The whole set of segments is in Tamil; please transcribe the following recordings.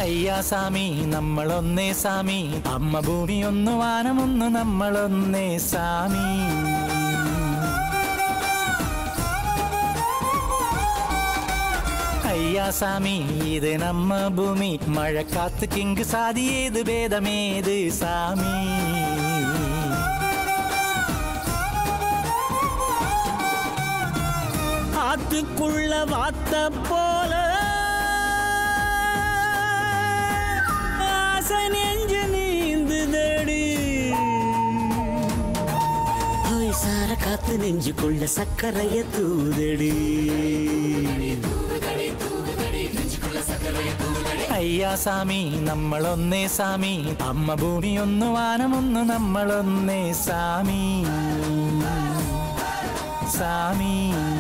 അയ്യാ സാമി നമ്മളൊന്നേ സാമി അമ്മ ഭൂമി ഒന്ന് വാനമൊന്ന് നമ്മളൊന്നേ സാമി അയ്യാ സാമി ഇത് നമ്മ ഭൂമി മഴക്കാത്ത് കിങ്ക് സാതി ഏത് ഭേദമേത് സാമി ஆத்துக்குள்ள வாத்த போல ஆசை நெஞ்சு நீந்துதடி ஹோய் சார காத்து நெஞ்சுக்குள்ள சக்கரைய தூதடி അയ്യാ സാമി നമ്മളൊന്നേ സാമി അമ്മ ഭൂമി ഒന്ന് വാനമൊന്ന് നമ്മളൊന്നേ സാമി സാമി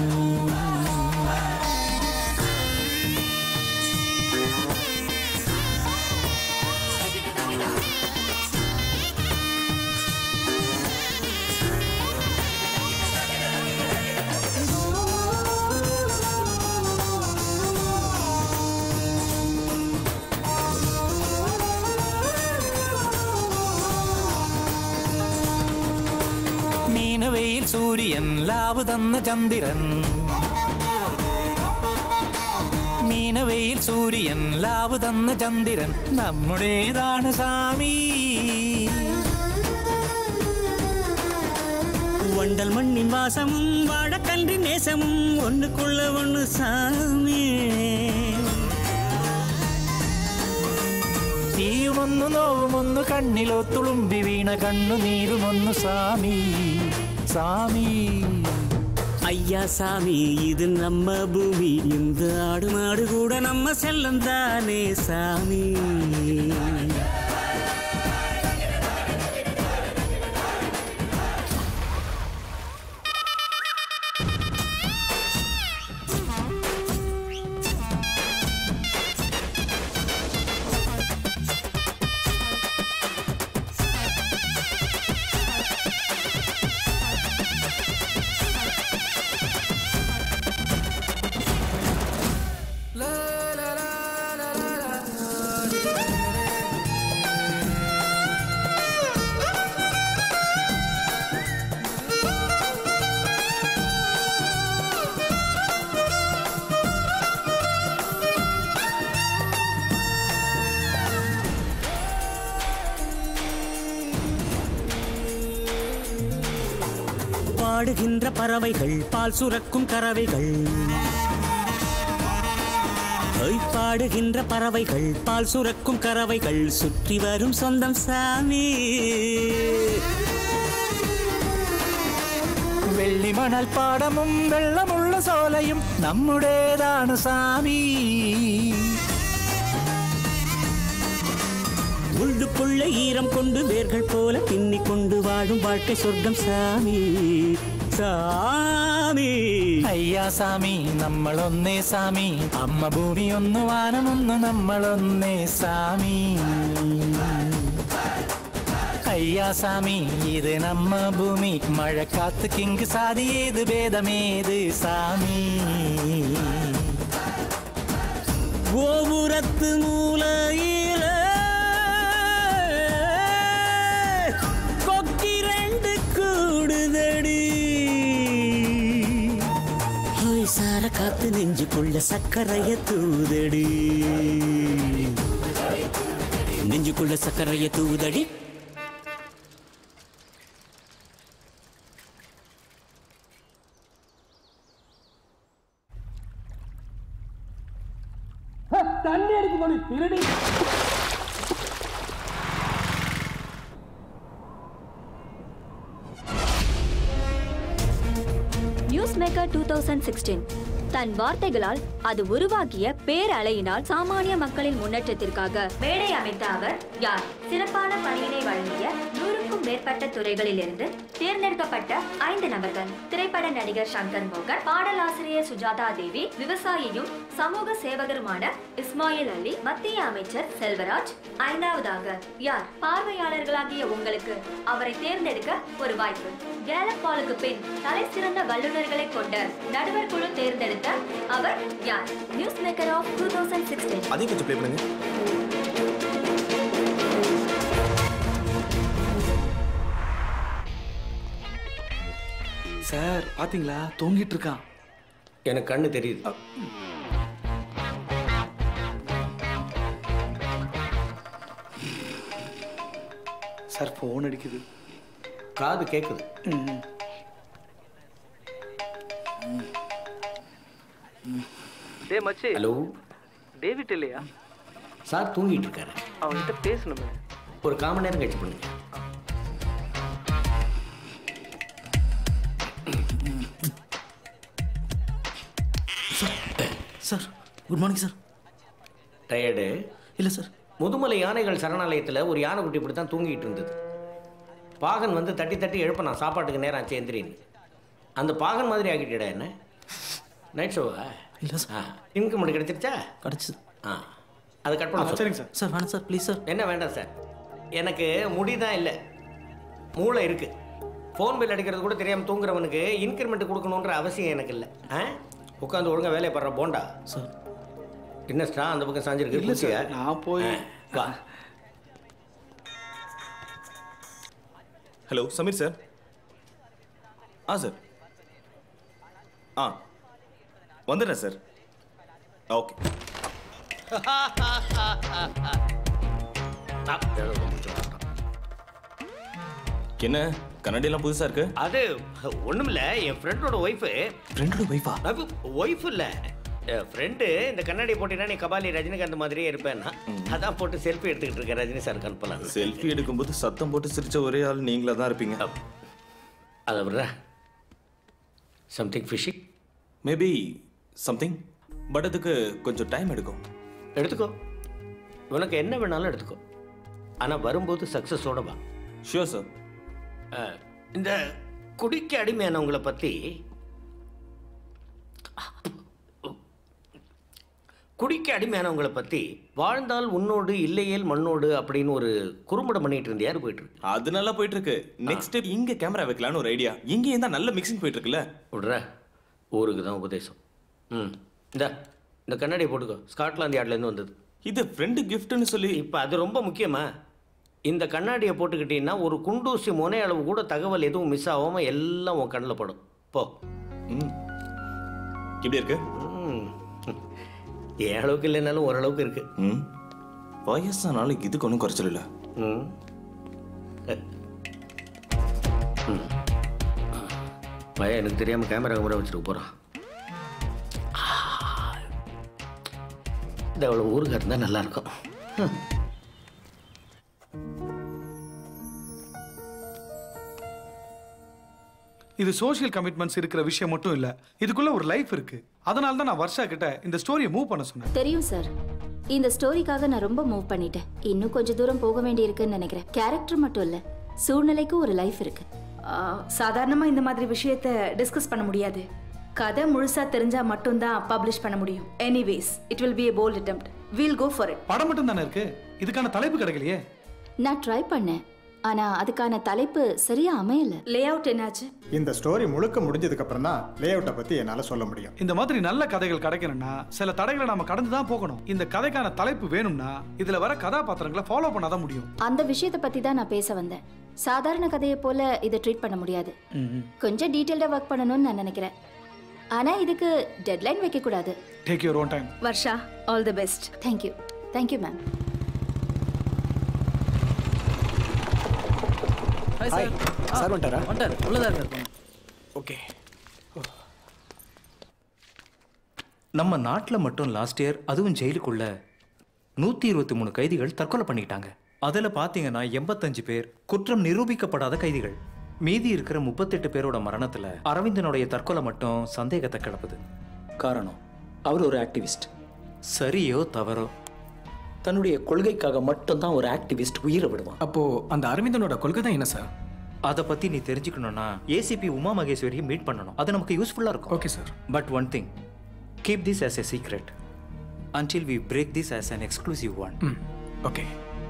മീനവയിൽ സൂര്യൻ ലാവ് തന്ന ചന്ദ്രൻ മീനവയിൽ സൂര്യൻ ലാവ് തന്ന ചന്ദ്രൻ നമ്മുടേതാണ് സാമി வண்டல் மண்ணின் வாசமும் வாழக்கன்றி நேசமும் ஒண்ணுக்குள்ள ஒண்ணு சாமி തീയുമൊന്നു നോവുമൊന്നു കണ്ണിലോ തുളുമ്പി വീണ കണ്ണുനീരുമൊന്നു സാമി സാമി ஐயா சாமி இது நம்ம பூமி இந்த ஆடு மாடு கூட நம்ம செல்லம் தானே சாமி பாடுகின்ற பறவைகள் பால் சுரக்கும் கறவைகள் ஐ, பாடுகின்ற பறவைகள் பால் சுரக்கும் கறவைகள் சுற்றி வரும் சொந்தம் சாமி വെള്ളിമണൽ പാടമും വെള്ളമുള്ള സോലയും നമ്മുടേതാണ് സാമി உள்ளுக்குள்ள ஈரம் கொண்டு வேர்கள் போல பின்னிக் கொண்டு வாழும் வாழ்க்கை சொர்க்கம் சாமி சாமி അയ്യാ സാമി നമ്മളൊന്നേ സാമി അമ്മ ഭൂമി ഒന്ന് വാനമൊന്ന് നമ്മളൊന്നേ സാമി അയ്യാ സാമി ഇത് നമ്മ ഭൂമി മഴക്കാത്ത് കിങ്ക് സാതി ഏത് ഭേദമേത് സാമി கோபுரத்து மூலையில கொக்கி ரெண்டு கூடுதடி ஹோய் சார காத்து நெஞ்சுக்குள்ள சக்கரைய தூதடி நெஞ்சுக்குள்ள சக்கரைய தூதடி தண்ணி அடிக்க போடு திருடி news maker two thousand sixteen தன் வார்த்தைகளால் அது உருவாக்கிய பேரலையினால் சாமானிய மக்களின் முன்னேற்றத்திற்காக மேடை அமைத்த அவர் யார் சிறப்பான பணியினை வழங்கிய நூறுக்கும் மேற்பட்ட துறைகளிலிருந்து தேர்ந்தெடுக்கப்பட்ட ஐந்து நபர்கள் திரைப்பட நடிகர் சங்கர் மோகன் பாடலாசிரியர் சுஜாதா தேவி விவசாயியும் சமூக சேவகருமான இஸ்மாயில் அலி மத்திய அமைச்சர் செல்வராஜ் ஐந்தாவதாக யார் பார்வையாளர்களாகிய உங்களுக்கு அவரை தேர்ந்தெடுக்க ஒரு வாய்ப்பு கேலப் பாலுக்கு பின் தலை சிறந்த வல்லுநர்களை கொண்ட நடுவர் குழு தேர்ந்தெடுத்த அவர் யார் news maker of two thousand sixteen அதையும் கொஞ்சம் ப்ளே பண்ணுங்க சார் பாத்தீங்களா தூங்கிட்டு இருக்கான் எனக்கு கண்ணு தெரியுது சார் ஃபோன் அடிக்குது காது கேட்குது ம். டேய் மச்சி ஹலோ டேவிட் இல்லையா சார் தூங்கிட்டு இருக்காரு அவன்கிட்ட பேசணுமே ஒரு கால் மணி நேரம் கழிச்சு பண்ணுங்க sir good morning sir tired இல்லை சார் முதுமலை யானைகள் சரணாலயத்தில் ஒரு யானைக்குட்டி இப்படி தான் தூங்கிட்டு இருந்தது பாகன் வந்து தட்டி தட்டி எழுப்ப நான் சாப்பாட்டுக்கு நேரம் ஆச்சு எந்திரின்னு அந்த பாகன் மாதிரி ஆக்கிட்டடா என்ன நைட் ஷோவா இல்லை சார் இன்கம் மட்டும் கிடைச்சிருச்சா கிடச்சிது ஆ அதை கட் பண்ண சொல்லு. சரிங்க சார் சார் வேணாம் சார் ப்ளீஸ் சார் என்ன வேண்டாம் சார் எனக்கு முடி தான் இல்லை மூளை இருக்கு ஃபோன் பில் அடிக்கிறது கூட தெரியாமல் தூங்குறவனுக்கு இன்க்ரிமெண்ட் கொடுக்கணுன்ற அவசியம் எனக்கு இல்லை ஆ உட்காந்து ஒழுங்கா வேலையை படுற போண்டா சார் என்ன ஸ்ட்ரா அந்த பக்கம் சாஞ்சிருக்கு இல்லை பூச்சியா? சார் நான் போய் ஆ, வா ஹலோ சமீர் சார் ஆ சார் ஆ வந்துடுறேன் சார் ஓகே என்ன கண்ணாடியெல்லாம் புதுசாக இருக்கு அது ஒண்ணுமில்ல என் ஃப்ரெண்டோட ஒய்ஃபு ஃப்ரெண்டோட ஒய்ஃபா ஒய்ஃப் இல்ல ஃப்ரெண்டு இந்த கண்ணாடி போட்டீங்கன்னா நீ கபாலி ரஜினிகாந்த் மாதிரியே இருப்பேன்னா அதான் போட்டு செல்ஃபி எடுத்துக்கிட்டு இருக்கேன் ரஜினி சார் அனுப்பலாம் செல்ஃபி எடுக்கும்போது சத்தம் போட்டு சிரிச்ச ஒரே ஆள் நீங்களா தான் இருப்பீங்க அதை விடுற something fishy maybe something but அதுக்கு கொஞ்சம் டைம் எடுக்கும் எடுத்துக்கோ உனக்கு என்ன வேணாலும் எடுத்துக்கோ ஆனா வரும்போது சக்ஸஸோட வா ஷியோர் சார் அஹ், இந்த குடிக்க அடிமையானவங்களை பத்தி குடிக்க அடிமையானவங்களை பத்தி வாழ்ந்தால் உன்னோடு இல்லையேல் மண்ணோடு அப்படின்னு ஒரு குறும்படம் பண்ணிட்டு இருந்தியாரு போயிட்டு இருக்கு அது நல்லா போயிட்டு இருக்கு நெக்ஸ்ட் ஸ்டெப் இங்க கேமரா வைக்கலாம்னு ஒரு ஐடியா இங்க இருந்தா நல்ல மிக்சிங் போயிட்டு இருக்குல்ல விடுற ஊருக்கு தான் உபதேசம் ம் இந்த இந்த கண்ணாடியை போட்டுக்கோ ஸ்காட்லாந்து யார்ட்லேருந்து வந்தது இது ஃப்ரெண்டு கிஃப்ட்னு சொல்லி இப்போ அது ரொம்ப முக்கியமா இந்த கண்ணாடியை போட்டுக்கிட்டீங்கன்னா ஒரு குண்டூசி முனை அளவு கூட தகவல் எதுவும் மிஸ் ஆகாம எல்லாம் உன் கண்ணில் படும் போ ம் எப்படி இருக்கு ம். என் அளவுக்கு இல்லைனாலும் ஓரளவுக்கு இருக்கு ம் வயசானாலும் இதுக்கு ஒன்றும் குறைச்சல் இல்லை ம் ம். பையன் எனக்கு தெரியாம கேமரா கேமரா வச்சுட்டு போறான் இந்த அவ்வளோ ஊருக்கு இருந்தால் நல்லா இருக்கும் ஹம். இது சோஷியல் கமிட்மெண்ட்ஸ் இருக்கிற விஷயம் மட்டும் இல்ல இதுக்குள்ள ஒரு லைஃப் இருக்கு அதனால தான் நான் வர்ஷா கிட்ட இந்த ஸ்டோரியை மூவ் பண்ண சொன்னேன் தெரியும் சார் இந்த ஸ்டோரிக்காக நான் ரொம்ப மூவ் பண்ணிட்டேன் இன்னும் கொஞ்சம் தூரம் போக வேண்டியிருக்குன்னு நினைக்கிறேன் கேரக்டர் மட்டும் இல்ல சூழ்நிலைக்கு ஒரு லைஃப் இருக்கு சாதாரணமா இந்த மாதிரி விஷயத்த டிஸ்கஸ் பண்ண முடியாது கதை முழுசா தெரிஞ்சா மட்டும்தான் பப்ளிஷ் பண்ண முடியும் anyways it will be a bold attempt we'll go for it படம் மட்டும் தானே இருக்கு இதுக்கான தலைப்பு கிடைக்கலையே நான் ட்ரை பண்ணேன் ஆனா அதுக்கான தலைப்பு சரியா அமையல லே அவுட் என்னாச்சு இந்த ஸ்டோரி முழுக்க முடிஞ்சதுக்கு அப்புறம் தான் லே அவுட்டை பத்தி என்னால சொல்ல முடியும் இந்த மாதிரி நல்ல கதைகள் கிடைக்கணும்னா சில தடைகளை நாம கடந்து தான் போகணும் இந்த கதைக்கான தலைப்பு வேணும்னா இதுல வர கதாபாத்திரங்களை ஃபாலோ பண்ணாதான் முடியும் அந்த விஷயத்தை பத்தி தான் நான் பேச வந்தேன் சாதாரண கதையை போல இதை ட்ரீட் பண்ண முடியாது கொஞ்சம் டீட்டெயில்டா ஒர்க் பண்ணணும்னு நான் நினைக்கிறேன் ஆனா இதுக்கு டெட்லைன் வைக்க கூடாது take your own time Varsha all the best thank you thank you ma'am hi sir வந்துட்டாரா வந்துட்டார் உள்ளதா இருக்கார் ஓகே நம்ம நாட்டில் மட்டும் லாஸ்ட் இயர் அதுவும் ஜெயிலுக்குள்ள நூற்றி இருபத்தி மூணு கைதிகள் தற்கொலை பண்ணிக்கிட்டாங்க அதில் பார்த்தீங்கன்னா எண்பத்தஞ்சு பேர் குற்றம் நிரூபிக்கப்படாத கைதிகள் மீதி இருக்கிற முப்பத்தெட்டு பேரோட மரணத்தில் அரவிந்தனுடைய தற்கொலை மட்டும் சந்தேகத்தை கிளப்புது காரணம் அவர் ஒரு ஆக்டிவிஸ்ட் சரியோ தவறோ தன்னுடைய கொள்கைக்காக மட்டும்தான் ஒரு ஆக்டிவிஸ்ட் உயிரை விடுவான் அப்போ அந்த அரவிந்தனோட கொள்கை தான் என்ன சார் அதை பற்றி நீ தெரிஞ்சுக்கணும்னா ஏசிபி உமா மகேஸ்வரியை மீட் பண்ணணும் அது நமக்கு யூஸ்ஃபுல்லாக இருக்கும் okay sir but one thing keep this as a secret until we break this as an exclusive one okay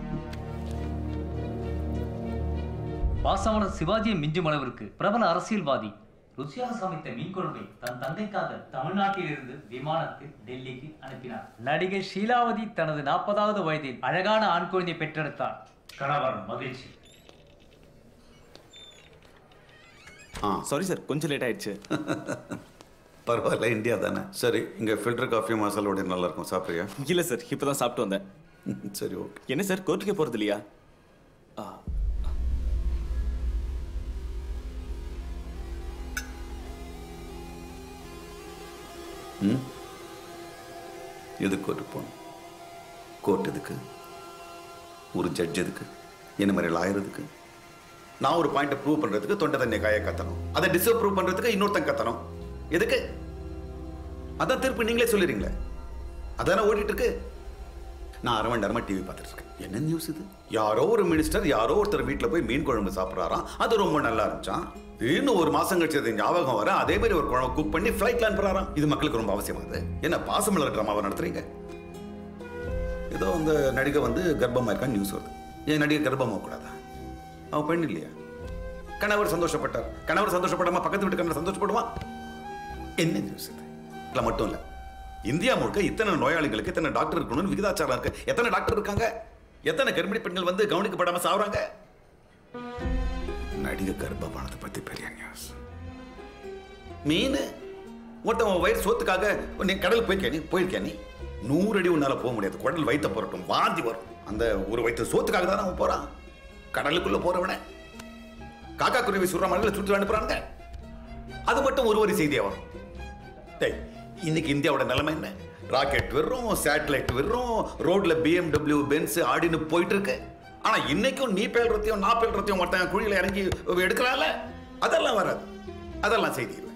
Pasamalar சிவாஜியை மிஞ்சும் அளவிற்கு பிரபல அரசியல்வாதி ருசியாக சமைத்த மீன் குழம்பை தன் தந்தைக்காக தமிழ்நாட்டில் இருந்து விமானத்தில் டெல்லிக்கு அனுப்பினார் நடிகை ஷீலாவதி தனது நாற்பதாவது வயதில் அழகான ஆண் குழந்தை பெற்றெடுத்தார் கணவர் மகிழ்ச்சி சாரி சார் கொஞ்சம் லேட் ஆயிடுச்சு பரவாயில்ல இந்தியா தானே சரி இங்கே ஃபில்டர் காஃபி மசாலோட நல்லா இருக்கும் சாப்பிட்றியா இல்ல சார் இப்பதான் சாப்பிட்டு வந்தேன் சரி ஓகே என்ன சார் கோர்ட்டுக்கே போறது இல்லையா ஆ, ம் எதுக்கு கோர்ட்டு போகணும் கோர்ட் எதுக்கு ஒரு ஜட்ஜ் எதுக்கு என்ன மாதிரி லாயர் எதுக்கு நான் ஒரு பாயிண்ட்டை ப்ரூவ் பண்ணுறதுக்கு தொண்டை தண்ணியை காய கத்தணும் அதை டிசர்வ் ப்ரூவ் பண்ணுறதுக்கு இன்னொருத்தன் கத்தணும் எதுக்கு அதான் திருப்பி நீங்களே சொல்லிடுறீங்களே அதானே ஓடிட்டு இருக்கு நான் அரை மணி நேரமா டிவி பார்த்துட்டு இருக்கேன் என்ன நியூஸ் இது யாரோ ஒரு மினிஸ்டர் யாரோ ஒருத்தர் வீட்டில் போய் மீன் குழம்பு சாப்பிட்றாராம் அது ரொம்ப நல்லா இருந்துச்சான் இன்னும் ஒரு மாசம் கழிச்சு அது ஞாபகம் வர அதே மாதிரி ஒரு குழம்பு குக் பண்ணி ஃப்ளைட்ல அனுப்புறாராம் இது மக்களுக்கு ரொம்ப அவசியமானது என்ன பாசமலர் ட்ராமாவை நடத்துறீங்க ஏதோ அந்த நடிகை வந்து கர்ப்பமா இருக்கான்னு நியூஸ் வருது ஏன் நடிகை கர்ப்பமாக கூடாதா அவன் பெண் இல்லையா கணவர் சந்தோஷப்பட்டார் கணவர் சந்தோஷப்படாம பக்கத்து வீட்டுக்காரர் சந்தோஷப்படுவான் என்ன நியூஸ் இது இல்லை மட்டும் இல்லை இந்தியா முழுக்க இத்தனை நோயாளிகளுக்கு இத்தனை டாக்டர் இருக்கணும்னு விகிதாச்சாரம் இருக்கு எத்தனை டாக்டர் இருக்காங்க எத்தனை கர்ப்பிணி பெண்கள் வந்து கவனிக்கப்படாம சாவுறாங்க நடிகை கர்ப்பமானதை பத்தி பெரிய நியூஸ் மீன் ஒருத்தன் உன் வயிறு சோத்துக்காக நீ கடல் போயிருக்கே நீ போயிருக்கே நீ நூறு அடி உன்னால போக முடியாது குடல் வைத்த புரட்டும் வாந்தி வரும் அந்த ஒரு வயிற்று சோத்துக்காக தானே அவன் போறான் கடலுக்குள்ள போறவன காக்கா குருவி சுடுற மாதிரி சுற்றி அனுப்புறாங்க அது மட்டும் ஒரு ஒரு செய்தியா வரும் டேய் இன்னைக்கு இந்தியாவோட நிலைமை என்ன ராக்கெட் விடுறோம் சேட்டலைட் விடுறோம் ரோட்ல பிஎம்டபிள்யூ பென்ஸ் ஆடின்னு போயிட்டு இருக்கு ஆனா இன்னைக்கும் நீ பேல்றதையும் நான் பேல்றதையும் ஒருத்தன் குழியில இறங்கி எடுக்கிறான்ல அதெல்லாம் வராது அதெல்லாம் செய்தி இல்லை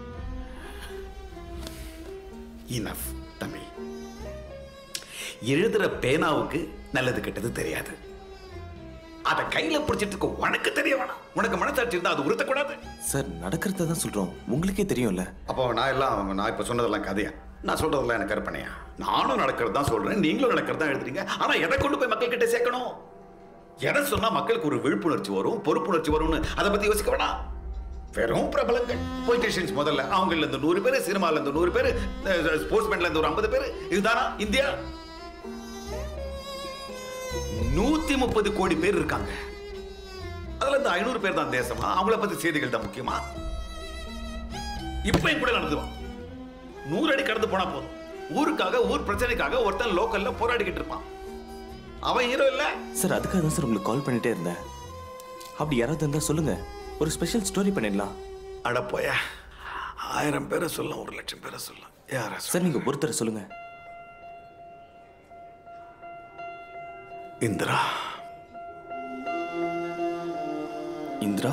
இனஃப் தமிழ் எழுதுற பேனாவுக்கு நல்லது கெட்டது தெரியாது அத கையில பிடிச்சிட்டு இருக்க உனக்கு தெரிய வேணாம் உனக்கு மனசாட்சி இருந்தா அது உறுத்தக்கூடாது சார் நடக்கிறத தான் சொல்றோம் உங்களுக்கே தெரியும்ல அப்போ நான் எல்லாம் நான் இப்ப சொன்னதெல்லாம் கதையா நான் சொல்றதெல்லாம் எனக்கு கற்பனையா நானும் நடக்கிறது தான் சொல்றேன் நீங்களும் நடக்கிறது தான் எழுதுறீங்க ஆனா எதை கொண்டு போய் மக்கள் கிட்ட சேர்க்கணும் எதை சொன்னா மக்களுக்கு ஒரு விழிப்புணர்ச்சி வரும் பொறுப்புணர்ச்சி வரும்னு அதை பத்தி யோசிக்க வேணாம் வெறும் பிரபலங்கள் பொலிட்டீஷியன்ஸ் முதல்ல அவங்கள இருந்து நூறு பேர் சினிமால இருந்து நூறு பேர் ஸ்போர்ட்ஸ் மேன்ல இருந்து ஒரு ஐம்பது பேர் இதுதானா இந்தியா நூத்தி முப்பது கோடி பேர் இருக்காங்க அதுல இந்த ஐநூறு பேர் தான் தேசமா அவங்கள பத்தி செய்திகள் தான் முக்கியமா இப்பயும் கூட நடந்துவான் நூறு அடி கடந்து போனா போதும் ஊருக்காக ஊர் பிரச்சனைக்காக ஒருத்தன் லோக்கல்ல போராடிக்கிட்டு இருப்பான் அவன் ஹீரோ இல்ல சார் அதுக்காக தான் சார் உங்களுக்கு கால் பண்ணிட்டே இருந்தேன் அப்படி யாராவது இருந்தா சொல்லுங்க ஒரு ஸ்பெஷல் ஸ்டோரி பண்ணிடலாம் அட போயா ஆயிரம் பேரை சொல்லலாம் ஒரு லட்சம் பேரை சொல்லலாம் யாரா சார் நீங்க ஒருத்தர் சொல்லுங்க இந்திரா இந்திரா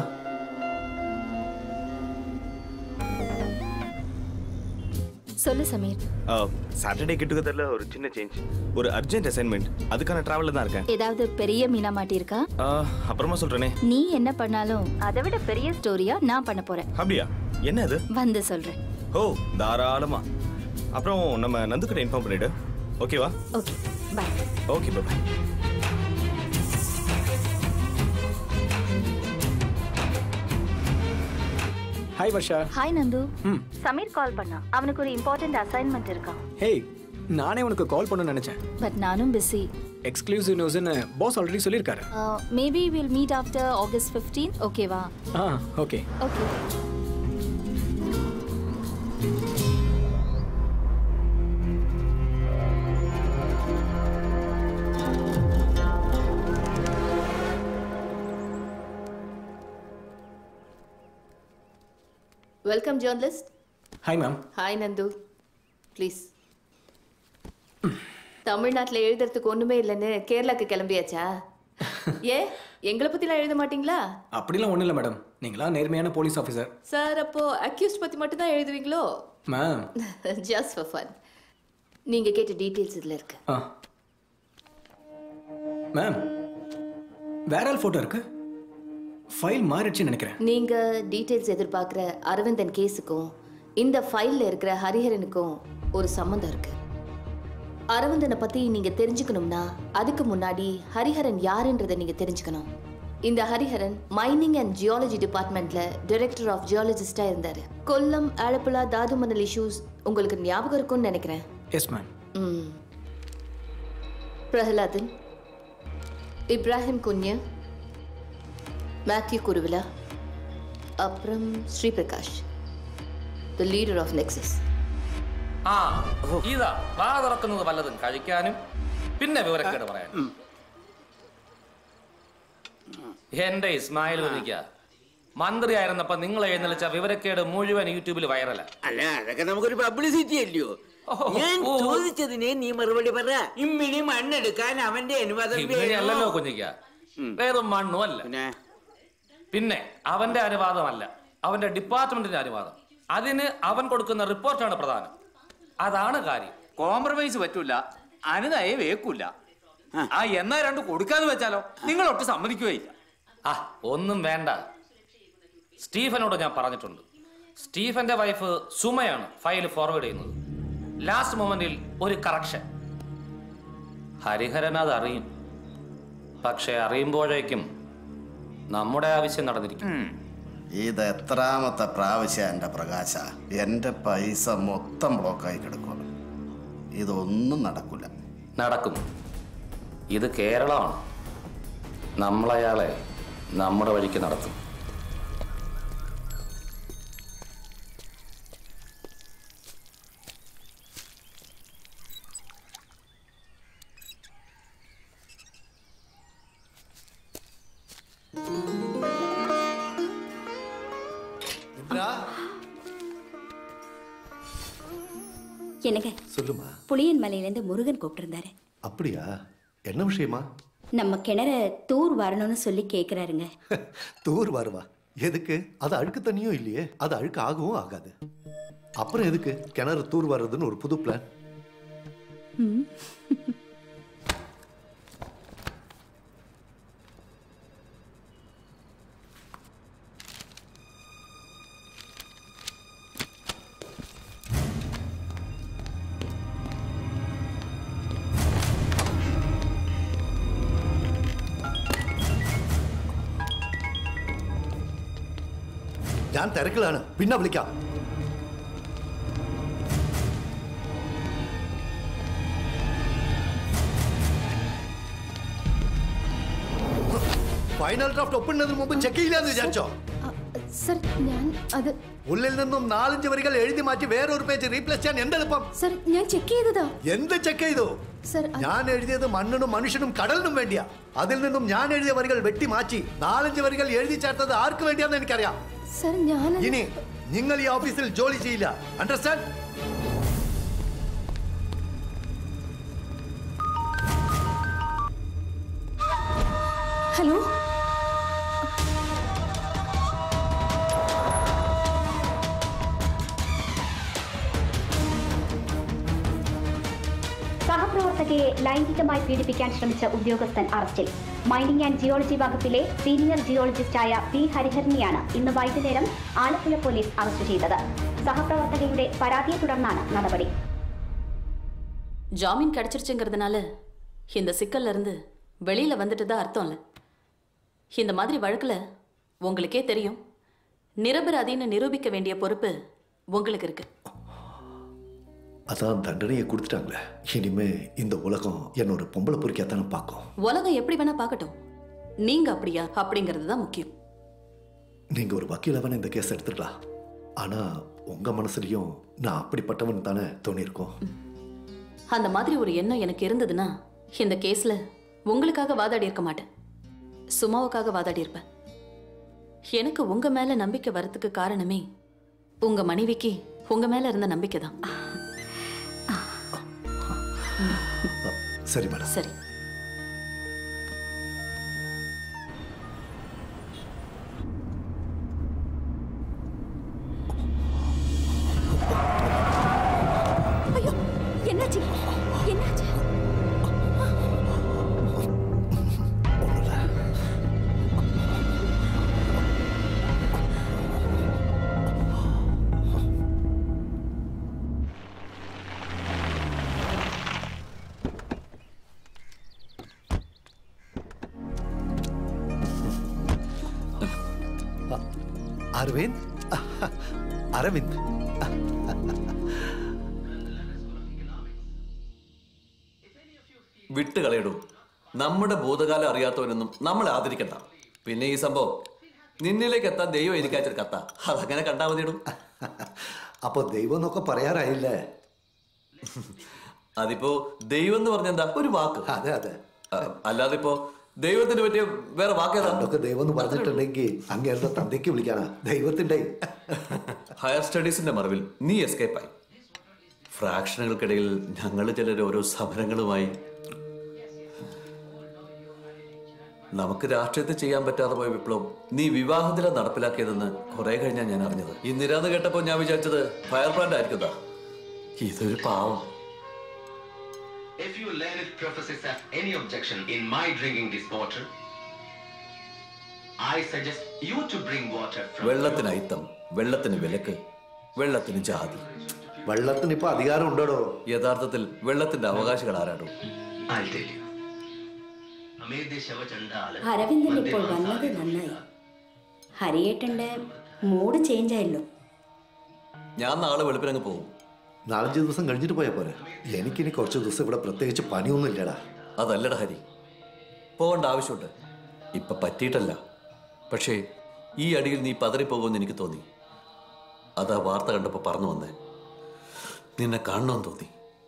சொல்லு சமீர் சாட்டர்டே கெட் டுகெதர்ல ஒரு சின்ன சேஞ்ச் ஒரு அர்ஜென்ட் அசைன்மெண்ட் அதுக்கான டிராவல்ல தான் இருக்கேன் ஏதாவது பெரிய மீனா மாட்டியிருக்கா ஆ, அப்புறமா சொல்றேனே நீ என்ன பண்ணாலும் அதை விட பெரிய ஸ்டோரியா நான் பண்ண போறேன் அப்படியா என்ன அது வந்து சொல்றேன் ஓ தாராளமா அப்புறம் நம்ம நந்துக்கிட்ட இன்ஃபார்ம் பண்ணிடு ஓகேவா okay bye okay bye hi Varsha hi Nandu ம் சமீர் கால் பண்ணா அவனுக்கு ஒரு இம்பார்ட்டன்ட் அசைன்மெண்ட் இருக்கான் ஹேய் நானே உனக்கு கால் பண்ண நினைச்சேன் பட் நானும் பிஸி எக்ஸ்க்ளூசிவ் நியூஸ்னு பாஸ் ஆல்ரெடி சொல்லியிருக்காரு maybe will meet after August fifteen ஓகேவா ஆ okay okay welcome journalist hi ma'am hi Nandu please தமிழ்நாட்டில் எழுதுறதுக்கு ஒன்றுமே இல்லைன்னு கேரளாக்கு கிளம்பியாச்சா ஏ எங்களை பற்றிலாம் எழுத மாட்டீங்களா அப்படிலாம் ஒன்றும் இல்லை மேடம் நீங்களா நேர்மையான போலீஸ் ஆஃபீஸர் சார் அப்போ அக்யூஸ்ட் பற்றி மட்டும் தான் எழுதுவீங்களோ மேம் ஜஸ்ட் ஃபார் ஃபன் நீங்கள் கேட்ட டீட்டெயில்ஸ் இதில் இருக்கு ஆ மேம் வேற ஆள் ஃபோட்டோ இருக்கு ஃபைல் மாறிடுச்சுன்னு நினைக்கிறேன் நீங்கள் டீட்டெயில்ஸ் எதிர்பார்க்குற அரவிந்தன் கேஸுக்கும் இந்த ஃபைலில் இருக்கிற ஹரிஹரனுக்கும் ஒரு சம்மந்தம் இருக்கு அரவிந்தனை பற்றி நீங்கள் தெரிஞ்சுக்கணும்னா அதுக்கு முன்னாடி ஹரிஹரன் யாருன்றதை நீங்கள் தெரிஞ்சுக்கணும் இந்த ஹரிஹரன் மைனிங் அண்ட் ஜியாலஜி டிபார்ட்மெண்ட்ல டைரக்டர் ஆஃப் ஜியாலஜிஸ்டாக இருந்தார் கொல்லம் ஆலப்புழா தாது மணல் இஷ்யூஸ் உங்களுக்கு ஞாபகம் இருக்கும்னு நினைக்கிறேன் எஸ் மேம் ம் பிரஹலாதன் இப்ராஹிம் குஞ்சு மேத்யூ குருவிலா அப்புறம் Sriprakash the leader of nexus ആ ഇതാ വാ തുറക്കുന്നത് വല്ലതും കഴിക്കാനും പിന്നെ വിവരക്കേട് പറയാനും എന്റെ ഇസ്മായിൽ വന്നിക്ക മന്ത്രിയായിരുന്നപ്പോ നിങ്ങൾ എഴുന്നള്ളിച്ച വിവരക്കേട് മുഴുവൻ യൂട്യൂബിൽ വൈറല അല്ല അതൊക്കെ നമുക്കൊരു പബ്ലിസിറ്റി അല്ലയോ ഞാൻ ചോദിച്ചതിനെ നീ മറുപടി പറ ഇമ്മിണി മണ്ണെടുക്കാൻ അവന്റെ അനുവാദം അല്ലല്ലോ വേണോ? കുഞ്ഞിക്ക വേറും മണ്ണും അല്ല പിന്നെ അവന്റെ അനുവാദമല്ല അവന്റെ ഡിപ്പാർട്ട്മെന്റിന്റെ അനുവാദം അതിന് അവൻ കൊടുക്കുന്ന റിപ്പോർട്ടാണ് പ്രധാനം അതാണ് കാര്യം കോംപ്രമൈസ് പറ്റൂല അനുനയെ വേക്കൂല ആ എന്നാ രണ്ട് കൊടുക്കാന്ന് വെച്ചാലോ നിങ്ങൾ ഒട്ടും സമ്മതിക്കുകയില്ല ആ ഒന്നും വേണ്ട സ്റ്റീഫനോട് ഞാൻ പറഞ്ഞിട്ടുണ്ട് സ്റ്റീഫന്റെ വൈഫ് സുമയാണ് ഫയൽ ഫോർവേഡ് ചെയ്യുന്നത് ലാസ്റ്റ് മൊമെന്റിൽ ഒരു കറക്ഷൻ ഹരിഹരൻ അത് അറിയും പക്ഷെ അറിയുമ്പോഴേക്കും നമ്മുടെ ആവശ്യം നടന്നിരിക്കും ഇത് എത്രാമത്തെ പ്രാവശ്യം എൻ്റെ പ്രകാശ എൻ്റെ പൈസ മൊത്തം ബ്ലോക്കായി കിടക്കുക ഇതൊന്നും നടക്കില്ല നടക്കും ഇത് കേരളമാണ് നമ്മളയാളെ നമ്മുടെ വഴിക്ക് നടത്തും என்னங்க சொல்லுமா புளியன் மலையிலேருந்து முருகன் கூப்பிட்டுருந்தாரு அப்படியா என்ன விஷயமா நம்ம கிணற தூர் வரணும்னு சொல்லி கேட்குறாருங்க தூர் வருவா எதுக்கு அது அழுக்கு தண்ணியும் இல்லையே அது அழுக்கு ஆகவும் ஆகாது அப்புறம் எதுக்கு கிணறு தூர் வர்றதுன்னு ஒரு புது பிளான் ഞാൻ തിരക്കിലാണ് പിന്നെ വിളിക്കാം ഫൈനൽ ഡ്രാഫ്റ്റ് ഒപ്പിടുന്നതിന് മുമ്പ് ചെക്ക് ചെയ്യില്ലെന്ന് വിചാരിച്ചോ സർ ഞാൻ അത് ഉള്ളിൽ നിന്നും നാലഞ്ച് വരികൾ എഴുതി മാറ്റി വേറൊരു പേജ് റീപ്ലേസ് ചെയ്യാൻ എന്തെളുപ്പം സർ ഞാൻ ചെക്ക് ചെയ്തതാ എന്ത് ചെക്ക് ചെയ്തു സർ ഞാൻ എഴുതിയത് മണ്ണിനും മനുഷ്യനും കടലിനും വേണ്ടിയാ അതിൽ നിന്നും ഞാൻ എഴുതിയ വരികൾ വെട്ടി മാറ്റി നാലഞ്ച് വരികൾ എഴുതി ചേർത്തത് ആർക്ക് വേണ്ടിയാന്ന് എനിക്കറിയാം സർ ഞാൻ ഇനി നിങ്ങൾ ഈ ഓഫീസിൽ ജോലി ചെയ്യില്ല അണ്ടർസ്റ്റാൻഡ് ഹലോ സഹപ്രവർത്തകയെ ലൈംഗികമായി പീഡിപ്പിക്കാൻ ശ്രമിച്ച ഉദ്യോഗസ്ഥൻ അറസ്റ്റിൽ മൈനിങ് ആൻഡ് ജിയോളജി വകുപ്പിലെ സീനിയർ ജിയോളജിസ്റ്റായ പി ഹരിഹരനെയാണ് ഇന്ന് വൈകുന്നേരം ആലപ്പുഴ പോലീസ് അറസ്റ്റ് ചെയ്തത് സഹപ്രവർത്തകയുടെ പരാതിയെ തുടർന്നാണ് നടപടി ஜாமீன் கிடைச்சிருச்சுங்கிறதுனால இந்த சிக்கல்ல இருந்து வெளியில வந்துட்டு தான் அர்த்தம் இல்லை இந்த மாதிரி வழக்குல உங்களுக்கே தெரியும் நிரபராதின்னு நிரூபிக்க வேண்டிய பொறுப்பு உங்களுக்கு இருக்கு அதான் தண்டனையை கொடுத்துட்டாங்களே இனிமே இந்த உலகம் என்ன ஒரு பொம்பளை பொறுக்கியாத்தானே பார்க்கும் உலகம் எப்படி வேணா பார்க்கட்டும் நீங்க அப்படியா அப்படிங்கிறது தான் முக்கியம் நீங்க ஒரு வக்கீல வேணா இந்த கேஸ் எடுத்துக்கலாம் ஆனா உங்க மனசுலயும் நான் அப்படிப்பட்டவன் தானே தோணியிருக்கோம் அந்த மாதிரி ஒரு எண்ணம் எனக்கு இருந்ததுன்னா இந்த கேஸ்ல உங்களுக்காக வாதாடி இருக்க மாட்டேன் சுமாவுக்காக வாதாடி இருப்பேன் எனக்கு உங்க மேல நம்பிக்கை வரத்துக்கு காரணமே உங்க மனைவிக்கு உங்க மேல இருந்த நம்பிக்கை தான் சரி மேடம் சரி ஐயோ என்னாச்சு என்னாச்சு அரவிந்த் அரவிந்த் വിട്ട് കളയിടും നമ്മുടെ ഭൂതകാലം അറിയാത്തവരൊന്നും നമ്മളെ ആദരിക്കണ്ട പിന്നെ ഈ സംഭവം നിന്നിലേക്ക് എത്താൻ ദൈവം എനിക്ക് അയച്ചൊരു കത്ത അതങ്ങനെ കണ്ടാൽ മതിയിടും അപ്പൊ ദൈവം എന്നൊക്കെ പറയാറായില്ലേ അതിപ്പോ ദൈവം എന്ന് പറഞ്ഞെന്താ ഒരു വാക്ക് അതെ അതെ അല്ലാതെ ഇപ്പോ ദൈവത്തിന് പറ്റിയ വേറെ വാക്കേതാ അതൊക്കെ ദൈവം എന്ന് പറഞ്ഞിട്ടുണ്ടെങ്കിൽ അങ്ങേരുടെ തന്തയ്ക്ക് വിളിക്കാനാ ദൈവത്തിന്റെ ഹയർ സ്റ്റഡീസിന്റെ മറവിൽ നീ എസ്കേപ്പായി ഫ്രാക്ഷനുകൾക്കിടയിൽ ഞങ്ങൾ ചിലർ ഓരോ സമരങ്ങളുമായി നമുക്ക് രാഷ്ട്രീയത്തിൽ ചെയ്യാൻ പറ്റാതെ പോയ വിപ്ലവം നീ വിവാഹത്തില നടപ്പിലാക്കിയതെന്ന് കുറെ കഴിഞ്ഞാ ഞാൻ അറിഞ്ഞത് ഇന്ദിരാന്ന് കേട്ടപ്പോൾ ഞാൻ വിചാരിച്ചത് ഫയർ ബ്രാൻഡ് ആയിരിക്കുന്നതാ ഇതൊരു പാവം If you learned professors have any objection in my drinking this water, I suggest you to bring water from വെള്ളത്തിന് അയിത്തം വെള്ളത്തിന് വിലക്ക് വെള്ളത്തിന് ജാതി വെള്ളത്തിന് ഇപ്പൊ അധികാരം ഉണ്ടോ യഥാർത്ഥത്തിൽ വെള്ളത്തിന്റെ അവകാശികൾ ആരാടോ I'll tell you. അമേദ്യ ശവചണ്ഡാല അരവിന്ദൻ ഇപ്പോൾ വന്നത് നന്നായി ഹരിയേട്ടന്റെ മൂഡ് ചേഞ്ച് ആയല്ലോ ഞാൻ നാളെ വെളുപ്പിനങ്ങ് പോകും നാലഞ്ച് ദിവസം കഴിഞ്ഞിട്ട് പോയാ പോരെ എനിക്കിനി കുറച്ച് ദിവസം ഇവിടെ പ്രത്യേകിച്ച് പണിയൊന്നും ഇല്ലടാ അതല്ലട ഹരി പോകേണ്ട ആവശ്യമുണ്ട് ഇപ്പൊ പറ്റിയിട്ടല്ല പക്ഷേ ഈ അടിയിൽ നീ പതറിപ്പോകുമെന്ന് എനിക്ക് തോന്നി അതാ വാർത്ത കണ്ടപ്പോൾ പറഞ്ഞു വന്നേ നിന്നെ കാണണമെന്ന് തോന്നി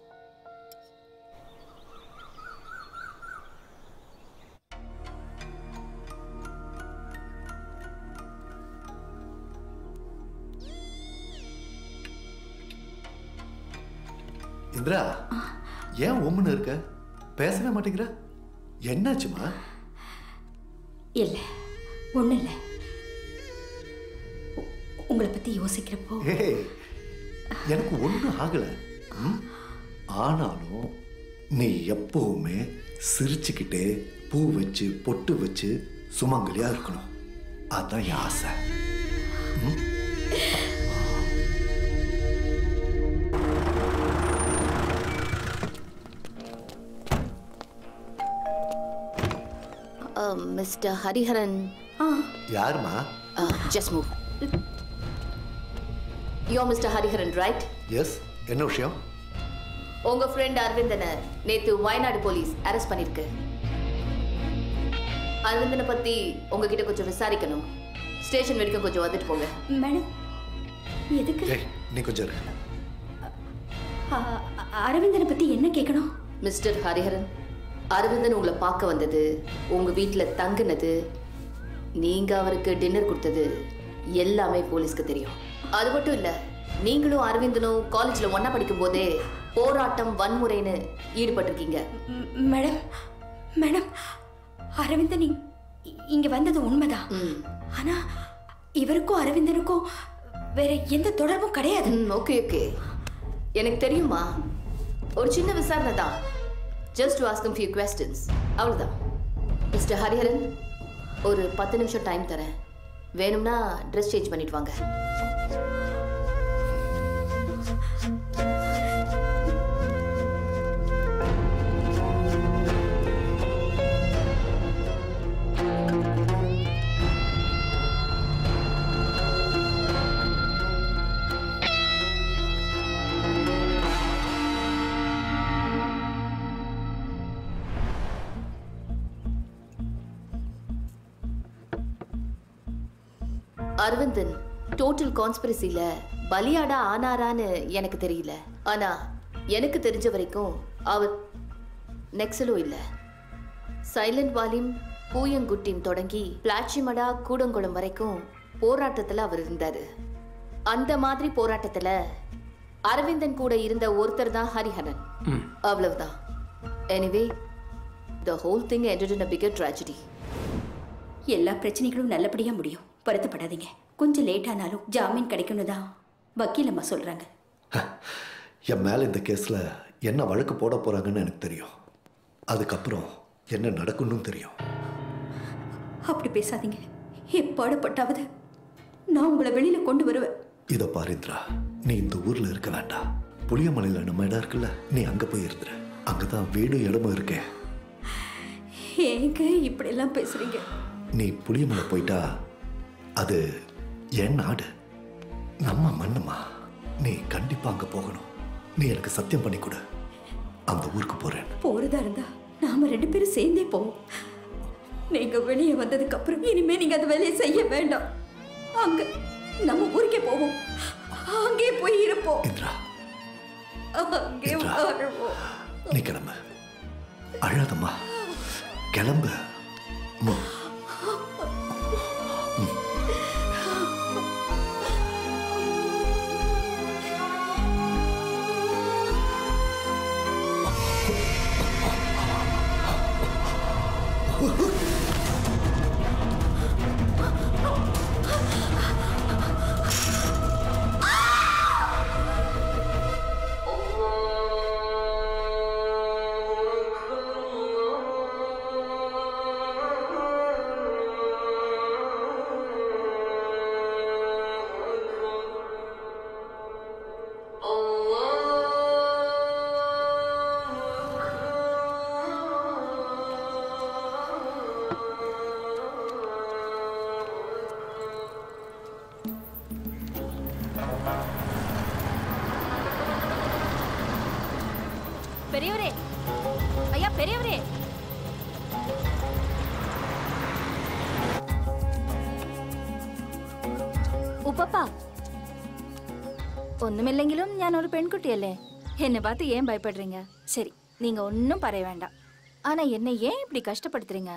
இந்திரா ஏன் உம்முன்னு இருக்க பேசவே மாட்டேங்கிற என்னாச்சுமா இல்லை ஒன்றும் இல்லை உங்களை பற்றி யோசிக்கிறப்போ ஏய் எனக்கு ஒன்றும் ஆகல ம்? ஆனாலும் நீ எப்பவுமே சிரிச்சுக்கிட்டே பூ வச்சு பொட்டு வச்சு சுமங்கலியா இருக்கணும் அதான் என் ஆசை ம்? மிஸ்டர் ஹரிஹரன் யாருமா just move yo mister Hariharan right yes என்ன விஷயம் உங்க ஃப்ரெண்ட் அரவிந்தனை நேத்து வயநாடு போலீஸ் அரெஸ்ட் பண்ணிருக்கு அரவிந்தனை பத்தி உங்ககிட்ட கொஞ்சம் விசாரிக்கணும் ஸ்டேஷன் வரைக்கும் கொஞ்சம் வந்துட்டு போங்க மேடம் எதுக்கு ஏய் நீ கொஞ்சம் இரு. அ- அ- அரவிந்தனை பற்றி என்ன கேட்கணும் மிஸ்டர் ஹரிஹரன் அரவிந்தன் உங்களை பார்க்க வந்தது உங்க வீட்ல தங்குனது நீங்க அவருக்கு டின்னர் கொடுத்தது எல்லாமே போலீஸ்க்கு தெரியும் அது மட்டும் இல்ல நீங்களும் அரவிந்தனும் காலேஜ்ல ஒண்ணா படிக்கும் போதே போராட்டம் வன்முறைன்னு ஈடுபட்டிருக்கீங்க ம், மேடம் மேடம் அரவிந்தன் இ- இங்க வந்தது உண்மைதான் ஆனா இவருக்கும் அரவிந்தனுக்கும் வேற எந்த தொடர்பும் கிடையாது ஓகே ஓகே எனக்கு தெரியுமா ஒரு சின்ன விசாரணை தான் just to ask few questions அவ்வளவுதான் மிஸ்டர் ஹரிஹரன் ஒரு பத்து நிமிஷம் டைம் தரேன் வேணும்னா ட்ரெஸ் சேஞ்ச் பண்ணிட்டு வாங்க அரவிந்தன் டோட்டல் கான்ஸ்பிரசில பலியாடா ஆனாரான்னு எனக்கு தெரியல ஆனா எனக்கு தெரிஞ்ச வரைக்கும் அவர் நெக்ஸலும் இல்ல சைலண்ட் வாலிம் பூயங்குட்டின் தொடங்கி பிளாச்சிமடா கூடங்குளம் வரைக்கும் போராட்டத்துல அவர் இருந்தாரு அந்த மாதிரி போராட்டத்துல அரவிந்தன் கூட இருந்த ஒருத்தர் தான் ஹரிஹரன் அவ்வளவுதான் anyway the whole thing ended in a bigger tragedy எல்லா பிரச்சனைகளும் நல்லபடியா முடியும் வருத்தப்படாதீங்க கொஞ்சம் லேட் ஆனாலும் ஜாமீன் கிடைக்கணும் தான் வக்கீல் அம்மா சொல்றாங்க என் மேல இந்த கேஸ்ல என்ன வழக்கு போட போறாங்கன்னு எனக்கு தெரியும் அதுக்கப்புறம் என்ன நடக்கணும்னு தெரியும் அப்படி பேசாதீங்க எப்பாடுபட்டாவது நான் உங்களை வெளியில கொண்டு வருவேன் இதை பாரிந்திரா நீ இந்த ஊர்ல இருக்க வேண்டாம் புளியமலையில நம்ம இடம் இருக்குல்ல நீ அங்க போய் இருந்துரு அங்கதான் வீடும் இடமும் இருக்கே ஏங்க இப்படி எல்லாம் பேசுறீங்க நீ புளியமலை போயிட்டா அது என் நாடு நம்ம மண்ணுமா நீ கண்டிப்பா அங்க போகணும் நீ எனக்கு சத்தியம் பண்ணி கொடு அந்த ஊருக்கு போறேன் போறதா இருந்தா நாம ரெண்டு பேரும் சேர்ந்தே போவோம் நீங்க வெளியே வந்ததுக்கு அப்புறம் இனிமே நீங்க அந்த வேலையை செய்ய வேண்டாம் அங்க நம்ம ஊருக்கே போவோம் அங்கே போய் இருப்போம் அங்கே வாழ்வோம் நீ கிளம்பு அழாதம்மா கிளம்பு ம். பெரியவரே ஐயா பெரியவரே ഉപ്പപ്പാ ഒന്നുമില്ലെങ്കിലും ഞാൻ ഒരു പെൺകുട്ടിയല്ലേ എന്നെ பார்த்து ஏன் பயப்படுறீங்க சரி நீங்க ஒன்றும் பறைய வேண்டாம் ஆனா என்னை ஏன் இப்படி கஷ்டப்படுத்துறீங்க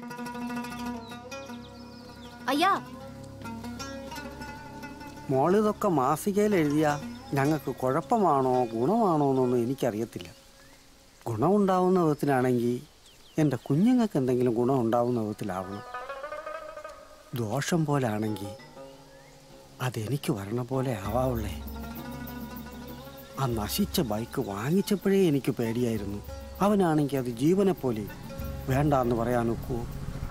ஐயா മോളിതൊക്കെ മാസികയിൽ എഴുതിയ ഞങ്ങൾക്ക് കുഴപ്പമാണോ ഗുണമാണോ എന്നൊന്നും എനിക്കറിയത്തില്ല ഗുണമുണ്ടാവുന്ന വിധത്തിലാണെങ്കിൽ എൻ്റെ കുഞ്ഞുങ്ങൾക്ക് എന്തെങ്കിലും ഗുണം ഉണ്ടാവുന്ന വിധത്തിലാവണം ദോഷം പോലെ ആണെങ്കിൽ അതെനിക്ക് വരണ പോലെ ആവാവുള്ളേ ആ നശിച്ച ബൈക്ക് വാങ്ങിച്ചപ്പോഴേ എനിക്ക് പേടിയായിരുന്നു അവനാണെങ്കിൽ അത് ജീവനെ പോലെ വേണ്ട എന്ന് പറയാൻ ഒക്കുവോ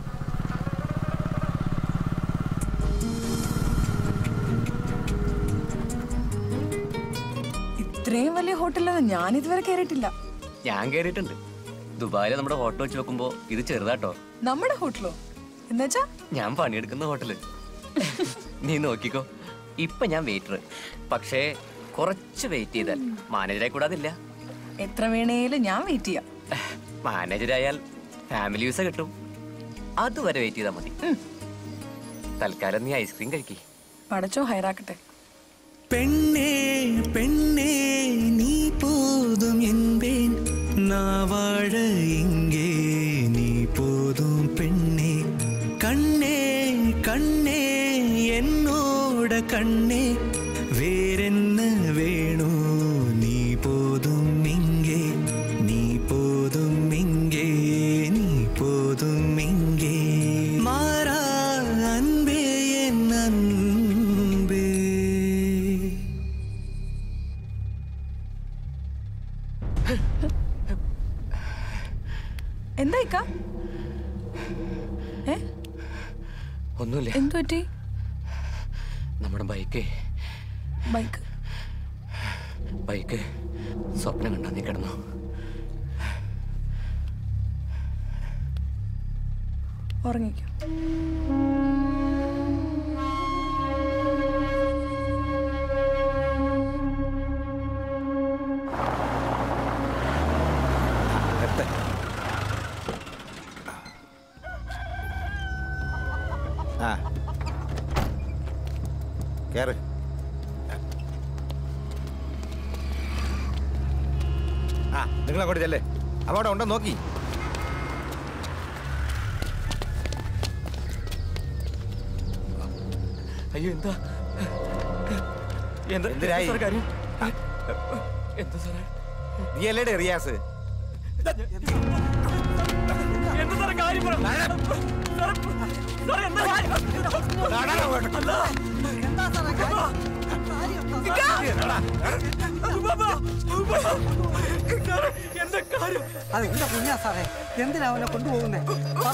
ഇത്രയും വലിയ ഹോട്ടലിലൊന്നും ഞാൻ ഇതുവരെ കയറിയിട്ടില്ല ഞാൻ കേറിയിട്ടുണ്ട് ദുബായിലെ നമ്മുടെ ഹോട്ടൽ വെച്ച് നോക്കുമ്പോ ഇത് ചെറുതാട്ടോ നമ്മുടെ ഹോട്ടലോ എന്നുവെച്ചാ ഞാൻ പണിയെടുക്കുന്ന ഹോട്ടല് നീ നോക്കിക്കോ ഇപ്പൊ ഞാൻ വെയിറ്റർ പക്ഷേ കുറച്ച് വെയിറ്റ് ചെയ്താൽ മാനേജറെ കൂടാതില്ല എത്ര വേണേലും ഞാൻ വെയിറ്റ് ചെയ്യാം മാനേജരായാൽ ഫാമിലി വിസ കിട്ടും അതുവരെ വെയിറ്റ് ചെയ്താൽ മതി തൽക്കാലം നീ ഐസ്ക്രീം കഴിക്കേ പടച്ചോ ഹൈറാക്കട്ടെ பெண்ணே பெண்ணே நீ போதும் என்பேன் நான் வாழ இங்கே நீ போதும் பெண்ணே கண்ணே கண்ணே என்னோட கண்ணே வேறென்ன வேணும் நீ போதும் இங்கே நீ போதும் இங்கே நீ போதும் இங்கே மாறா அன்பே என் அன்பே എന്താ ഇക്ക ഏ ഒന്നുമില്ല എന്തു പറ്റി നമ്മുടെ ബൈക്ക് ബൈക്ക് ബൈക്ക് സ്വപ്നം കണ്ടാ നീ കിടന്നു ഉറങ്ങിക്കോ ആ കേറ് ആ നിങ്ങൾ അങ്ങോട്ട് ചെല്ലേ അവിടെ ഉണ്ടോ നോക്കി അയ്യോ എന്താ എന്താ എന്തിനായി? സാർ കാര്യം എന്താ സാറേ നീ അല്ലേടെ റിയാസ് എന്താ സാറേ കാര്യം പറ സാറേ എന്താ കാര്യം അല്ല. എന്താ കാര്യം അത് എന്റെ കുഞ്ഞാ സാറേ എന്തിനാ അവനെ കൊണ്ടുപോകുന്നേ പറ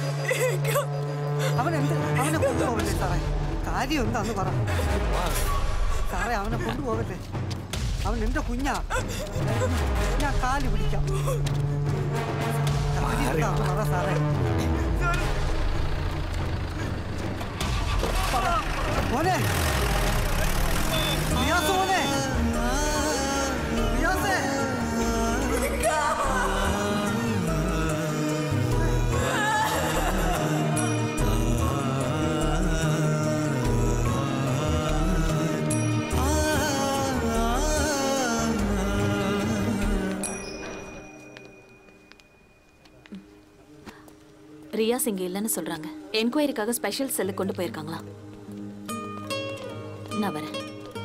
അവൻ എന്ത് അവനെ കൊണ്ടുപോകല്ലേ സാറേ കാര്യം എന്താന്ന് പറ സാറേ അവനെ കൊണ്ടുപോകല്ലേ അവൻ എന്റെ കുഞ്ഞാ ഞാൻ കാല് പിടിക്കാം കാര്യം എന്താന്ന് പറ സാറേ പറ. മോനെ റിയാസ് മോനെ റിയാസേ ரியாஸ் இங்க இல்லைன்னு சொல்றாங்க என்கொயரிக்காக ஸ்பெஷல் செல்லு கொண்டு போயிருக்காங்களாம் நான் வரேன்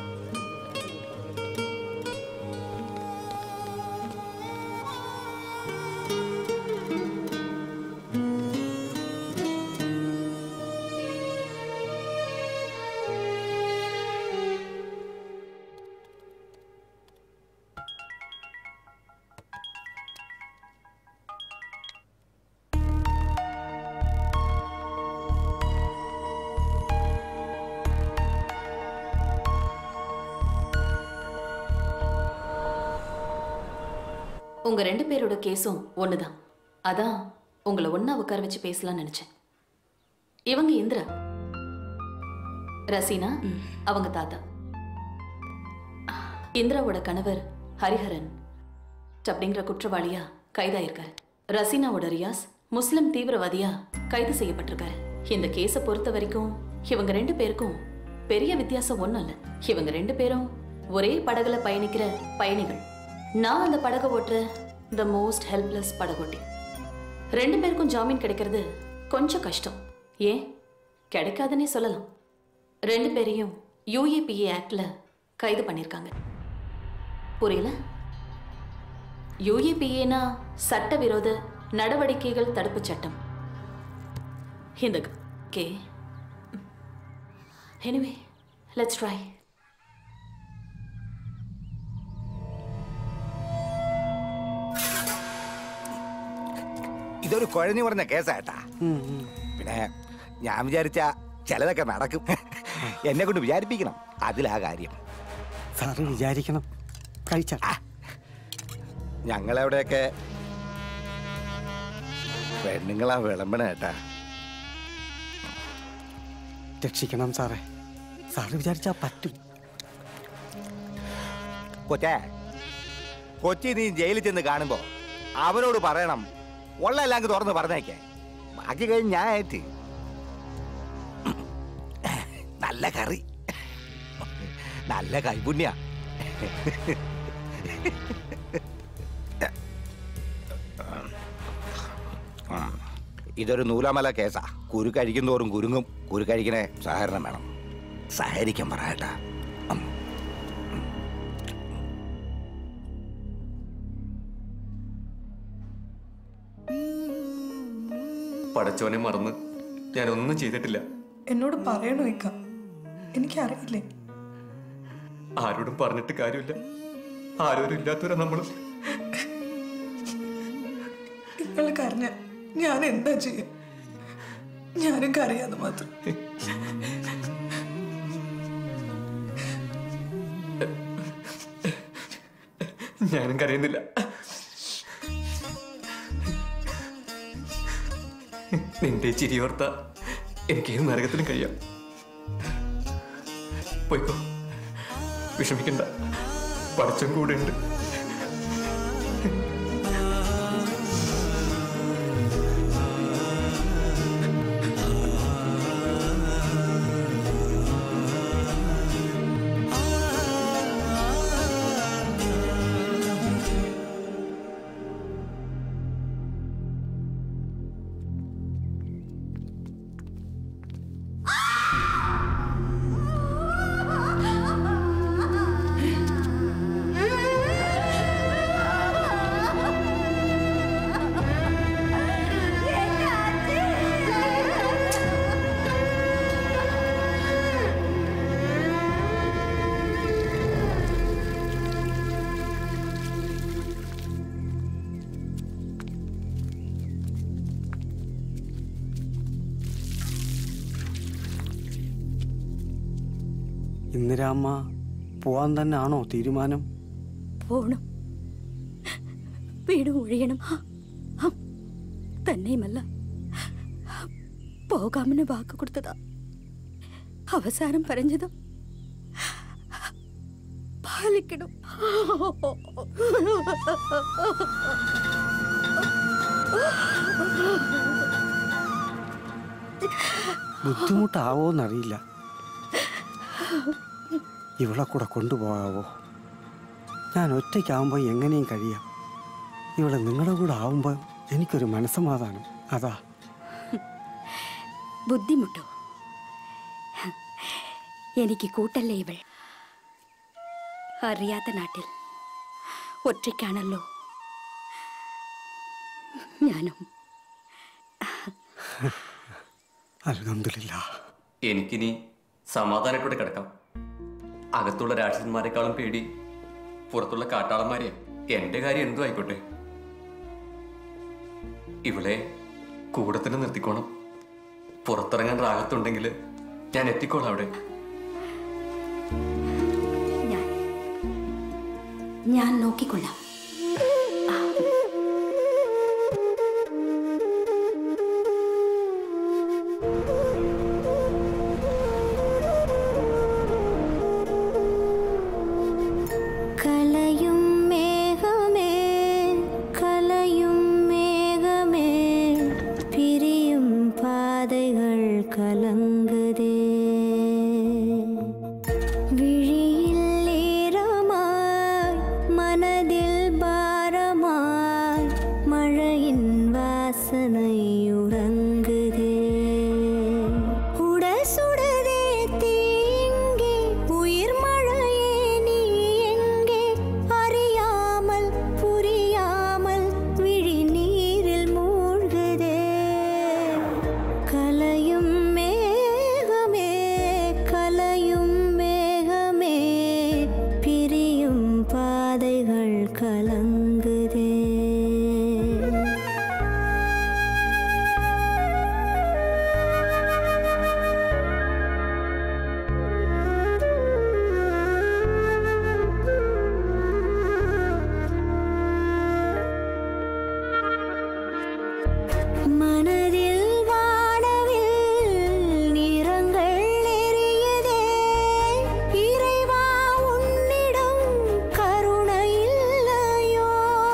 உங்க ரெண்டு பேரோட கேஸும் ஒண்ணுதான் அதான் உங்களை ஒண்ணா உட்கார வச்சு பேசலாம்னு நினைச்சேன் இவங்க இந்திரா ரசீனா அவங்க தாத்தா இந்திராவோட கணவர் ஹரிஹரன் அப்படிங்கிற குற்றவாளியா கைதாயிருக்காரு ரசீனாவோட ரியாஸ் முஸ்லிம் தீவிரவாதியா கைது செய்யப்பட்டிருக்காரு இந்த கேஸை பொறுத்த வரைக்கும் இவங்க ரெண்டு பேருக்கும் பெரிய வித்தியாசம் ஒண்ணும் இல்ல இவங்க ரெண்டு பேரும் ஒரே படகுல பயணிக்கிற பயணிகள் நான் அந்த படகை ஓட்டுற த மோஸ்ட் ஹெல்ப்லெஸ் படகோட்டி ரெண்டு பேருக்கும் ஜாமீன் கிடைக்கிறது கொஞ்சம் கஷ்டம் ஏன் கிடைக்காதுன்னே சொல்லலாம் ரெண்டு பேரையும் யூஏபிஏ ஆக்ட்ல கைது பண்ணியிருக்காங்க புரியல யூஏபிஏனா சட்டவிரோத நடவடிக்கைகள் தடுப்புச் சட்டம் இந்த கே எனிவே லெட்ஸ் ட்ரை ഇതൊരു കുഴഞ്ഞു പറഞ്ഞ കേസാട്ടാ പിന്നെ ഞാൻ വിചാരിച്ച ചിലതൊക്കെ നടക്കും എന്നെ കൊണ്ട് വിചാരിപ്പിക്കണം അതിലാ കാര്യം സാറ് വിചാരിക്കണം കഴിച്ച ഞങ്ങളെവിടെയൊക്കെ പെണ്ണുങ്ങളാ വിളമ്പണ ഏട്ടാ രക്ഷിക്കണം സാറേ സാറ് വിചാരിച്ചാ പറ്റും കൊച്ചേ കൊച്ചി നീ ജയിലിൽ ചെന്ന് കാണുമ്പോ അവനോട് പറയണം ഉള്ള എല്ലാം അങ്ങ് തുറന്ന് പറഞ്ഞേക്കേ ബാക്കി കഴിഞ്ഞ് ഞാൻ ഏറ്റ് നല്ല കറി നല്ല കൈപുണ്യ ഇതൊരു നൂലാമല കേസാ കുരു കഴിക്കുന്നതോറും കുരുങ്ങും കുരു കഴിക്കണേ സഹകരണം വേണം സഹകരിക്കാൻ പറയട്ടാ പടച്ചോനെ മറന്ന് ഞാനൊന്നും ചെയ്തിട്ടില്ല എന്നോട് പറയണോ ഇക്ക എനിക്കറിയില്ലേ ആരോടും പറഞ്ഞിട്ട് കാര്യമില്ല ആരോരും ഇല്ലാത്തവരാ നമ്മൾ നിങ്ങൾ കരഞ്ഞ ഞാൻ എന്താ ചെയ്യ ഞാനും കരയാന്ന് മാത്രം ഞാനും കരയുന്നില്ല നിന്റെ ചിരിയോർത്ത എനിക്ക് ഏത് നരകത്തിലും കഴിയാം പോയിക്കോ വിഷമിക്കണ്ട പടച്ചം കൂടെ ഉണ്ട് ഇന്ദിരാമ്മ പോവാൻ തന്നെ ആണോ തീരുമാനം പോണം വീട് ഒഴിയണം തന്നെയുമല്ല പോകാമെന്ന് വാക്ക് കൊടുത്തതാ അവസാനം പറഞ്ഞത് പാലിക്കണം ബുദ്ധിമുട്ടാവോന്നറിയില്ല ഇവളെ കൂടെ കൊണ്ടുപോകാവോ ഞാൻ ഒറ്റയ്ക്കാവുമ്പോൾ എങ്ങനെയും കഴിയാം ഇവളെ നിങ്ങളുടെ കൂടെ ആവുമ്പോൾ എനിക്കൊരു മനസ്സമാധാനം അതാ ബുദ്ധിമുട്ടോ എനിക്ക് കൂട്ടല്ലേ ഇവൾ അറിയാത്ത നാട്ടിൽ ഒറ്റയ്ക്കാണല്ലോ ഞാനും അൽഹംദുലില്ല എനിക്കിനി സമാധാനത്തോടെ കിടക്കാം അകത്തുള്ള രാക്ഷസന്മാരെക്കാളും പേടി പുറത്തുള്ള കാട്ടാളന്മാരെ എന്റെ കാര്യം എന്തും ആയിക്കോട്ടെ ഇവളെ കൂടെ തന്നെ നിർത്തിക്കോണം പുറത്തിറങ്ങാൻ റാഗത്തുണ്ടെങ്കിൽ ഞാൻ എത്തിക്കോളാം അവിടെ ഞാൻ നോക്കിക്കൊള്ളാം கலையும் மேகமே கலையும் மேகமே பிரியும் பாதைகள் கலங்குதே விழியில் ஈரமாய் மனதில் பாரமாய் மழையின் வாசனை உறங்குதே உடல் சுடதே தீங்கே உயிர் மழையே நீ எங்கே அறியாமல் புரியாமல் விழி நீரில் மூழ்குதே கலையும் மேகமே கலையும் மேகமே பிரியும் பாதைகள் கலங்குதே மனதில் வானவில் நிறங்கள் எரியுதே இறைவா உன்னிடம் கருணை இல்லையோ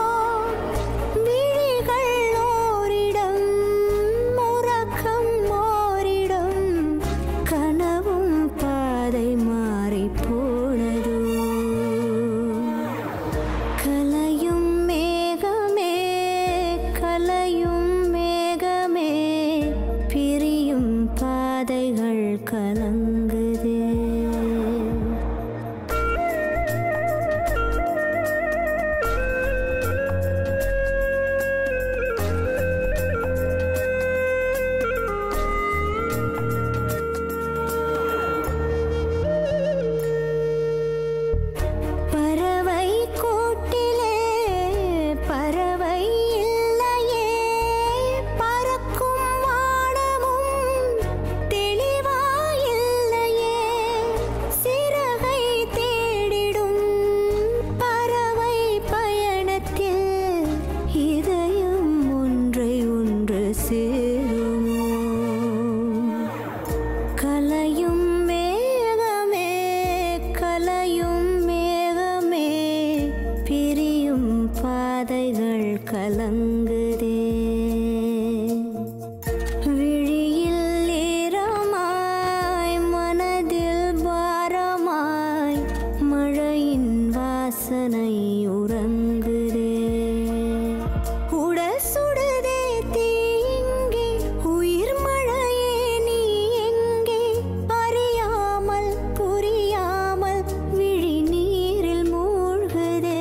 விழிகள் ஓரிடம் உறக்கம் ஓரிடம் கனவும் பாதை மாறி போனதோ கலையும் மேகமே கலையும் மேகமே பிரியும் பாதைகள் கலங்குதே பறவை கூட்டிலே பறவை இல்லையே பறக்கும் வானமும் தெளிவா இல்லையே சிறகை தேடிடும் பறவை பயணத்தில் இதயம் ஒன்றை ஒன்று சேருமோ கலையும் மேகமே கலையும் மேகமே பிரியும் பாதைகள் கலங்குதே விழியில் ஈரமாய் மனதில் பாரமாய் மழையின் வாசனை உறங்குதே உடல் சுடுதே தீங்கே உயிர் மழையே நீ எங்கே அறியாமல் புரியாமல் விழி நீரில் மூழ்குதே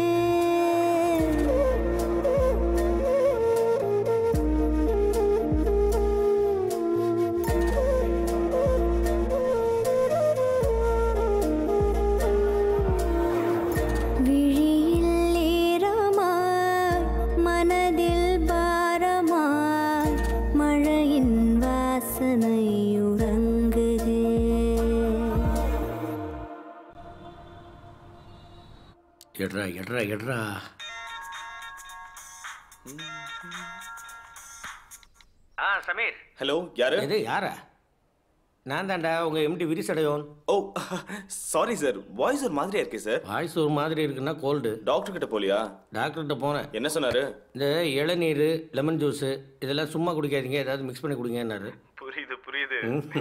விழியில் ஈரமாய் மனதில் பாரமாய் மழையின் வாசனை உறங்குதே எட்ரா எட்ரா எட்ரா ஆ சமீர் ஹலோ யாரு இது யாரா நான் தான்டா உங்க MD Virisadaiyon oh sorry sir voice ஒரு மாதிரியா இருக்கே சார் வாய்ஸ் ஒரு மாதிரி இருக்குன்னா கோல்டு டாக்டர் கிட்ட போலியா டாக்டர்கிட்ட போனேன் என்ன சொன்னாரு இந்த இளநீர் லெமன் ஜூஸு இதெல்லாம் சும்மா குடிக்காதீங்க ஏதாவது மிக்ஸ் பண்ணி குடிங்கன்னாரு புரியுது புரியுது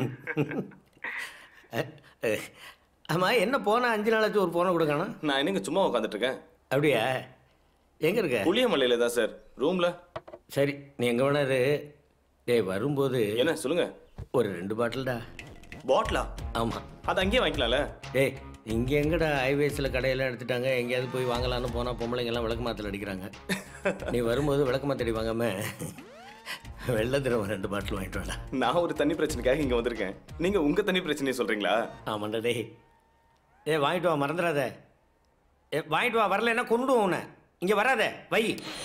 ஆமாம் என்ன போன அஞ்சு நாளாச்சும் ஒரு போனை கொடுக்கணும் நான் என்னங்க சும்மா உட்காந்துட்டு இருக்கேன் அப்படியா எங்கே இருக்க புளியமலையில தான் சார் ரூம்ல சரி நீ எங்கே வேணாரு டேய் வரும்போது என்ன சொல்லுங்க ஒரு ரெண்டு பாட்டில்டா பாட்டிலா ஆமாம் அது அங்கேயே வாங்கிக்கலாம்ல டேய் இங்கே எங்கடா ஹைவேஸில் கடையெல்லாம் எடுத்துட்டாங்க எங்கேயாவது போய் வாங்கலாம்னு போனால் பொம்பளைங்கெல்லாம் விளக்கு மாத்தில் அடிக்கிறாங்க நீ வரும்போது விளக்கு மாத்தடி வாங்காம வெள்ளை திரவம் ரெண்டு பாட்டில் வாங்கிட்டு வாடா நான் ஒரு தண்ணி பிரச்சனைக்காக இங்க வந்திருக்கேன் நீங்க உங்க தண்ணி பிரச்சனையை சொல்றீங்களா ஆமாண்டா டேய் ஏ வாங்கிட்டு வா மறந்துடாத ஏ வாங்கிட்டு வா வரலைன்னா கொண்டுடுவோம் உன்னை இங்கே வராத வை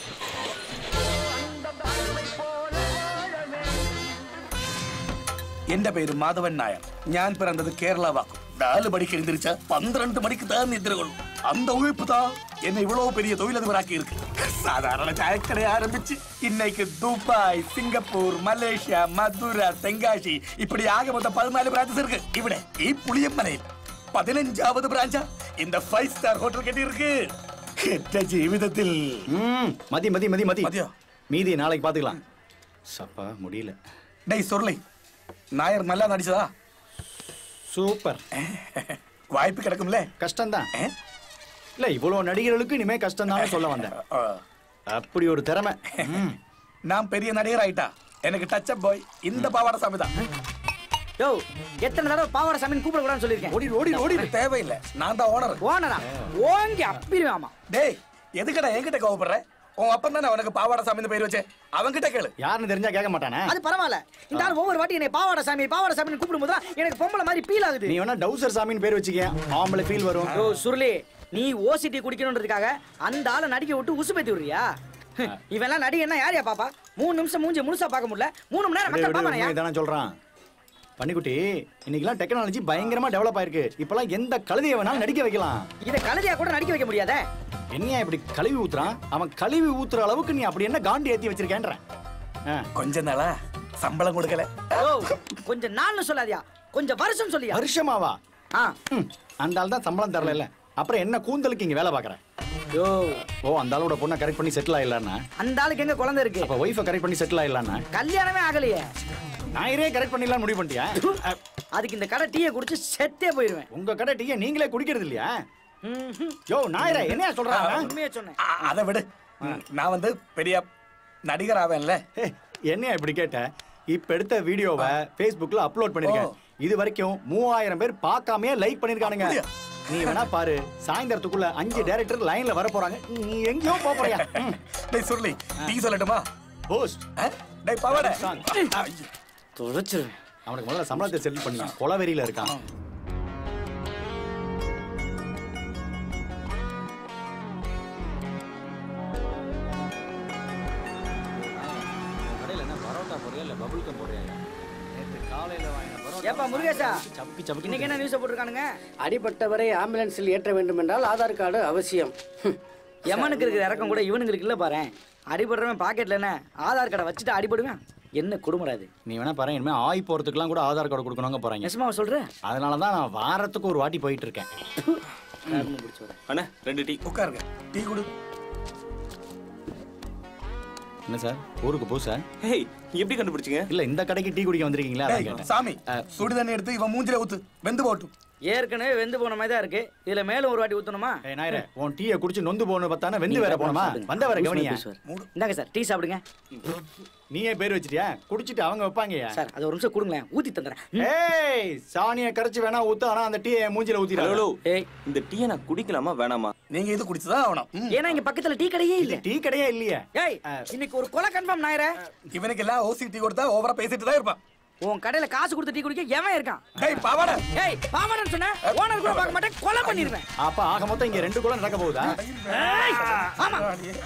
എന്റെ പേര് മാധവൻ നായർ ഞാൻ പിറന്നത് കേരള വാക്കും നാല് മണിക്ക് എഴുந்திരിച്ച പന്ത്രണ്ട് മണിക്ക് தான் நிద్ர கொள்ளும் அந்த உழைப்பு தான் என்னை இவ்வளவு பெரிய தொழிலதிபராக்கி இருக்கு சாதாரண சாயக்கடை ஆரம்பிச்சு இன்னைக்கு Dubai Singapore Malaysia Mathura Tenkasi இப்படி ஆக மொத்தம் பதினாலு பிரான்சஸ் இருக்கு ഇവിടെ ഈ പുളിയമ്മനയിൽ പതിനഞ്ചാമത് ബ്രാഞ്ചാ இந்த ஃபைவ் ஸ்டார் ஹோட்டல் கட்டி இருக்கு எட்ட ஜீவிதத்தில் ம் மதி மதி மதி மதி மீதி நாளைக்கு பார்த்துக்கலாம் சப்பா முடியல டேய் சொர்லை நாயர் நல்லா நடிச்சதா சூப்பர் வாய்ப்பு கிடைக்கும்ல கஷ்டம்தான் இல்லை இவ்வளோ நடிகர்களுக்கு இனிமே கஷ்டம் தான் சொல்ல வந்தேன் அப்படி ஒரு திறமை நான் பெரிய நடிகர் ஆயிட்டா எனக்கு டச் அப் பாய் இந்த பாவாடை சாமி தான் யோ எத்தனை தடவை பாவாடை சாமின்னு கூப்பிடக்கூடாதுன்னு சொல்லியிருக்கேன் ஓடி ஓடி ஓடி தேவையில்லை நான் தான் ஓனர் ஓனரா ஓங்கி அப்பிடுவாமா டேய் எதுக்கடா என்கிட்ட கோவப்படுற உன் அப்பன் தானே அவனுக்கு பாவாடை சாமின்னு பேர் வச்சே அவன்கிட்ட கேளு யாருன்னு தெரிஞ்சா கேட்க மாட்டானே அது பரவாயில்ல இந்த ஆள் ஒவ்வொரு வாட்டி என்னை பாவாடை சாமி பாவாடை சாமின்னு கூப்பிடும்போது தான் எனக்கு பொம்பளை மாதிரி ஃபீல் ஆகுது நீ வேணா டவுசர் சாமின்னு பேர் வச்சுக்க ஆம்பளை ஃபீல் வரும் யோ சுருளி நீ ஓசிட்டி குடிக்கணுன்றதுக்காக அந்த ஆளை நடிக்க விட்டு உசுப்பேத்தி விடுறியா இவெல்லாம் நடிகன்னா யாரையா பாப்பா மூணு நிமிஷம் மூஞ்சி முழுசா பார்க்க முடியல மூணு மணி நேரம் மக்கள் பாப்பானையா இதானே சொல்றான் பன்னிக்குட்டி இன்னைக்கெல்லாம் டெக்னாலஜி பயங்கரமா டெவலப் ஆயிருக்கு இப்பெல்லாம் எந்த கழுதையை வேணாலும் நடிக்க வைக்கலாம் இதை கழுதையா கூட நடிக்க வைக்க முடியாதே என்னையா இப்படி கழுவி ஊத்துறான் அவன் கழுவி ஊத்துற அளவுக்கு நீ அப்படி என்ன காண்டி ஏத்தி வச்சிருக்கேன்ற கொஞ்ச நாளா சம்பளம் கொடுக்கல ஓ கொஞ்சம் நாள்னு சொல்லாதியா கொஞ்சம் வருஷம் சொல்லியா வருஷமாவா ஆ அந்த ஆள் தான் சம்பளம் தரல அப்புறம் என்ன கூந்தலுக்கு இங்க வேலை பாக்குறேன் யோ ஓ அந்த ஆளோட பொண்ணை கரெக்ட் பண்ணி செட்டில் ஆயிடலான்னா அந்த ஆளுக்கு எங்க குழந்தை இருக்கு அப்ப ஒய்ஃபை கரெக்ட் பண்ணி செட்டில் ஆயிடலான்னா கல்யாணமே ஆகலையே ஞாயிறே கரெக்ட் பண்ணிடலாம் முடிவு பண்ணிட்டியா அதுக்கு இந்த கடை டீயை குடிச்சு செத்தே போயிருவேன் உங்க கடை டீயை நீங்களே குடிக்கிறது இல்லையா யோ ஞாயிறே என்னையா சொல்றாங்க உண்மையா சொன்னேன் அ- அதை விடு நான் வந்து பெரிய நடிகர் ஆவேன்ல என்னையா இப்படி கேட்ட இப்ப எடுத்த வீடியோவை Facebookல அப்லோட் பண்ணிருக்கேன் இது வரைக்கும் மூவாயிரம் பேர் பார்க்காமயே லைக் பண்ணிருக்கானுங்க நீ வேணா பாரு சாயந்தரத்துக்குள்ள அஞ்சு டைரக்டர் லைன்ல வர போறாங்க நீ எங்கேயோ போக போறியா டேய் சொல்லி டீ சொல்லட்டுமா போஸ்ட் டேய் பாவாடை தொலைச்சிருவேன் அவனுக்கு முதல்ல சம்பளத்தை செட்டில் பண்ணி கொலவெறியில இருக்கான் கடையில் என்ன பரோட்டா போறியா இல்லை பபுள் கம் போறியா நேற்று காலையில் வாங்கின ஏப்பா முருகேசா சப்பி சப்பி இன்னைக்கு என்ன நியூஸ் போட்டிருக்கானுங்க அடிபட்டவரை ஆம்புலன்ஸில் ஏற்ற வேண்டும் என்றால் ஆதார் கார்டு அவசியம் எமனுக்கு இருக்கிற இறக்கம் கூட இவனுக்கு இல்ல பாரு அடிபடுறவன் பாக்கெட்ல என்ன ஆதார் கார்டை வச்சுட்டு அடிபடுவேன் என்ன குடும்பம் அது நீ வேணா பாரு இனிமே ஆய் போறதுக்குலாம் கூட ஆதார் கார்டு கொடுக்கணுங்க போறாங்க நிஜமா சொல்ற அதனால தான் நான் வாரத்துக்கு ஒரு வாட்டி போயிட்டு இருக்கேன் அண்ணா ரெண்டு டீ உட்காருங்க டீ கொடு என்ன சார் ஊருக்கு போ சார் ஹேய் எப்படி கண்டுபிடிச்சீங்க இல்ல இந்த கடைக்கு டீ குடிக்க வந்திருக்கீங்களா அதான் டேய் கேட்டேன். சாமி சுடு தண்ணி எடுத்து இவன் மூஞ்சில ஊத்து வெந்து போட்டும் ஏற்கனவே வெந்து போன மாதிரி தான் இருக்கு இதுல மேலும் ஒரு வாட்டி ஊத்தணுமா ஏய் நாயரே உன் டீயை குடிச்சு நொந்து போன பார்த்தானே வெந்து வேற போனோமா வந்த வேற கவனியா இந்தாங்க சார் டீ சாப்பிடுங்க நீயே பேர் வச்சிட்டியா குடிச்சிட்டு அவங்க வைப்பாங்கயா சார் அது ஒரு நிமிஷம் கொடுங்களேன் ஊத்தி தந்துறேன் ஏய் சாணியை கரைச்சு வேணா ஊத்து ஆனா அந்த டீயை மூஞ்சில ஊத்திடா ஹலோ ஏய் இந்த டீயை நான் குடிக்கலாமா வேணாமா நீங்க இது குடிச்சுதான் ஆகணும் ஏன்னா இங்க பக்கத்துல டீ கடையே இல்ல டீ கடையே இல்லையே ஏய் இன்னைக்கு ஒரு கொலை கன்ஃபார்ம் நாயரே இவனுக்கு எல்லாம் ஓசி டீ கொடுத்தா ஓவரா பேசிட்டு தான் இருப்பான் உன் கடையில காசு கொடுத்து டீ குடிக்க எவன் இருக்கான் டேய் பாவாடை ஏய் பாவனன்னு சொன்ன ஓனர் கூட பார்க்க மாட்டேன் கொலை பண்ணிடுவேன் அப்ப ஆக மொத்தம் இங்க ரெண்டு குளம் நடக்க போகுதா ஏய், ஆமா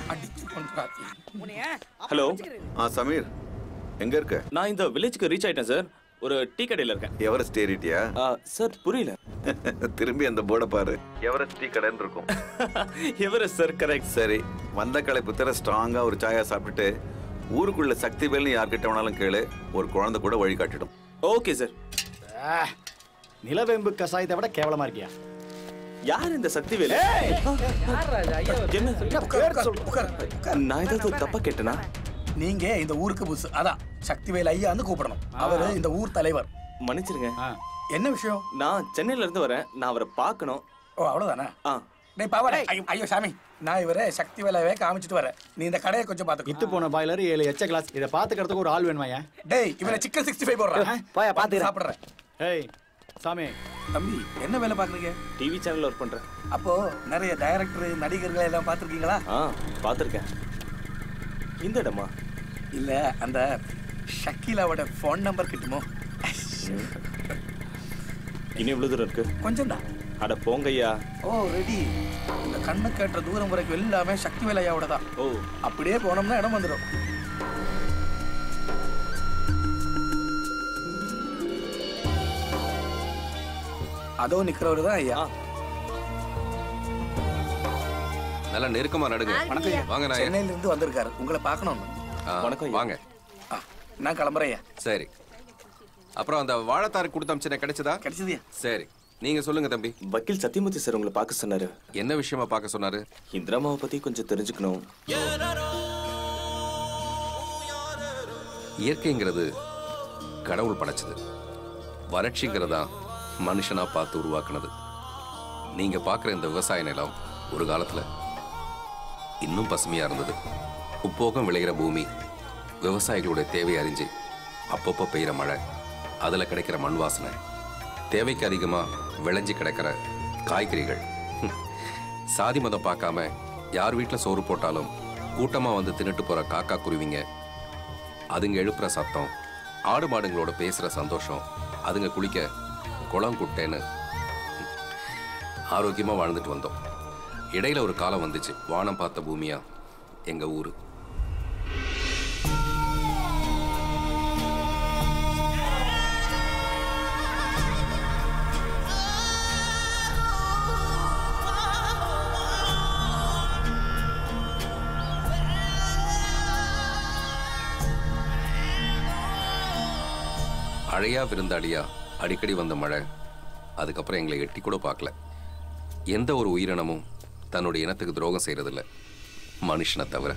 ஹலோ ஆ சமீர் எங்க இருக்க நான் இந்த வில்லேஜ்க்கு ரீச் ஆயிட்டேன் சார் ஒரு டீ கடையில் இருக்கேன் எவரெஸ்ட் ஏறிட்டியா சார் புரியல திரும்பி அந்த போர்டை பாரு எவரெஸ்ட் டீ கடைன்னு இருக்கும் எவரெஸ்ட் சார் கரெக்ட் சரி வந்த களைப்பு தர ஸ்ட்ராங்கா ஒரு சாயா சாப்பிட்டுட்டு ஊருக்குள்ள சக்தி வேல்னு யார்கிட்ட வேணாலும் கேளு ஒரு குழந்தை கூட வழி காட்டிடும் ஓகே சார் நிலவேம்பு கசாயத்தை விட கேவலமா இருக்கியா யார் இந்த சக்தி வேலு நான் ஏதாவது தப்பா கேட்டனா நீங்க இந்த ஊருக்கு புதுசு அதான் சக்திவேல் ஐயான்னு கூப்பிடணும் அவரு இந்த ஊர் தலைவர் மன்னிச்சிருங்க என்ன விஷயம் நான் சென்னையில இருந்து வரேன் நான் அவரை பார்க்கணும் ஓ அவ்வளவுதானே ஆ டேய் பாவடா ஐயோ ஐயோ சாமி நான் இவரே சக்தி வேலையவே காமிச்சிட்டு வரேன் நீ இந்த கடையை கொஞ்சம் பாத்துக்கோ இத்து போன பாய்லர் ஏழு எச்ச கிளாஸ் இதை பாத்துக்கிறதுக்கு ஒரு ஆள் வேணுமாயா டேய் இவனை சிக்கன் சிக்ஸ்டி ஃபைவ் போடுறான் போயா பாத்து சாப்பிடுறேன் ஏய் சாமி தம்பி என்ன வேலை பாக்குறீங்க டிவி சேனல் ஒர்க் பண்றேன் அப்போ நிறைய டைரக்டர் நடிகர்கள் எல்லாம் பார்த்துருக்கீங்களா ஆ பார்த்துருக்கேன் இந்த இடமா இல்ல அந்த ஷக்கீலாவோட ஃபோன் நம்பர் கிட்டுமோ இன்னும் எவ்வளவு தூரம் இருக்கு கொஞ்சம் தான் அட போங்கய்யா ஓ ரெடி இந்த கண்ணு கேட்ட தூரம் வரைக்கும் எல்லாமே சக்தி வேலையாவோட தான் ஓ அப்படியே போனோம்னா இடம் வந்துடும் அதோ நிக்கிறவரு தான் ஐயா நல்லா நெருக்கமா நடுங்க வணக்கம் ஐயா. வாங்க நாயர் சென்னையில இருந்து வந்திருக்காரு உங்களை பார்க்கணும் ஆ, வாங்க நான் கிளம்புறேன் ஐயா சரி அப்புறம் அந்த வாழைத்தாரு கொடுத்த அமிச்சனை கிடைச்சதா கிடைச்சதுயா சரி நீங்க சொல்லுங்க தம்பி வக்கீல் சத்தியமூர்த்தி சார் உங்களை பார்க்க சொன்னாரு என்ன விஷயமா பார்க்க சொன்னாரு இந்திராமாவை பத்தி கொஞ்சம் தெரிஞ்சுக்கணும் இயற்கைங்கிறது கடவுள் படைச்சது வறட்சிங்கிறதா மனுஷனா பார்த்து உருவாக்குனது நீங்க பார்க்குற இந்த விவசாய நிலம் ஒரு காலத்துல இன்னும் பசுமையா இருந்தது உப்போகம் விளைகிற பூமி விவசாயிகளுடைய தேவை அறிஞ்சு அப்பப்போ பெய்கிற மழை அதுல கிடைக்கிற மண் வாசனை தேவைக்கு அதிகமா விளைஞ்சு கிடக்கிற காய்கறிகள் ஹம். சாதி மதம் பார்க்காம யார் வீட்டில் சோறு போட்டாலும் கூட்டமா வந்து தின்னுட்டு போற காக்கா குருவிங்க அதுங்க எழுப்புற சத்தம் ஆடு மாடுங்களோட பேசுற சந்தோஷம் அதுங்க குளிக்க குளம் குட்டேன்னு ஆரோக்கியமா வாழ்ந்துட்டு வந்தோம் இடையில ஒரு காலம் வந்துச்சு வானம் பார்த்த பூமியா எங்க ஊரு அழையா விருந்தாளியா அடிக்கடி வந்த மழை அதுக்கப்புறம் எங்களை எட்டி கூட பார்க்கல எந்த ஒரு உயிரினமும் தன்னுடைய இனத்துக்கு துரோகம் செய்யறதில்ல மனுஷனை தவிர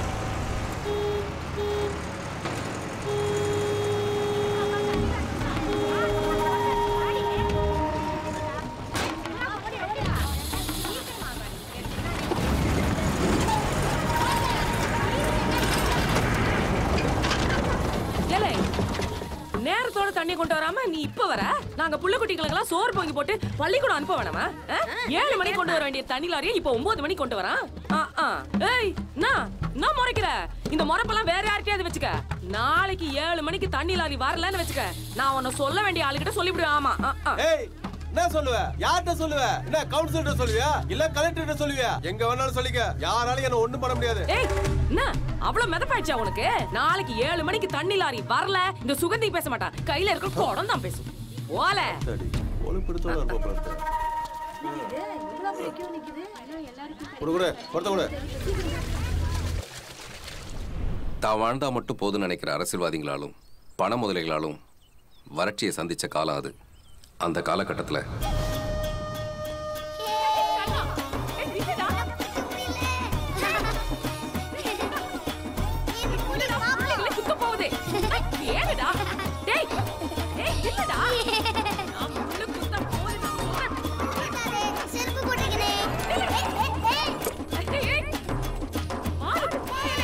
ஏலே நேரத்தோட தண்ணி கொண்டு வராம நீ இப்ப வர நாங்க புள்ள குட்டிகளுக்கெல்லாம் சோறு பொங்கி போட்டு பள்ளிக்கூடம் அனுப்ப வேணாமா ஆ? ஏழு மணிக்கு கொண்டு வர வேண்டிய தண்ணி லாரியை இப்ப ஒன்பது மணிக்கு கொண்டு வரான் ஆ, ஆ. ஏய் என்ன என்ன முறைக்கிற இந்த முறைப்பெல்லாம் வேற யார்கிட்டயாவது வச்சுக்க நாளைக்கு ஏழு மணிக்கு தண்ணி லாரி வரலன்னு வச்சுக்க நான் உன்னை சொல்ல வேண்டிய ஆளுகிட்ட சொல்லிவிடுவேன் ஆமா ஆ, ஆ. ஏய் என்ன சொல்லுவ யார்கிட்ட சொல்லுவ என்ன கவுன்சிலர்ட்ட சொல்லுவியா இல்ல கலெக்டர்ட்ட சொல்லுவியா எங்க வேணாலும் சொல்லிக்க யாராலையும் என்ன ஒண்ணும் பண்ண முடியாது ஏய் என்ன அவ்வளவு மிதப்பாயிடுச்சா உனக்கு நாளைக்கு ஏழு மணிக்கு தண்ணி லாரி வரல இந்த சுகந்தி பேச மாட்டா கையில இருக்கிற குடம் தான் பேசும் ஓல ஒழுப்படுத்தோட இருப்போம் கொடு கொடு கொடுத்த கொடு தான் வாழ்ந்தா மட்டும் போதும்னு நினைக்கிற அரசியல்வாதிகளாலும் பண முதலைகளாலும் வறட்சியை சந்திச்ச காலம் அது அந்த காலகட்டத்தில் குத்த போகுது ஏனுடா டேய் டேய் இல்லடா நான் முள்ளு குத்த போகுது நான் சொல்றேன். செருப்பு போட்டிருக்கனே ஏய், ஏய். மாறு.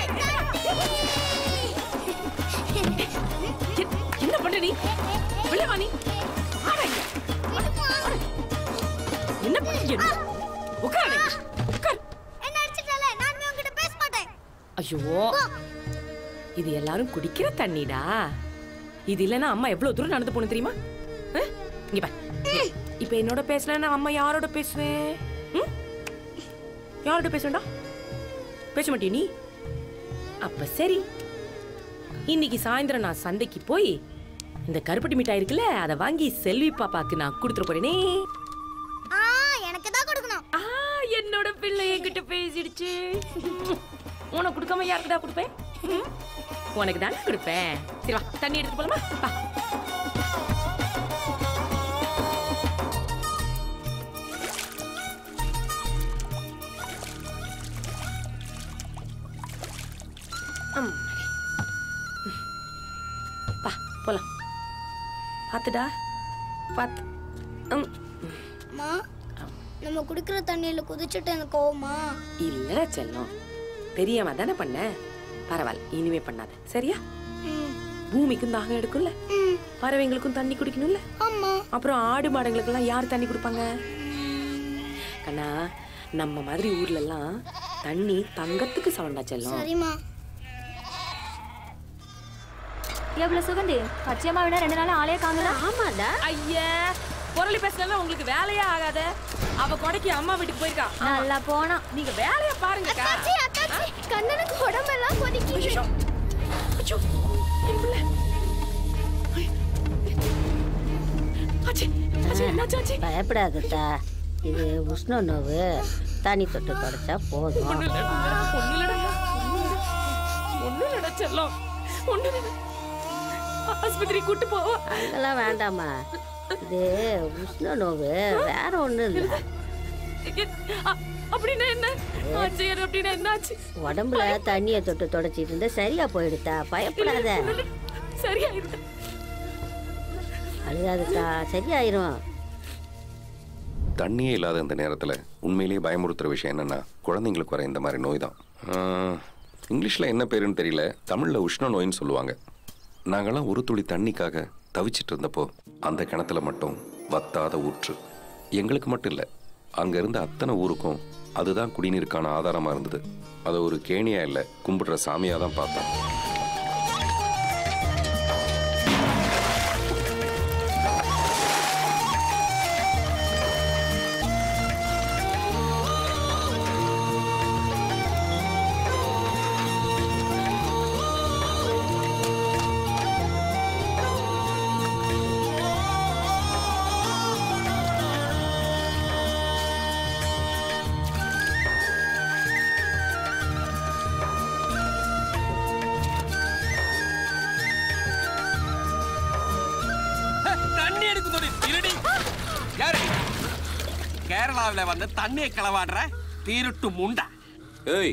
எ- என்ன பண்ற நீ வெளிய வா நீ வாடா இங்க. வாடா, வாடா. என்ன பண்ண என்ன உட்காரு உட்காரு என்ன அடிச்சிட்டல நானுமே உன்கிட்ட பேச மாட்டேன் ஐயோ இது எல்லாரும் குடிக்கிற தண்ணிடா இது இல்லைன்னா அம்மா எவ்வளவு தூரம் நடந்து போகணும் தெரியுமா ஆ? இங்க பார் இப்ப என்னோட பேசலன்னா அம்மா யாரோட பேசுவேன் ம்? யாரோட பேசுவேன்டா பேச மாட்டியா நீ அப்ப சரி இன்னைக்கு சாயந்தரம் நான் சந்தைக்கு போய் இந்த கருப்பட்டி மிட்டாய் இருக்குல்ல அதை வாங்கி செல்வி பாப்பாக்கு நான் கொடுத்துட போறேனே ஆ எனக்கு தான் கொடுக்கணும் ஆ என்னோட பிள்ளை என்கிட்ட பேசிடுச்சு உனக்கு கொடுக்காம யாருக்குடா கொடுப்பேன் ம்? உனக்கு தானே கொடுப்பேன் சரி வா தண்ணி எடுத்து போலாமா வா ம். வா போலாம் பார்த்துடா பார்த்து ம் அம்மா நம்ம குடிக்கிற தண்ணியில குதிச்சுட்டு எனக்கு கோவமா இல்லடா செல்லம் தெரியாம தானே பண்ண பரவாயில்ல இனிமே பண்ணாத சரியா பூமிக்கும் தாகம் எடுக்கும்ல பறவைங்களுக்கும் தண்ணி குடிக்கணும்ல ஆமா அப்புறம் ஆடு மாடுங்களுக்கெல்லாம் யார் தண்ணி கொடுப்பாங்க கண்ணா நம்ம மாதிரி ஊர்ல எல்லாம் தண்ணி தங்கத்துக்கு சவண்டா செல்லம் சரிம்மா எவ்வளவு சுகந்தி பச்சையம்மா விட ரெண்டு நாள் ஆளே காங்கல ஆமாடா ஐயா பொருளி பேசினாலும் உங்களுக்கு வேலையே ஆகாத அவ கொடைக்கு அம்மா வீட்டுக்கு போயிருக்கா நல்லா போனா நீங்க வேலைய பாருங்க அத்தாச்சி அத்தாச்சி கண்ணனுக்கு உடம்பெல்லாம் கொதிக்குது பயப்படாதத்தா இது உஷ்ண நோவு தண்ணி தொட்டு தொடச்சா போதும் ஒண்ணு இல்லடா செல்லம் ஒண்ணு இல்ல. ஆஸ்பத்திரி கூட்டு போவா அங்கெல்லாம் வேண்டாமா இது உஷ்ண நோவு வேற ஒண்ணும் இல்லை அ- அப்படின்னா என்ன ஆச்சரியர் அப்படின்னா என்னாச்சு உடம்புல தண்ணியை தொட்டு தொடச்சிட்டு இருந்தா சரியா போயிடுத்தா பயப்படாத சரியாயிருக்கு அழுகாதத்தா சரியாயிரும் தண்ணியே இல்லாத இந்த நேரத்தில் உண்மையிலேயே பயமுறுத்துற விஷயம் என்னன்னா குழந்தைங்களுக்கு வர இந்த மாதிரி நோய் தான் இங்கிலீஷில் என்ன பேருன்னு தெரியல தமிழில் உஷ்ண நோயின்னு சொல்லுவாங்க நாங்கள்லாம் ஒரு துளி தண்ணிக்காக தவிச்சிட்டு இருந்தப்போ அந்த கிணத்துல மட்டும் வத்தாத ஊற்று எங்களுக்கு மட்டும் இல்லை அங்கே இருந்த அத்தனை ஊருக்கும் அதுதான் குடிநீருக்கான ஆதாரமாக இருந்தது அதை ஒரு கேணியா இல்லை கும்பிடுற சாமியாக தான் பார்த்தோம் தண்ணி எடுக்க சொல்லி திருடி யாரு நீ? கேரளாவில வந்து தண்ணியை களவாடுற தீருட்டு முண்டா ஏய்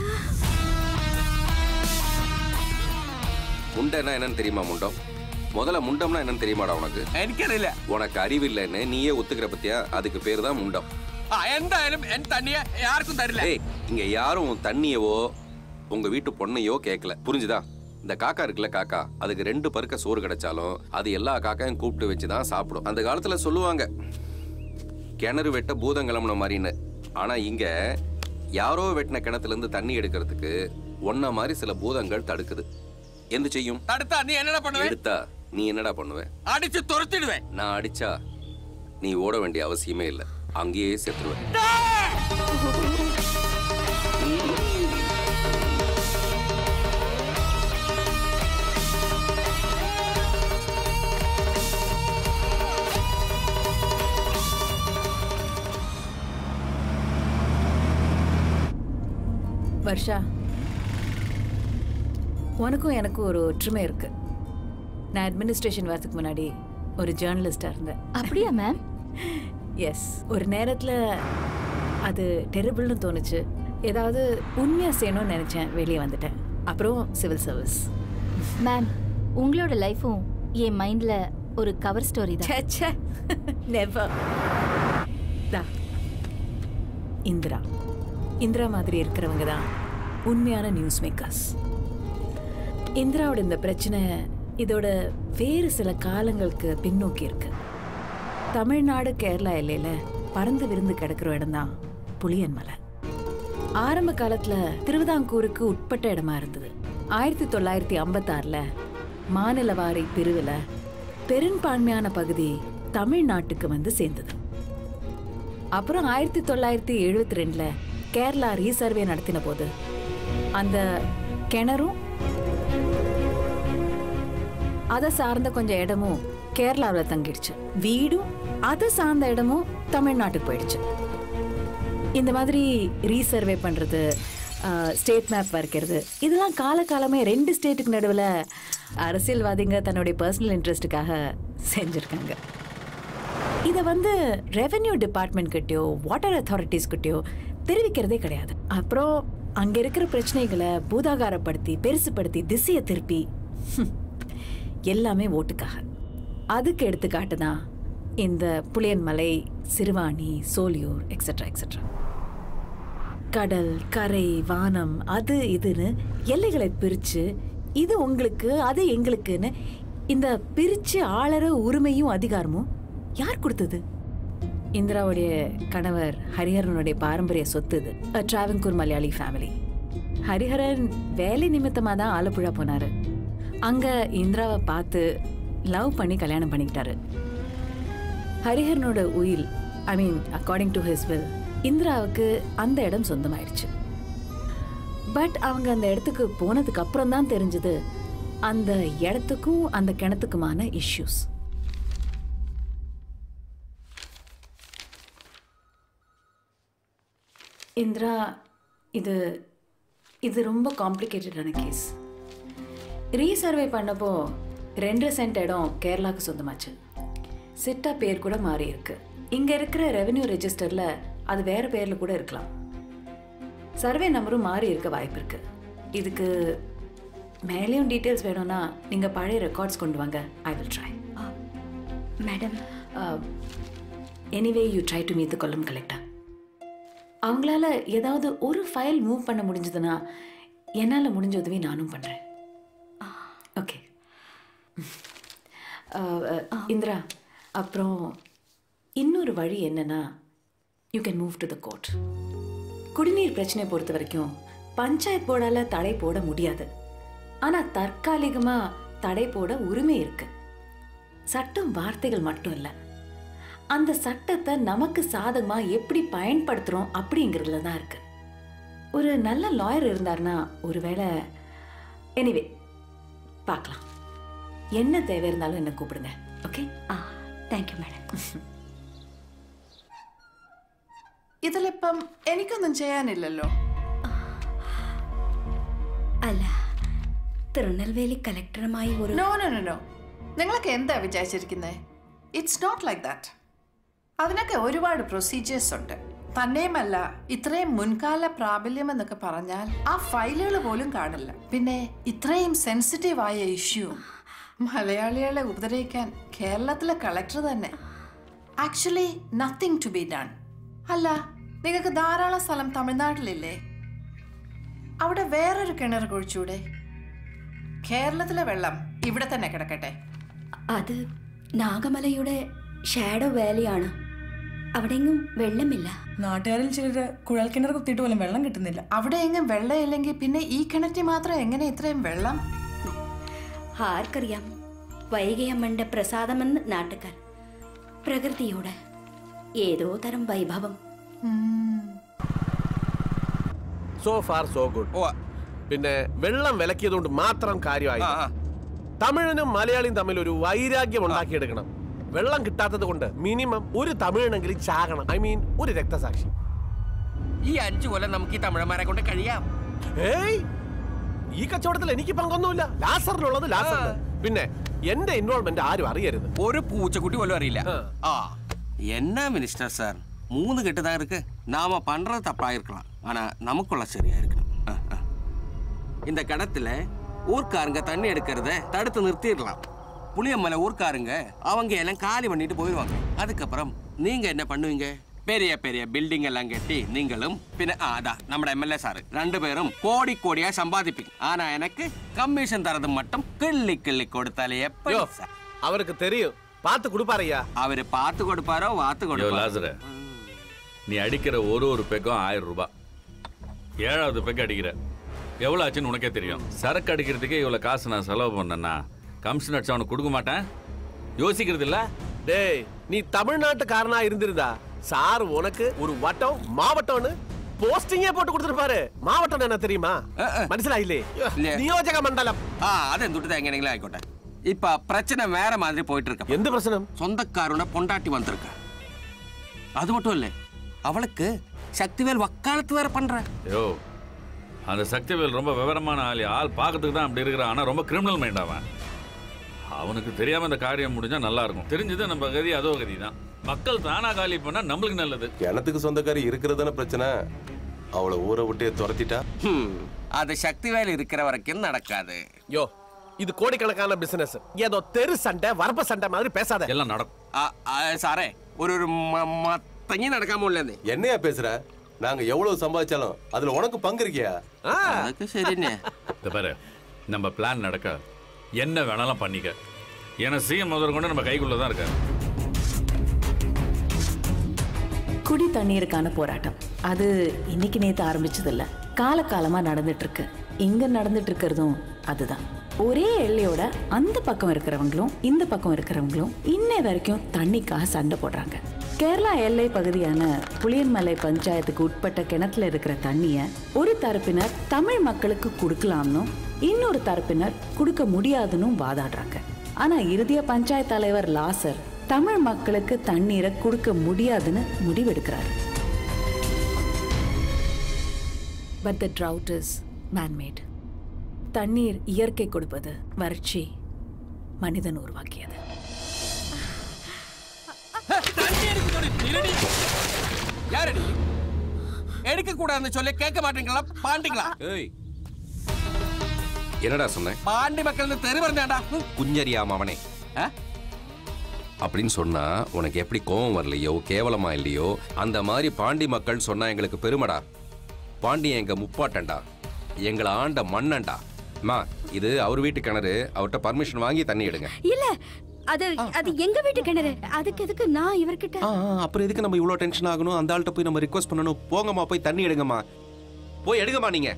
முண்டைன்னா என்னன்னு தெரியுமா முண்டம் முதல்ல முண்டம்னா என்னன்னு தெரியுமாடா உனக்கு എനിക്ക് അറിയില്ല உனக்கு அறிவில்லைன்னு நீயே ஒத்துக்கிற பத்தியா அதுக்கு பேர் தான் முண்டம் ആ എന്തായാലും എൻ തണ്ണിയെ ആർക്കും തരില്ല ஏய் இங்க யாரும் உன் தண்ணியவோ உங்க வீட்டு பொண்ணையோ கேட்கல புரிஞ்சுதா இந்த காக்கா இருக்குல்ல காக்கா அதுக்கு ரெண்டு பருக்க சோறு கிடைச்சாலும் அது எல்லா காக்காயும் கூப்பிட்டு வச்சு தான் சாப்பிடும் அந்த காலத்துல சொல்லுவாங்க கிணறு வெட்ட பூதம் கிளம்புன மாதிரின்னு ஆனா இங்க யாரோ வெட்டின கிணத்துல இருந்து தண்ணி எடுக்கிறதுக்கு ஒன்ன மாதிரி சில பூதங்கள் தடுக்குது எந்த செய்யும் തടുത്താ നീ എന്നടാ பண்ணுവേ எடுத்தா நீ என்னடா பண்ணுவ അടിച്ച് തുരത്തിടുവേ நான் அடிச்சா நீ ஓட வேண்டிய அவசியமே இல்லை அங்கேயே செத்துருவேன் வர்ஷா உனக்கும் எனக்கும் ஒரு ஒற்றுமை இருக்கு நான் அட்மினிஸ்ட்ரேஷன் வரதுக்கு முன்னாடி ஒரு ஜேர்னலிஸ்டாக இருந்தேன் அப்படியா மேம் எஸ் ஒரு நேரத்தில் அது டெரிபிள்னு தோணுச்சு ஏதாவது உண்மையாக செய்யணும்னு நினச்சேன் வெளியே வந்துட்டேன் அப்புறம் சிவில் சர்வீஸ் மேம் உங்களோட லைஃபும் என் மைண்ட்ல ஒரு கவர் ஸ்டோரி தான் நெவர் தா இந்திரா இந்திரா மாதிரி இருக்கிறவங்க தான் உண்மையான நியூஸ் மேக்கர்ஸ் இந்திராவோட இந்த பிரச்சனை இதோட வேறு சில காலங்களுக்கு பின்னோக்கி இருக்கு தமிழ்நாடு கேரளா எல்லையில பறந்து விருந்து கிடக்கிற இடம்தான் புளியன் மலை ஆரம்ப காலத்துல திருவிதாங்கூருக்கு உட்பட்ட இடமா இருந்தது ஆயிரத்தி தொள்ளாயிரத்தி ஐம்பத்தாறுல மாநிலவாரி பிரிவுல பெரும்பான்மையான பகுதி தமிழ்நாட்டுக்கு வந்து சேர்ந்தது அப்புறம் ஆயிரத்தி தொள்ளாயிரத்தி எழுபத்தி ரெண்டுல கேரளா ரீசர்வே நடத்தின போது அந்த கிணறும் அதை சார்ந்த கொஞ்சம் இடமும் கேரளாவில் தங்கிடுச்சு வீடும் அதை சார்ந்த இடமும் தமிழ்நாட்டுக்கு போயிடுச்சு இந்த மாதிரி ரீசர்வே பண்ணுறது ஸ்டேட் மேப் வரைக்கிறது இதெல்லாம் காலகாலமே ரெண்டு ஸ்டேட்டுக்கு நடுவில் அரசியல்வாதிங்க தன்னுடைய பர்சனல் இன்ட்ரெஸ்ட்டுக்காக செஞ்சுருக்காங்க இதை வந்து ரெவென்யூ டிபார்ட்மெண்ட் கிட்டயோ வாட்டர் அத்தாரிட்டிஸ் கிட்டயோ தெரிவிக்கிறதே கிடையாது அப்புறம் அங்கே இருக்கிற பிரச்சனைகளை பூதாகாரப்படுத்தி பெருசுப்படுத்தி திசையை திருப்பி ஹம், எல்லாமே ஓட்டுக்காக அதுக்கு எடுத்துக்காட்டு தான் இந்த புளியன்மலை சிறுவாணி சோலியூர் எக்ஸெட்ரா எக்ஸெட்ரா கடல் கரை வானம் அது இதுன்னு எல்லைகளை பிரித்து இது உங்களுக்கு அது எங்களுக்குன்னு இந்த பிரித்து ஆளற உரிமையும் அதிகாரமும் யார் கொடுத்தது இந்திராவுடைய கணவர் ஹரிஹரனுடைய பாரம்பரிய சொத்து இது டிராவன்கூர் மலையாளி ஃபேமிலி ஹரிஹரன் வேலை நிமித்தமாக தான் ஆலப்புழா போனார் அங்கே இந்திராவை பார்த்து லவ் பண்ணி கல்யாணம் பண்ணிக்கிட்டாரு ஹரிஹரனோட உயில் I mean according to his will இந்திராவுக்கு அந்த இடம் சொந்தமாயிடுச்சு பட் அவங்க அந்த இடத்துக்கு போனதுக்கு அப்புறம் தான் தெரிஞ்சது அந்த இடத்துக்கும் அந்த கிணத்துக்குமான இஷ்யூஸ் இந்திரா இது இது ரொம்ப காம்ப்ளிகேட்டடான கேஸ் ரீசர்வே பண்ணப்போ ரெண்டு சென்ட் இடம் கேரளாவுக்கு சொந்தமாச்சு சிட்டா பேர் கூட மாறி இருக்கு இங்க இருக்கிற ரெவென்யூ ரெஜிஸ்டர்ல அது வேற பேர்ல கூட இருக்கலாம் சர்வே நம்பரும் மாறி இருக்க வாய்ப்பு இருக்கு இதுக்கு மேலேயும் டீட்டெயில்ஸ் வேணும்னா நீங்க பழைய ரெக்கார்ட்ஸ் கொண்டு வாங்க I will try madam anyway you try to meet the Kollam collector அவங்களால ஏதாவது ஒரு ஃபைல் மூவ் பண்ண முடிஞ்சதுன்னா என்னால் முடிஞ்ச உதவி நானும் பண்ணுறேன் ஓகே இந்திரா அப்புறம் இன்னொரு வழி என்னன்னா you can move to the court குடிநீர் பிரச்சனை பொறுத்த வரைக்கும் பஞ்சாயத் போர்டால தடை போட முடியாது ஆனால் தற்காலிகமாக தடை போட உரிமை இருக்கு சட்டம் வார்த்தைகள் மட்டும் இல்லை அந்த சட்டத்தை நமக்கு சாதகமாக எப்படி பயன்படுத்துகிறோம் அப்படிங்கிறதுல தான் இருக்கு ஒரு நல்ல லாயர் இருந்தார்னா ஒருவேளை எனிவே பார்க்கலாம் என்ன தேவை இருந்தாலும் என்ன கூப்பிடுங்க ஓகே ആ താങ്ക് യു മാഡം ഇതിലിപ്പം എനിക്കൊന്നും ചെയ്യാനില്ലല്ലോ അല്ല തിരുനെൽവേലി കളക്ടറുമായി ഒരു നോ നോ നോ നോ നിങ്ങളൊക്കെ എന്താ വിചാരിച്ചിരിക്കുന്നത് ഇറ്റ്സ് നോട്ട് ലൈക്ക് ദാറ്റ് അതിനൊക്കെ ഒരുപാട് പ്രൊസീജിയേഴ്സ് ഉണ്ട് തന്നെയുമല്ല ഇത്രയും മുൻകാല പ്രാബല്യം എന്നൊക്കെ പറഞ്ഞാൽ ആ ഫയലുകൾ പോലും കാണില്ല പിന്നെ ഇത്രയും സെൻസിറ്റീവ് ആയ ഇഷ്യൂ മലയാളികളെ ഉപദ്രവിക്കാൻ കേരളത്തിലെ കളക്ടർ തന്നെ actually nothing to be done അല്ല നിങ്ങൾക്ക് ധാരാളം സ്ഥലം തമിഴ്നാട്ടിലില്ലേ അവിടെ വേറൊരു കിണർ കുഴിച്ചൂടെ കേരളത്തിലെ വെള്ളം ഇവിടെ തന്നെ കിടക്കട്ടെ അത് നാഗമലയുടെ ഷാഡോ വാലിയാണ് അവിടെയെങ്ങും വെള്ളമില്ല നാട്ടുകാരിൽ ചിലര് കുഴൽ കിണർ കുത്തിയിട്ട് പോലും വെള്ളം കിട്ടുന്നില്ല അവിടെ എങ്ങും വെള്ളം ഇല്ലെങ്കിൽ പിന്നെ ഈ കിണറ്റിൽ മാത്രം എങ്ങനെ ഇത്രയും വെള്ളം ആർക്കറിയാം വൈകയമ്മന്റെ പ്രസാദമെന്ന് നാട്ടുകാർ പ്രകൃതിയോട് ഏതോ തരം വൈഭവം സോ ഫാർ സോ ഗുഡ് പിന്നെ വെള്ളം വിലക്കിയതുകൊണ്ട് മാത്രം കാര്യമായി തമിഴനും മലയാളിയും തമ്മിൽ ഒരു വൈരാഗ്യം ഉണ്ടാക്കിയെടുക്കണം വെള്ളം കിട്ടാത്തത് കൊണ്ട് മിനിമം ഒരു തമിഴനെങ്കിലും ചാകണം ഐ മീൻ ഒരു രക്തസാക്ഷി ഈ അഞ്ചു കൊല്ലം നമുക്ക് ഈ തമിഴന്മാരെ കൊണ്ട് കഴിയാം ഏയ് ഈ കച്ചവടത്തിൽ എനിക്ക് പങ്കൊന്നുമില്ല ലാസറിനുള്ളത് ലാസറിന് പിന്നെ എന്റെ ഇൻവോൾവ്മെന്റ് ആരും അറിയരുത് ഒരു പൂച്ചക്കുട്ടി പോലും അറിയില്ല ஆ என்ன மினிஸ்டர் சார் மூணு கெட்டு தான் இருக்கு நாம பண்றது தப்பா இருக்கலாம் ஆனா நமக்குள்ள சரியா இருக்கணும் ஆ, ஆ. இந்த கடத்துல ஊர்க்காரங்க தண்ணி எடுக்கிறத தடுத்து நிறுத்திடலாம் புளியம்மலை ஊர்க்காரங்க அவங்க எல்லாம் காலி பண்ணிட்டு போயிடுவாங்க அதுக்கப்புறம் நீங்க என்ன பண்ணுவீங்க பெரிய பெரிய பில்டிங் எல்லாம் கட்டி நீங்களும் பின்ன ஆ, அதான் நம்ம எம்எல்ஏ சார் ரெண்டு பேரும் கோடி கோடியா சம்பாதிப்பீங்க ஆனா எனக்கு கமிஷன் தரது மட்டும் கிள்ளி கிள்ளி கொடுத்தாலே எப்படி யோ, சார் அவருக்கு தெரியும் பார்த்து கொடுப்பாரையா அவரு பார்த்து கொடுப்பாரோ வாத்து யோ கொடுப்பாரோ லாசர நீ அடிக்கிற ஒரு ஒரு பெக்கும் ஆயிரம் ரூபாய் ஏழாவது பெக் அடிக்கிற எவ்வளோ ஆச்சுன்னு உனக்கே தெரியும் சரக்கு அடிக்கிறதுக்கே இவ்வளோ காசு நான் செலவு பண்ணேன்னா கமிஷன் அடிச்சு அவனுக்கு கொடுக்க மாட்டேன் யோசிக்கிறது இல்ல டேய் நீ தமிழ்நாட்டுக்காரனா இருந்திருந்தா சார் உனக்கு ஒரு வட்டம் மாவட்டம்னு போஸ்டிங்கே போட்டு கொடுத்துருப்பாரு மாவட்டம் என்ன தெரியுமா മനസ്സിലായില്ലേ നിയോജക മണ്ഡലം ആ അതെന്തുട്ട് എങ്ങനെയെങ്കിലും ആയിക്കോട്ടെ ഇപ്പൊ പ്രശ്ന വേറെ മാതിരി പോയിട്ട് ഇருக்கு എന്ത് പ്രശ്നം സ്വന്തക്കാരുടെ പൊണ്ടാട്ടി വന്നിருக்க அது மட்டும் இல்ல அவளுக்கு சக்திவேல் வக்காலத்து வேற பண்ற யோ அந்த சக்திவேல் ரொம்ப விவரமான ஆள் ஆள் பார்க்கறதுக்கு தான் அப்படி இருக்கிறான் ஆனால் ரொம்ப கிரிமினல் மைண்ட் அவன் அவனுக்கு தெரியாம இந்த காரியம் முடிஞ்சா நல்லா இருக்கும் தெரிஞ்சது நம்ம கதி அதோ கதி தான் மக்கள் தானா காலி பண்ணா நம்மளுக்கு நல்லது கிணத்துக்கு சொந்தக்காரி இருக்கிறதான பிரச்சனை அவளை ஊரை விட்டு துரத்திட்டா அது சக்திவேல் இருக்கிற வரைக்கும் நடக்காது யோ இது கோடிக்கணக்கான பிசினஸ் ஏதோ தெரு சண்டை வரப்ப சண்டை மாதிரி பேசாத எல்லாம் நடக்கும் ആ, ആ, സാറേ ഒരു ഒരു മ- മത്തങ്ങി നടക്കാൻ പോലെന്നേ என்னையா பேசுற நாங்க எவ்வளவு சம்பாதிச்சாலும் அதுல உனக்கு பங்கு இருக்கியா അതൊക്കെ ശരി തന്നെ இந்த பாரு நம்ம பிளான் நடக்க என்ன வேணாலும் பண்ணிக்க ஏன்னா சிஎம் முதல் கொண்டு நம்ம கைக்குள்ள தான் இருக்காரு குடி தண்ணீருக்கான போராட்டம் அது இன்னைக்கு நேத்து ஆரம்பிச்சது இல்ல காலகாலமா நடந்துட்டு இருக்கு இங்க நடந்துட்டு இருக்கிறதும் அதுதான் ஒரே எல்லையோட அந்த பக்கம் இருக்கிறவங்களும் இந்த பக்கம் இருக்கிறவங்களும் இன்னை வரைக்கும் தண்ணிக்காக சண்டை போடுறாங்க கேரளா எல்லை பகுதியான புளியன்மலை பஞ்சாயத்துக்கு உட்பட்ட கிணத்துல இருக்கிற தண்ணிய ஒரு தரப்பினர் தமிழ் மக்களுக்கு கொடுக்கலாம்னும் இன்னொரு தரப்பினர் கொடுக்க முடியாதுன்னு வாதாடுறாங்க ஆனா இறுதிய பஞ்சாயத்து தலைவர் லாசர் தமிழ் மக்களுக்கு தண்ணீரை கொடுக்க முடியாதுன்னு முடிவெடுக்கிறார் but the drought is manmade தண்ணீர் இயற்கை கொடுப்பது வறட்சி மனிதன் உருவாக்கியது யாரடி எடுக்க கூடாதுன்னு சொல்லி கேட்க மாட்டீங்களா பாண்டிங்களா ஏய் என்னடா சொன்னேன் பாண்டி மக்கள் தெரு வரண்டாடா குஞ்சரியாம அவனே அப்படின்னு சொன்னா உனக்கு எப்படி கோபம் வரலையோ கேவலமா இல்லையோ அந்த மாதிரி பாண்டி மக்கள் சொன்னா எங்களுக்கு பெருமைடா பாண்டியன் எங்க முப்பாட்டன்டா எங்களை ஆண்ட மன்னன்டா அம்மா இது அவர் வீட்டு கிணறு அவர்கிட்ட பர்மிஷன் வாங்கி தண்ணி எடுங்க இல்ல அது அது எங்க வீட்டு கிணறு அதுக்கு எதுக்கு நான் இவர்கிட்ட ஆ, ஆ, அப்புறம் எதுக்கு நம்ம இவ்வளோ டென்ஷன் ஆகணும் அந்த ஆள்கிட்ட போய் நம்ம ரிக்வஸ்ட் பண்ணணும் போங்கம்மா போய் தண்ணி எடுங்கம்மா போய் எடுங்கம்மா நீங்க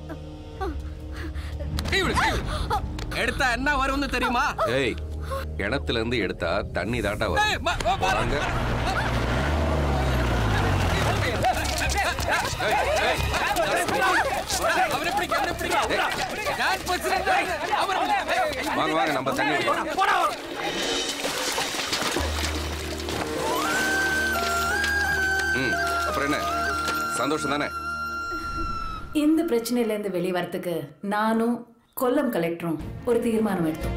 எடுத்தா என்ன வரும்னு தெரியுமா ஏய் கிணத்துல இருந்து எடுத்தா தண்ணி தாண்டா ஏய், வரும் வா, வா, வா. போறாங்க அவரை பிடிக்க, அவரை பிடிக்க. நான் president. அவரை- வாங்க வாங்க நம்ம தண்ணி எடுக்கலாம். ம் அப்புறம் என்ன சந்தோஷம் தானே இந்த பிரச்சனையிலேருந்து வெளியே வரத்துக்கு நானும் கொல்லம் கலெக்டரும் ஒரு தீர்மானம் எடுத்தோம்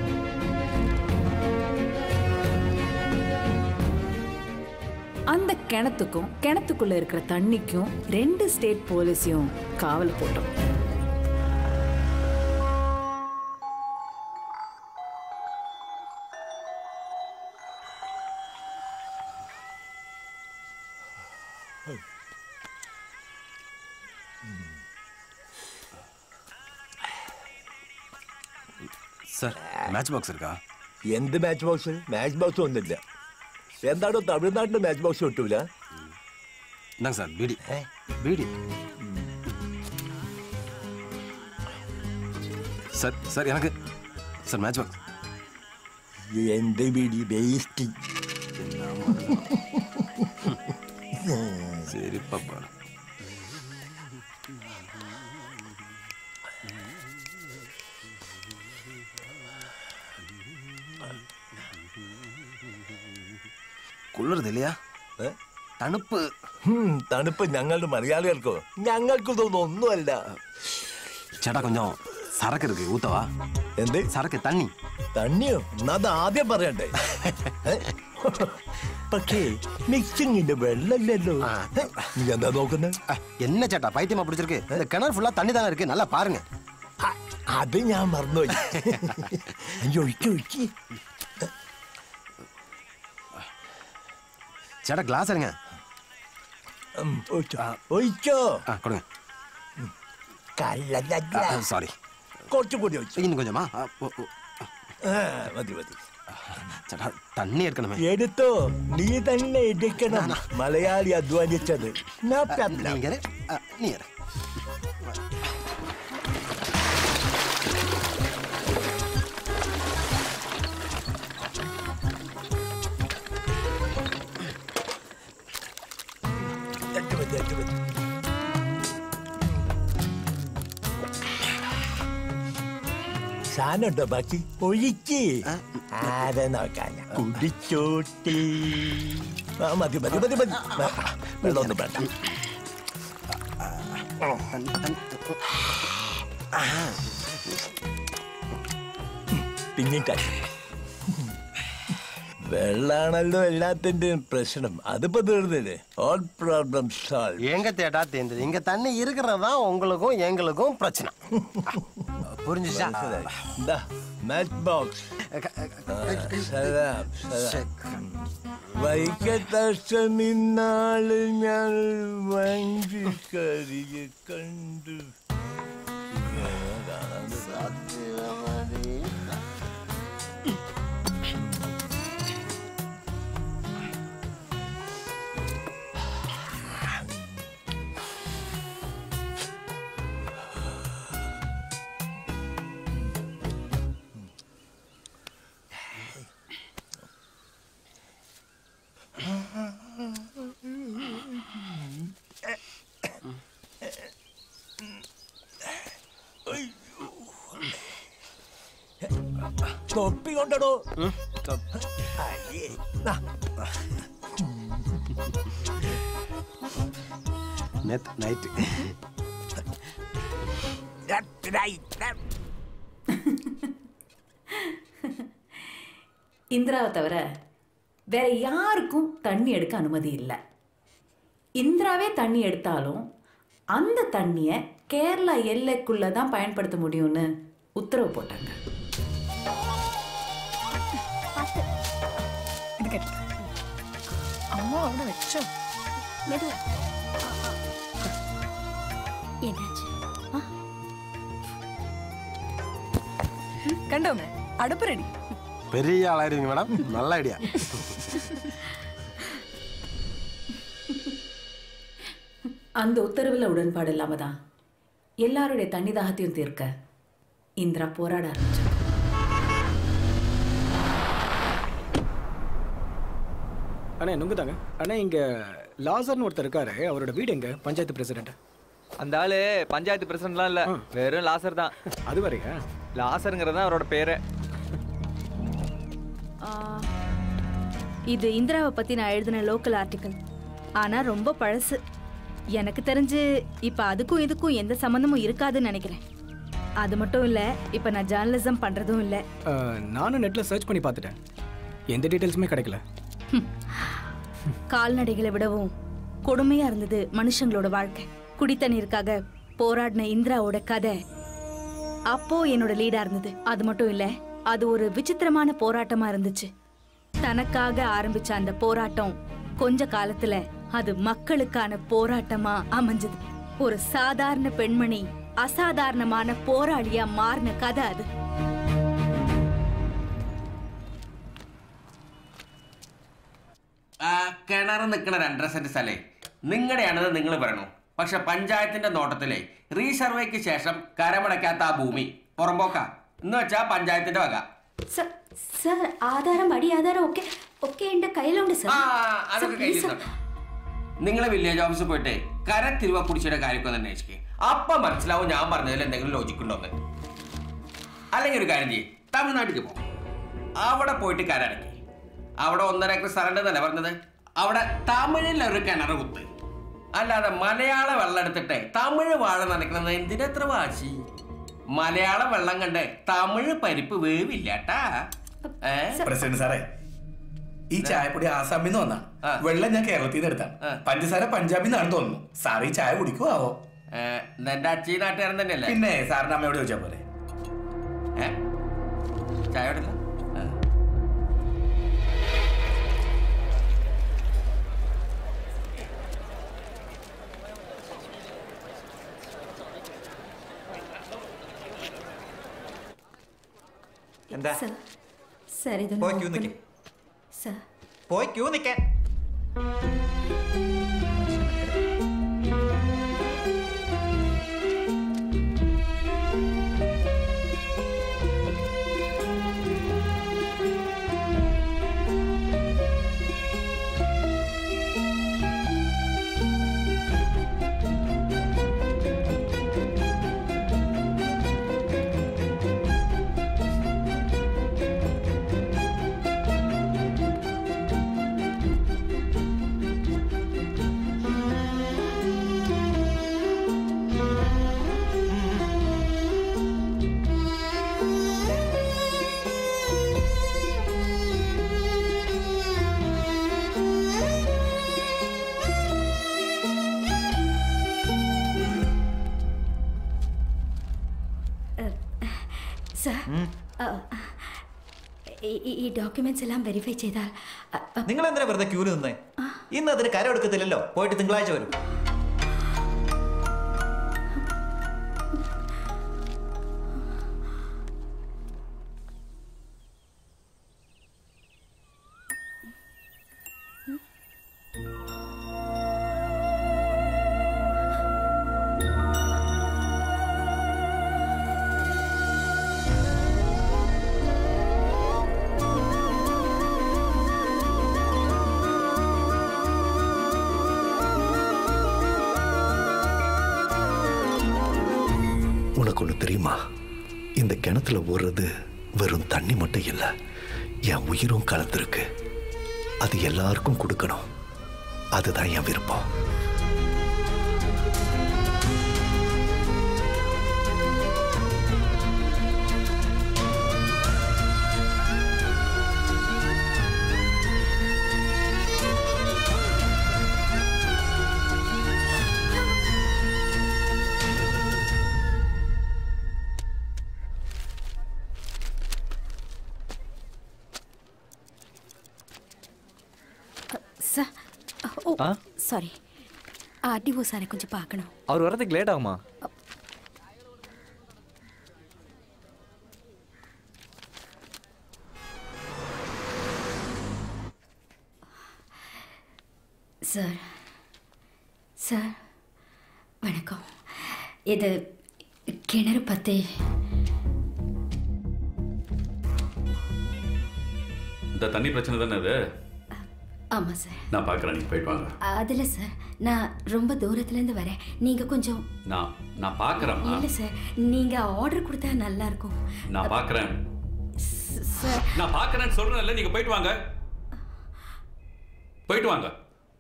அந்த கிணத்துக்கும் கிணத்துக்குள்ள இருக்கிற தண்ணிக்கும் ரெண்டு ஸ்டேட் போலீஸையும் காவல் போட்டோம் സാർ മാച്ച് ബോക്സ് എടുക്കാം എന്ത് മാച്ച് ബോക്സ് മാച്ച് ബോക്സ് ഒന്നുമില്ല എന്താണോ തമിഴ്നാട്ടിൽ മാച്ച് ബോക്സ് കിട്ടൂല ഇതാ sir beedi beedi sir sir എനക്ക് സാർ മാച്ച് ബോക്സ് എന്ത് ബീഡി വേസ്റ്റ് ശരി പപ്പ കുളിർത് ഇല്ലയാ തണുപ്പ് ഹും, തണുപ്പ് ഞങ്ങളുടെ മലയാളികൾക്കോ ഞങ്ങൾക്കിതൊന്നും ഒന്നുമല്ല ചേട്ടാ കൊഞ്ചം സരക്ക് ഇருக்கு ഊത്തവാ എന്ത് സരക്ക് തണ്ണി തണ്ണിയോ എന്നാ അത് ആദ്യം പറയണ്ടേ ഏ? പക്ഷേ മിക്സിങ്ങിന്റെ വെള്ളമില്ലല്ലോ നീ എന്താ നോക്കുന്നത് என்ன சேட்டா பைத்தியமா பிடிச்சிருக்கு இந்த கிணறு ஃபுல்லா தண்ணி தானே இருக்கு நல்லா பாருங்க അത് ഞാൻ മറന്നുപോയി അയ്യോ ഒഴിക്ക് ഒഴിക്ക് ചേട്ടാ ഗ്ലാസ് ഇറങ്ങ ഉം, ഒഴിച്ചോ ഒഴിച്ചോ ആ കൊടുங்க കള്ളല്ല சாரி കുറച്ചും കൂടി ഒഴിച്ചു இன்னும் கொஞ்சமா ஆ, ஓ, ஓ. ആ, മതി മതി ചേട്ടാ തണ്ണി എടുക്കണമേ എടുത്തോ നീ തന്നെ എടുക്കണം മലയാളി അധ്വാനിച്ചത് No problem. நீ இரு. ஆ, நீ இரு. എട്ട് മതി, എട്ട് മതി. സാധനമുണ്ടോ ബാക്കി ഒഴിക്ക് ആരെ നോക്കാൻ കുടിച്ചോട്ടി ആ മതി മതി മതി മതി ആ, വെള്ളമൊന്നും വേണ്ട പിന്നീട്ട് വെള്ളാണല്ലോ എല്ലാത്തിന്റെയും പ്രശ്നം അതിപ്പോ തീർന്നില്ലേ ഓൾ പ്രോബ്ലം സോൾവ് எங்க தேட்டா தேர்ந்தது இங்க தண்ணி இருக்கிறதா உங்களுக்கும் எங்களுக்கும் பிரச்சனை புரிஞ்சுச்சா ഇതാ മാച്ച് ബോക്സ് സലാം സലാം വൈക്കത്തഷ്ടമിന്നാള് ഞാൻ വഞ്ചിക്കരിയെ കണ്ടു ഇങ്ങനെ കാണാൻ സാധ്യമതി തൊപ്പി കൊണ്ടടോ അയ്യേ. ദാ. Night That's right. That- இந்திராவை தவிர வேற யாருக்கும் தண்ணி எடுக்க அனுமதி இல்லை இந்திராவே தண்ணி எடுத்தாலும் அந்த தண்ணியை கேரளா எல்லைக்குள்ள தான் பயன்படுத்த முடியும்னு உத்தரவு போட்டாங்க ഇത് കേട്ടോ അമ്മ അവിടെ വെച്ചോ என்னாச்சு കണ്ടോമേ അടുപ്പ് റെഡി பெரிய ஆளாயிருங்க மேடம் நல்ல ஐடியா அந்த உத்தரவில் உடன்பாடு இல்லாம தான் எல்லாருடைய தண்ணி தாகத்தையும் தீர்க்க இந்திரா போராட ஆரம்பிச்சாங்க அண்ணே நுங்குதாங்க அண்ணா இங்க லாசர்னு ஒருத்தர் இருக்காரு அவரோட வீடு எங்க பஞ்சாயத்து பிரசிடென்ட் அந்த ஆளு பஞ்சாயத்து பிரசிடன்ட்லாம் இல்ல வெறும் லாசர் தான் அது வரையா லாசருங்கிறது தான் அவரோட பேரு ஆ, இது இந்திராவை பத்தி நான் எழுதின லோக்கல் ஆர்டிக்கல் ஆனா ரொம்ப பழசு எனக்கு தெரிஞ்சு இப்ப அதுக்கும் இதுக்கும் எந்த சம்மந்தமும் இருக்காதுன்னு நினைக்கிறேன் அது மட்டும் இல்ல இப்ப நான் ஜேர்னலிசம் பண்றதும் இல்ல அஹ், நானும் நெட்ல சர்ச் பண்ணி பார்த்துட்டேன் எந்த டீட்டெயில்ஸுமே கிடைக்கல கால்நடைகளை விடவும் கொடுமையா இருந்தது மனுஷங்களோட வாழ்க்கை குடித்தண்ணீருக்காக போராடின இந்திராவோட கதை அப்போ என்னோட லீடா இருந்தது அது மட்டும் இல்ல அது ஒரு விசித்திரமான போராட்டமா இருந்துச்சு தனக்காக ஆரம்பிச்ச அந்த போராட்டம் கொஞ்ச காலத்துல அது மக்களுக்கான போராட்டமா அமைஞ்சது ஒரு சாதாரண பெண்மணி அசாதாரணமான போராளியா மாறின கதை அது ആ കിണർ നിൽക്കുന്ന രണ്ടര സെന്റ് സ്ഥലേ നിങ്ങളുടെയാണെന്ന് നിങ്ങൾ പറയണു പക്ഷെ പഞ്ചായത്തിന്റെ നോട്ടത്തിലെ റീസർവേക്ക് ശേഷം കരമടയ്ക്കാത്ത ആ ഭൂമി പുറമ്പോക്ക എന്ന് വെച്ചാ പഞ്ചായത്തിന്റെ വക സർ സർ ആധാരം അടി ആധാരം ഒക്കെ ഒക്കെ എന്റെ കയ്യിലുണ്ട് സർ അതൊക്കെ കയ്യിലുണ്ട് നിങ്ങൾ വില്ലേജ് ഓഫീസിൽ പോയിട്ട് കര തിരുവക്കുടിച്ചിയുടെ കാര്യമൊക്കെ ഒന്ന് അന്വേഷിക്കുക അപ്പൊ മനസ്സിലാവും ഞാൻ പറഞ്ഞതിൽ എന്തെങ്കിലും ലോജിക് ഉണ്ടോ എന്ന് അല്ലെങ്കിൽ ഒരു കാര്യം ചെയ്യും തമിഴ്നാട്ടിലേക്ക് പോകും അവിടെ പോയിട്ട് കരടക്കി അവിടെ ഒന്നര ഏക്കർ സ്ഥലം എന്നല്ല പറഞ്ഞത് അവിടെ തമിഴിൽ ഒരു കിണർ കുത്ത് അല്ലാതെ മലയാള വെള്ളം എടുത്തിട്ട് തമിഴ് വാഴ നനയ്ക്കുന്നത് എന്തിനെത്ര വാശി മലയാള വെള്ളം കണ്ട് തമിഴ് പരിപ്പ് വേവില്ലാട്ടാ ഏ പ്രസിഡന്റ് സാറേ ഈ ചായപ്പൊടി ആസാമിൽ നിന്ന് വന്നാണ് വെള്ളം ഞാൻ കേരളത്തിൽ നിന്ന് എടുത്താണ് പഞ്ചസാര പഞ്ചാബിൽ നിന്നാണ് തോന്നുന്നു സാർ ഈ ചായ കുടിക്കുവോ ആവോ എന്റെ അച്ഛി നാട്ടുകാരൻ തന്നെയല്ലേ പിന്നെ സാറിന്റെ അമ്മയോട് ചോദിച്ചാ പോലെ ഏ ചായ ഇടില്ല എന്താ സർ സർ ഇത് പോയി ക്യൂ നിൽക്ക് സർ പോയി ക്യൂ നിൽക്കാൻ സർ ഉം. ആ, ഈ- ഈ- ഈ ഡോക്യുമെന്റ്സ് എല്ലാം വെരിഫൈ ചെയ്താൽ അ- അ- നിങ്ങൾ എന്തിനാ വെറുതെ ക്യൂര് നിന്നേ ഇന്ന് അതിന് കരം എടുക്കത്തില്ലല്ലോ പോയിട്ട് തിങ്കളാഴ്ച വരും உனக்கு ஒன்று தெரியுமா இந்த கிணத்துல ஓடுறது வெறும் தண்ணி மட்டும் இல்லை என் உயிரும் கலந்துருக்கு அது எல்லாருக்கும் கொடுக்கணும் அதுதான் என் விருப்பம் சார் ஓ சாரி ஆர்டிஓ சாரை கொஞ்சம் பார்க்கணும் அவர் வரதுக்கு லேட் ஆகுமா சார் சார் வணக்கம் இது கிணறு பற்றி இந்த தண்ணி பிரச்சனை தானே அது ஆமாம் சார் நான் பார்க்குறேன் நீங்கள் போயிட்டு வாங்க அதில் சார் நான் ரொம்ப தூரத்துலேருந்து வரேன் நீங்கள் கொஞ்சம் நான் நான் பார்க்குறேம்மா இல்லை சார் நீங்கள் ஆர்டர் கொடுத்தா நல்லா இருக்கும் நான் பார்க்குறேன் சார் நான் பார்க்குறேன்னு சொல்கிறேன்ல நீங்கள் போயிட்டு வாங்க போயிட்டு வாங்க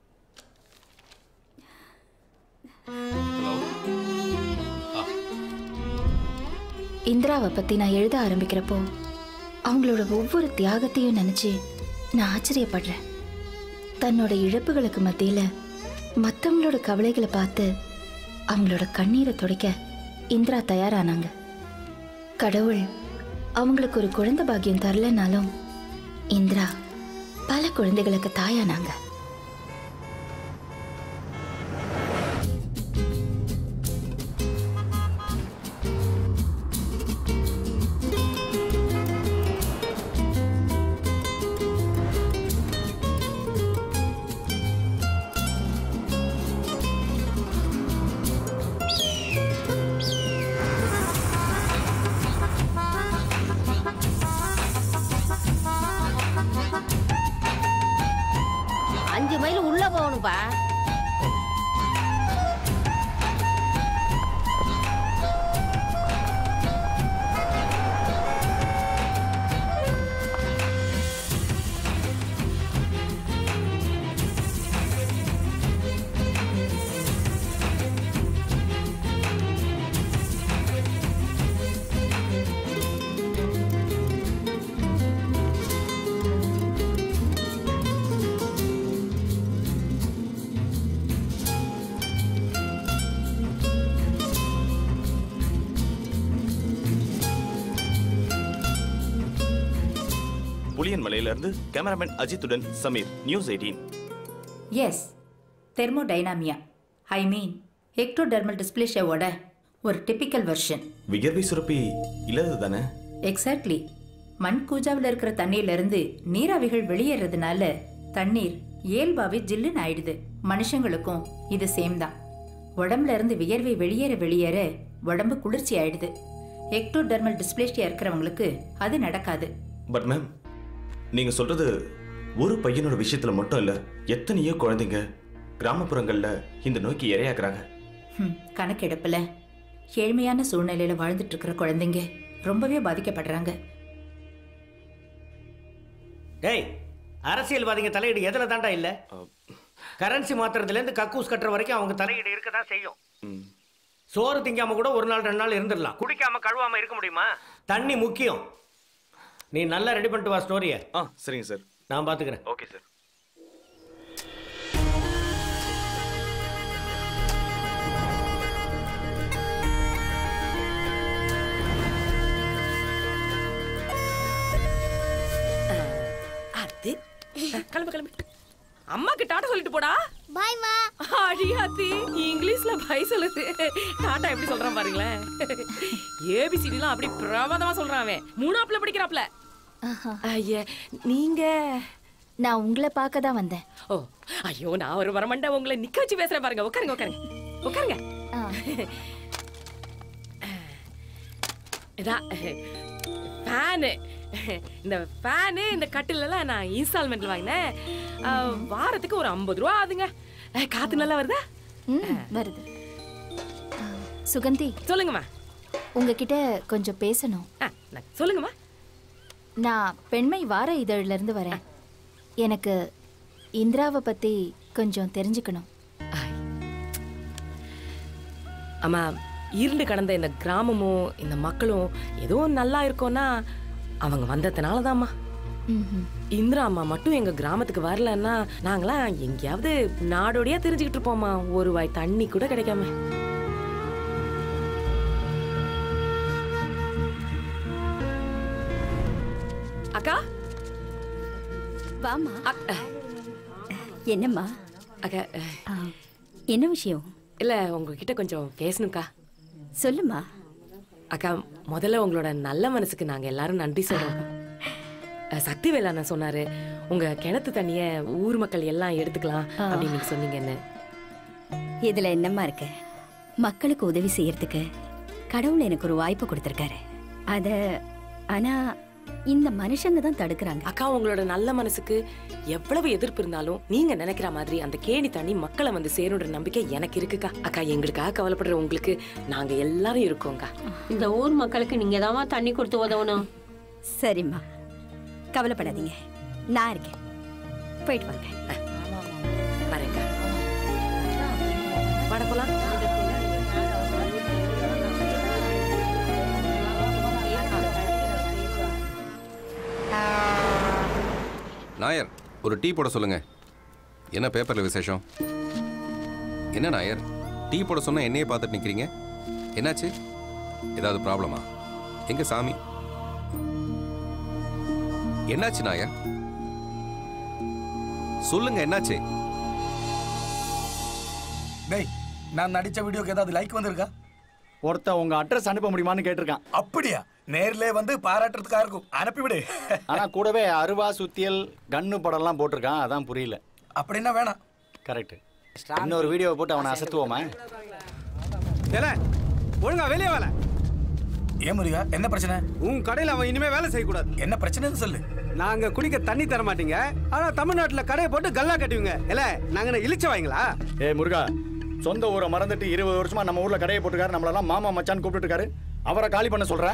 ஹலோ இந்திராவை பற்றி நான் எழுத ஆரம்பிக்கிறப்போ அவங்களோட ஒவ்வொரு தியாகத்தையும் நினச்சி நான் ஆச்சரியப்படுறேன் தன்னோட இழப்புகளுக்கு மத்தியில் மற்றவங்களோட கவலைகளை பார்த்து அவங்களோட கண்ணீரை துடைக்க இந்திரா தயாரானாங்க கடவுள் அவங்களுக்கு ஒரு குழந்தை பாக்கியம் தரலனாலும் இந்திரா பல குழந்தைகளுக்கு தாயானாங்க அஞ்சு மைல் உள்ள போகணும்பா புளியன் மலையிலிருந்து கேமராமேன் அஜித்துடன் Sameer news eighteen yes thermodynamia I mean ectodermal டிஸ்பிளேஷியாவோட ஒரு டிபிக்கல் வெர்ஷன் வியர்வை சுரப்பி இல்லாதது தானே எக்ஸாக்ட்லி மண் கூஜாவில் இருக்கிற தண்ணீர்லேருந்து நீராவிகள் வெளியேறதுனால தண்ணீர் இயல்பாவே ஜில்லுன்னு ஆயிடுது மனுஷங்களுக்கும் இது சேம் தான் உடம்புல இருந்து வியர்வை வெளியேற வெளியேற உடம்பு குளிர்ச்சி ஆயிடுது எக்டோடெர்மல் டிஸ்பிளேஷியா இருக்கிறவங்களுக்கு அது நடக்காது பட் மேம் நீங்க சொல்றது ஒரு பையனோட விஷயத்துல மட்டும் இல்ல எத்தனையோ குழந்தைங்க கிராமப்புறங்கள்ல இந்த நோய்க்கு இரையாக்குறாங்க ஹம், கணக்கெடுப்புல ஏழ்மையான சூழ்நிலையில வாழ்ந்துட்டு இருக்கிற குழந்தைங்க ரொம்பவே பாதிக்கப்படுறாங்க டேய் அரசியல்வாதிங்க தலையீடு எதுல தாண்டா இல்ல கரன்சி மாத்துறதுல இருந்து கக்கூஸ் கட்டுற வரைக்கும் அவங்க தலையீடு இருக்க தான் செய்யும் சோறு திங்காம கூட ஒரு நாள் ரெண்டு நாள் இருந்துடலாம் குடிக்காம கழுவாம இருக்க முடியுமா தண்ணி முக்கியம் நீ நல்லா ரெடி பண்ணிட்டு வா ஸ்டோரிய ஆ சரிங்க சார் நான் பாத்துக்கிறேன் ஓகே சார் அது கிளம்பு கிளம்பு அம்மாக்கு டாட்டா சொல்லிட்டு போடா பாய்மா அடியாத்தி இங்கிலீஷ்ல பை சொல்லுது டாட்டா எப்படி சொல்றான் பாருங்களேன் ஏபிசிடிலாம் அப்படி பிரமாதமா சொல்றான் அவன் மூணாப்புல படிக்கிறாப்ல ஐயா நீங்க நான் உங்களை பார்க்க தான் வந்தேன் ஓ ஐயோ நான் ஒரு வரமண்டா உங்களை நிக்க வச்சு பேசுறேன் பாருங்க உட்காருங்க உட்காருங்க உட்காருங்க இதான் ஃபேனு இந்த ஃபேனு இந்த கட்டிலெல்லாம் நான் இன்ஸ்டால்மெண்ட்ல வாங்கினேன் அஹ், வாரத்துக்கு ஒரு ஐம்பது ரூபா ஆகுதுங்க அஹ், காத்து நல்லா வருதா ம் வருது ஆ, சுகந்தி சொல்லுங்கம்மா உங்ககிட்ட கொஞ்சம் பேசணும் சொல்லுங்கம்மா நான் பெண்மை வார இதழில இருந்து வரேன் எனக்கு இந்திராவை பத்தி கொஞ்சம் தெரிஞ்சுக்கணும் அம்மா இருண்டு கடந்த இந்த கிராமமும் இந்த மக்களும் ஏதோ நல்லா இருக்கோன்னா அவங்க வந்ததுனால தான்மா ம்ஹும். இந்திரா அம்மா மட்டும் எங்க கிராமத்துக்கு வரலன்னா நாங்களாம் எங்கேயாவது நாடோடியா தெரிஞ்சுக்கிட்டு இருப்போம்மா ஒரு வாய் தண்ணி கூட கிடைக்காம அக்கா வாமா என்னம்மா அக்கா என்ன விஷயம் இல்ல உங்ககிட்ட கொஞ்சம் பேசணும்க்கா சொல்லுமா அக்கா முதல்ல உங்களோட நல்ல மனசுக்கு நாங்க எல்லாரும் நன்றி சொல்றோம் அஹ், சக்தி வேளாண் சொன்னாரு உங்க கிணத்து தண்ணிய ஊர் மக்கள் எல்லாம் எடுத்துக்கலாம் அப்படின்னு நீங்க சொன்னீங்கன்னு இதுல என்னம்மா இருக்கு மக்களுக்கு உதவி செய்யறதுக்கு கடவுள் எனக்கு ஒரு வாய்ப்பு கொடுத்துருக்காரு அத ஆனா இந்த மனுஷங்க தான் தடுக்கிறாங்க அக்கா உங்களோட நல்ல மனசுக்கு எவ்வளவு எதிர்ப்பு இருந்தாலும் நீங்க நினைக்கிற மாதிரி அந்த கேணி தண்ணி மக்களை வந்து சேருன்ற நம்பிக்கை எனக்கு இருக்குக்கா அக்கா எங்களுக்காக கவலைப்படுற உங்களுக்கு நாங்க எல்லாரும் இருக்கோம்க்கா இந்த ஊர் மக்களுக்கு நீங்க தான் தண்ணி கொடுத்து உதவணும் சரிம்மா கவலைப்படாதீங்க நான் இருக்கேன் போயிட்டு வாங்க வரேன்க்கா வாட போலாம் நாயர் ஒரு டீ போட சொல்லுங்க என்ன பேப்பர்ல விசேஷம் என்ன நாயர் டீ போட சொன்னா என்னையே பார்த்துட்டு நிக்கிறீங்க என்னாச்சு ஏதாவது ப்ராப்ளமா எங்க சாமி என்னாச்சு நாயர் சொல்லுங்க என்னாச்சு டேய் நான் நடிச்ச வீடியோக்கு ஏதாவது லைக் வந்திருக்கா ஒருத்தன் உங்க அட்ரஸ் அனுப்ப முடியுமான்னு கேட்டிருக்கான் அப்படியா நேர்ல வந்து பாராட்டுறதுக்கா இருக்கும் அனுப்பிவிடு ஆனா கூடவே அருவா சுத்தியல் கன்னு படம்லாம் போட்டிருக்கான் அதான் புரியல அப்படின்னா வேணாம் கரெக்ட் இன்னொரு வீடியோவை போட்டு அவனை அசத்துவோமா ஒழுங்கா வெளியே வேலை ஏன் முருகா என்ன பிரச்சனை உன் கடையில அவன் இனிமே வேலை செய்யக்கூடாது என்ன பிரச்சனைன்னு சொல்லு நாங்க குடிக்க தண்ணி தர மாட்டீங்க ஆனா தமிழ்நாட்டுல கடையை போட்டு கல்லா கட்டுவீங்க இல்ல நாங்க என்ன இழிச்ச வாங்களா ஏ முருகா சொந்த ஊரை மறந்துட்டு இருபது வருஷமா நம்ம ஊர்ல கடையை போட்டுருக்காரு நம்மளெல்லாம் மாமா மச்சான் கூப்பிட்டு இருக்காரு அவரை காலி பண்ண சொல்றேன்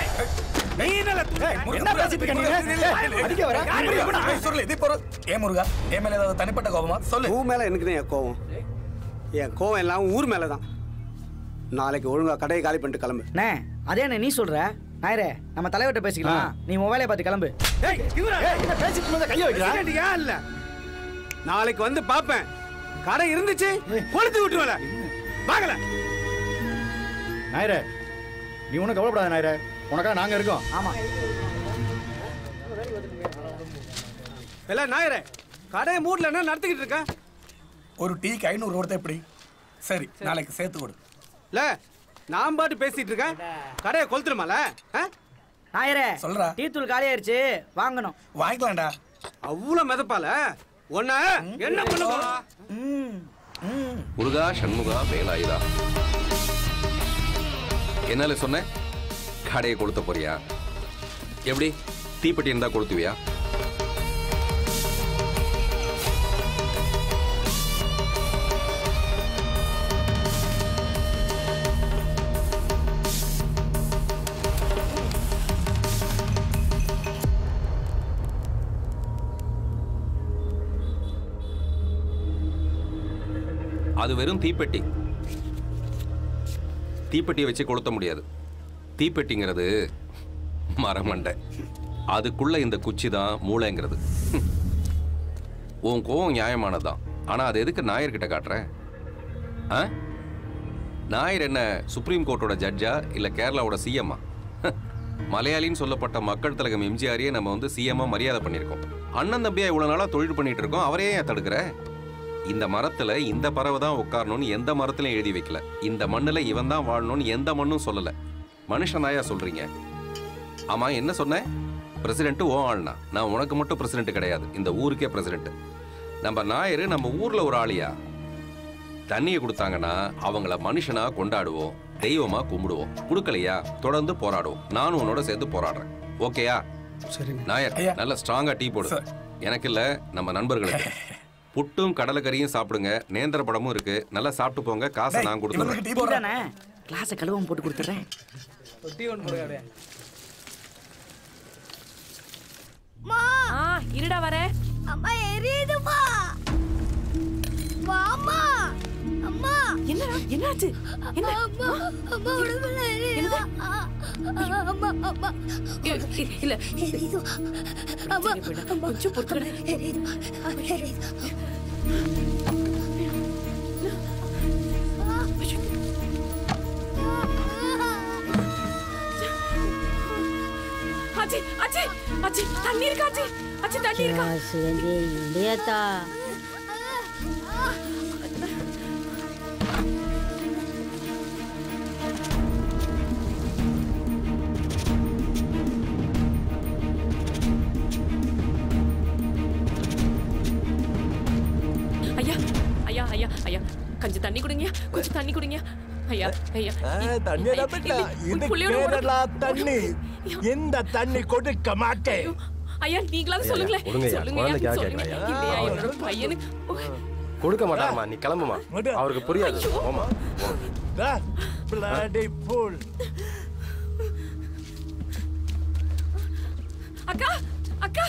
என்ன பேசிட்டு இருக்க நீங்க? ஏய், அடிக்க வர? சொல்லு இது போற ஏன் முருகா என் மேல ஏதாவது தனிப்பட்ட கோபமா சொல்லு ஊ மேல எனக்கு தான் என் கோவம் என் கோவம் எல்லாம் ஊர் மேல தான் நாளைக்கு ஒழுங்கா கடையை காலி பண்ணிட்டு கிளம்பு அண்ணே அதே என்ன நீ சொல்ற நாயரே நம்ம தலைவர்கிட்ட பேசிக்கலாம் நீ உன் வேலையை பார்த்து கிளம்பு ஏய், இவரா? President ஏன் இல்ல நாளைக்கு வந்து பாப்பேன் கடை இருந்துச்சு கொளுத்து விட்டுருவல வாங்கல நாயரே நீ ஒன்றும் கவலைப்படாத நாயரே உனக்காக நாங்க இருக்கோம் ஆமா இல்ல நாயரே கடையை மூடல என்ன நடத்திக்கிட்டு இருக்க ஒரு டீக்கு ஐநூறு கொடுத்தா எப்படி சரி நாளைக்கு சேர்த்து கொடு இல்ல நான் பாட்டு பேசிட்டு இருக்கேன் கடையை கொளுத்துருமால நாயரே சொல்றா டீ தூள் காலி ஆயிருச்சு வாங்கணும் வாங்கிக்கலாம்டா அவ்வளவு மிதப்பால ஒன்ன என்ன பண்ண போறா முருகா சண்முகா வேலாயுதா என்னால சொன்ன கடையை கொளுத்த போறியா எப்படி தீப்பெட்டி இருந்தா கொளுத்துவியா அது வெறும் தீப்பெட்டி தீப்பெட்டியை வச்சு கொளுத்த முடியாது தீப்பெட்டிங்கிறது மரமண்டை அதுக்குள்ள இந்த குச்சி தான் மூளைங்கிறது உன் கோவம் நியாயமானதுதான் ஆனா அது எதுக்கு நாயர்கிட்ட காட்டுற ஆ நாயர் என்ன சுப்ரீம் கோர்ட்டோட ஜட்ஜா இல்ல கேரளாவோட சிஎம்மா மலையாளின்னு சொல்லப்பட்ட மக்கள் திலகம் எம்ஜிஆரையே நம்ம வந்து சிஎம்மா மரியாதை பண்ணியிருக்கோம் அண்ணன் தம்பியா இவ்வளவு நாளா தொழில் பண்ணிட்டு இருக்கோம் அவரே ஏன் தடுக்கிற இந்த மரத்துல இந்த பறவை தான் உட்காரணும்னு எந்த மரத்திலையும் எழுதி வைக்கல இந்த மண்ணுல இவன் தான் வாழணும்னு எந்த மண்ணும் சொல்லல மனுஷன் தாயா சொல்றீங்க ஆமா என்ன சொன்னேன் பிரசிடென்ட் ஓ ஆள்னா நான் உனக்கு மட்டும் பிரசிடென்ட் கிடையாது இந்த ஊருக்கே பிரசிடென்ட் நம்ம நாயரு நம்ம ஊர்ல ஒரு ஆளியா தண்ணியை கொடுத்தாங்கன்னா அவங்கள மனுஷனா கொண்டாடுவோம் தெய்வமா கும்பிடுவோம் கொடுக்கலையா தொடர்ந்து போராடுவோம் நானும் உன்னோட சேர்ந்து போராடுறேன் ஓகேயா சரிங்க நாயர் நல்ல ஸ்ட்ராங்கா டீ போடு எனக்கு இல்ல நம்ம நண்பர்களுக்கு புட்டும் கடலைக்கறியும் சாப்பிடுங்க நேந்திர படமும் இருக்கு நல்லா சாப்பிட்டு போங்க காசை நான் கொடுத்துறேன் தானே கிளாஸை கழுவாம போட்டு கொடுத்துட்றேன் ஆ இருடா வரேன் அம்மா எரியுதுமா வாமா அம்மா என்னடா என்னாச்சு என்ன அம்மா அம்மா உடம்புல எரியுது அம்மா அம்மா இல்ல எரியுது அம்மா கொஞ்சம் பொறுத்துக்கடா எரியுது எரியுது ஆச்சி ஆச்சி ஆச்சி தண்ணி இருக்கா ஆச்சி ஆச்சி தண்ணி இருக்கா சிவந்தி இல்லையாத்தா ஐயா ஐயா ஐயா ஐயா கொஞ்சம் தண்ணி குடுங்க கொஞ்சம் தண்ணி குடுங்க ஐயா ஐயா தண்ணி இது கேரளா தண்ணி இந்த தண்ணி கொடுக்க மாட்டேன் ஐயா நீங்களாவது சொல்லுங்களேன் கொடுங்கய்யா, சொல்லுங்கய்யா குழந்தைக்காக சொல்லுங்க கேட்கறாயா? இல்லையா என்னோட பையனுக்கு கொடுக்க மாட்டாங்கம்மா நீ கிளம்புமா அவருக்கு புரியாது போமா bloody fool அக்கா அக்கா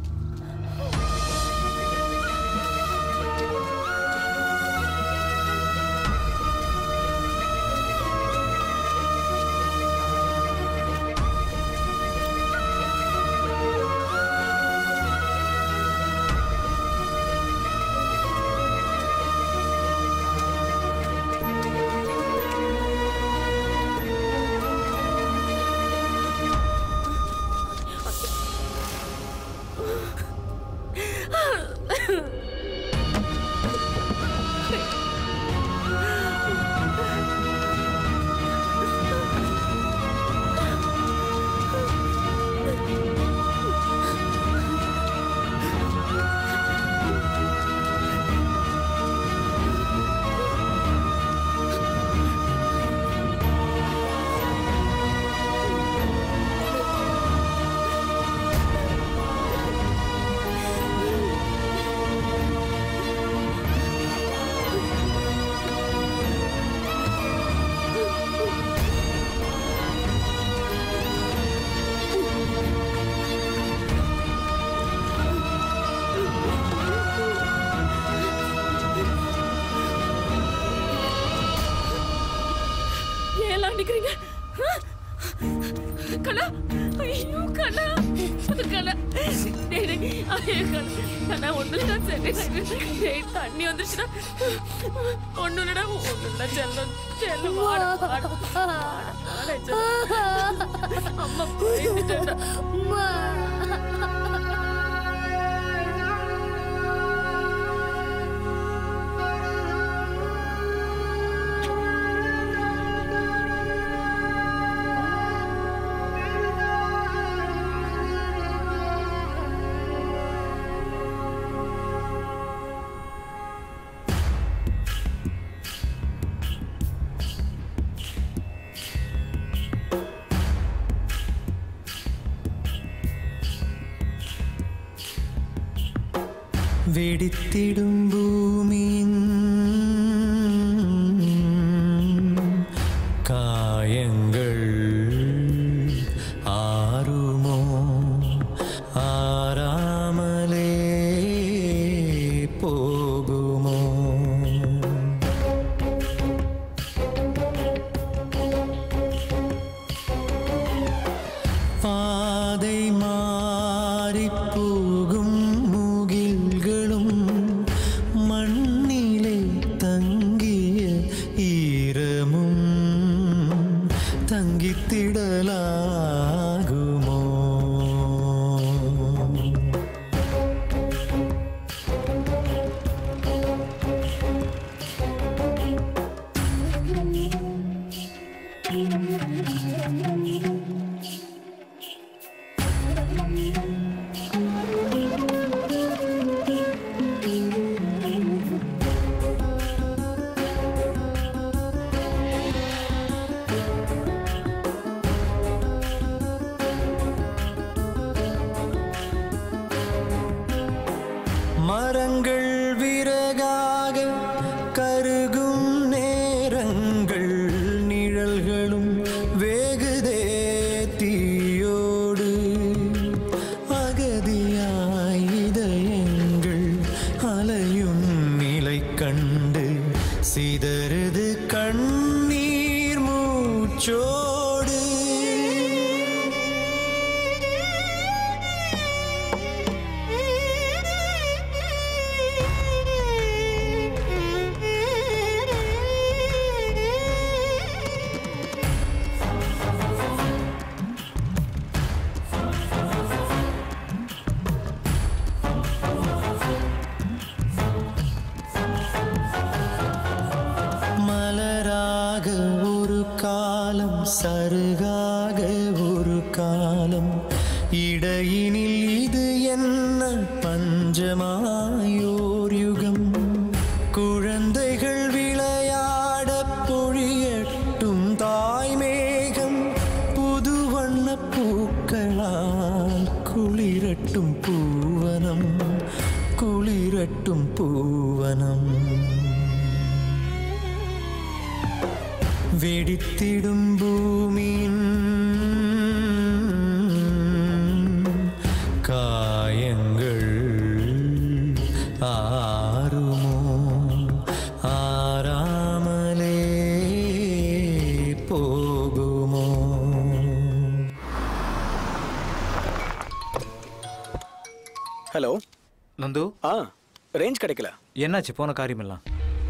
ஏன் நிக்கிறீங்க கண்ணா ஐயோ கண்ணா கண்ணா டேய் டேய் ஐயோ கண்ணா கண்ணா ஒண்ணு இல்ல சரி டேய் தண்ணி வந்துச்சுடா ஒண்ணு இல்லடா ஒண்ணு இல்ல செல்லம் செல்லம் வாடா வாடா வாடா, வாடா, செல்லம். அம்மா போயிட்டுடா வெடித்திடும் பூமியின் காயங்கள் ஆறுமோ ஆறாமலே போகுமோ பாதை மாறிப் போகும் முகில்களும் மண்ணிலே தங்கிய ஈரமும் தங்கித்திடலாகுமோ மரங்கள் விறகாக கருகும் நேரங்கள் நிழல்களும் வேகுதே தீயோடு அகதியாய் இதயங்கள் அலையும் நிலை கண்டு சிதறுது கண்ணீர் மூச்சோடு மலராக ஒரு காலம் சருகாக ஒரு காலம் இடையினில் இது என்ன பஞ்சமாயோர் யுகம் குழந்தைகள் விளையாட பொழியட்டும் தாய்மேகம் புது வண்ண பூக்களால் குளிரட்டும் பூவனம் குளிரட்டும் பூவனம் வெடித்திடும் பூமியின் காயங்கள் ஆறுமோ ஆறாமலே போகுமோ ஹலோ நந்து ஆ ரேஞ்ச் கிடைக்கல என்னாச்சு போன காரியமெல்லாம்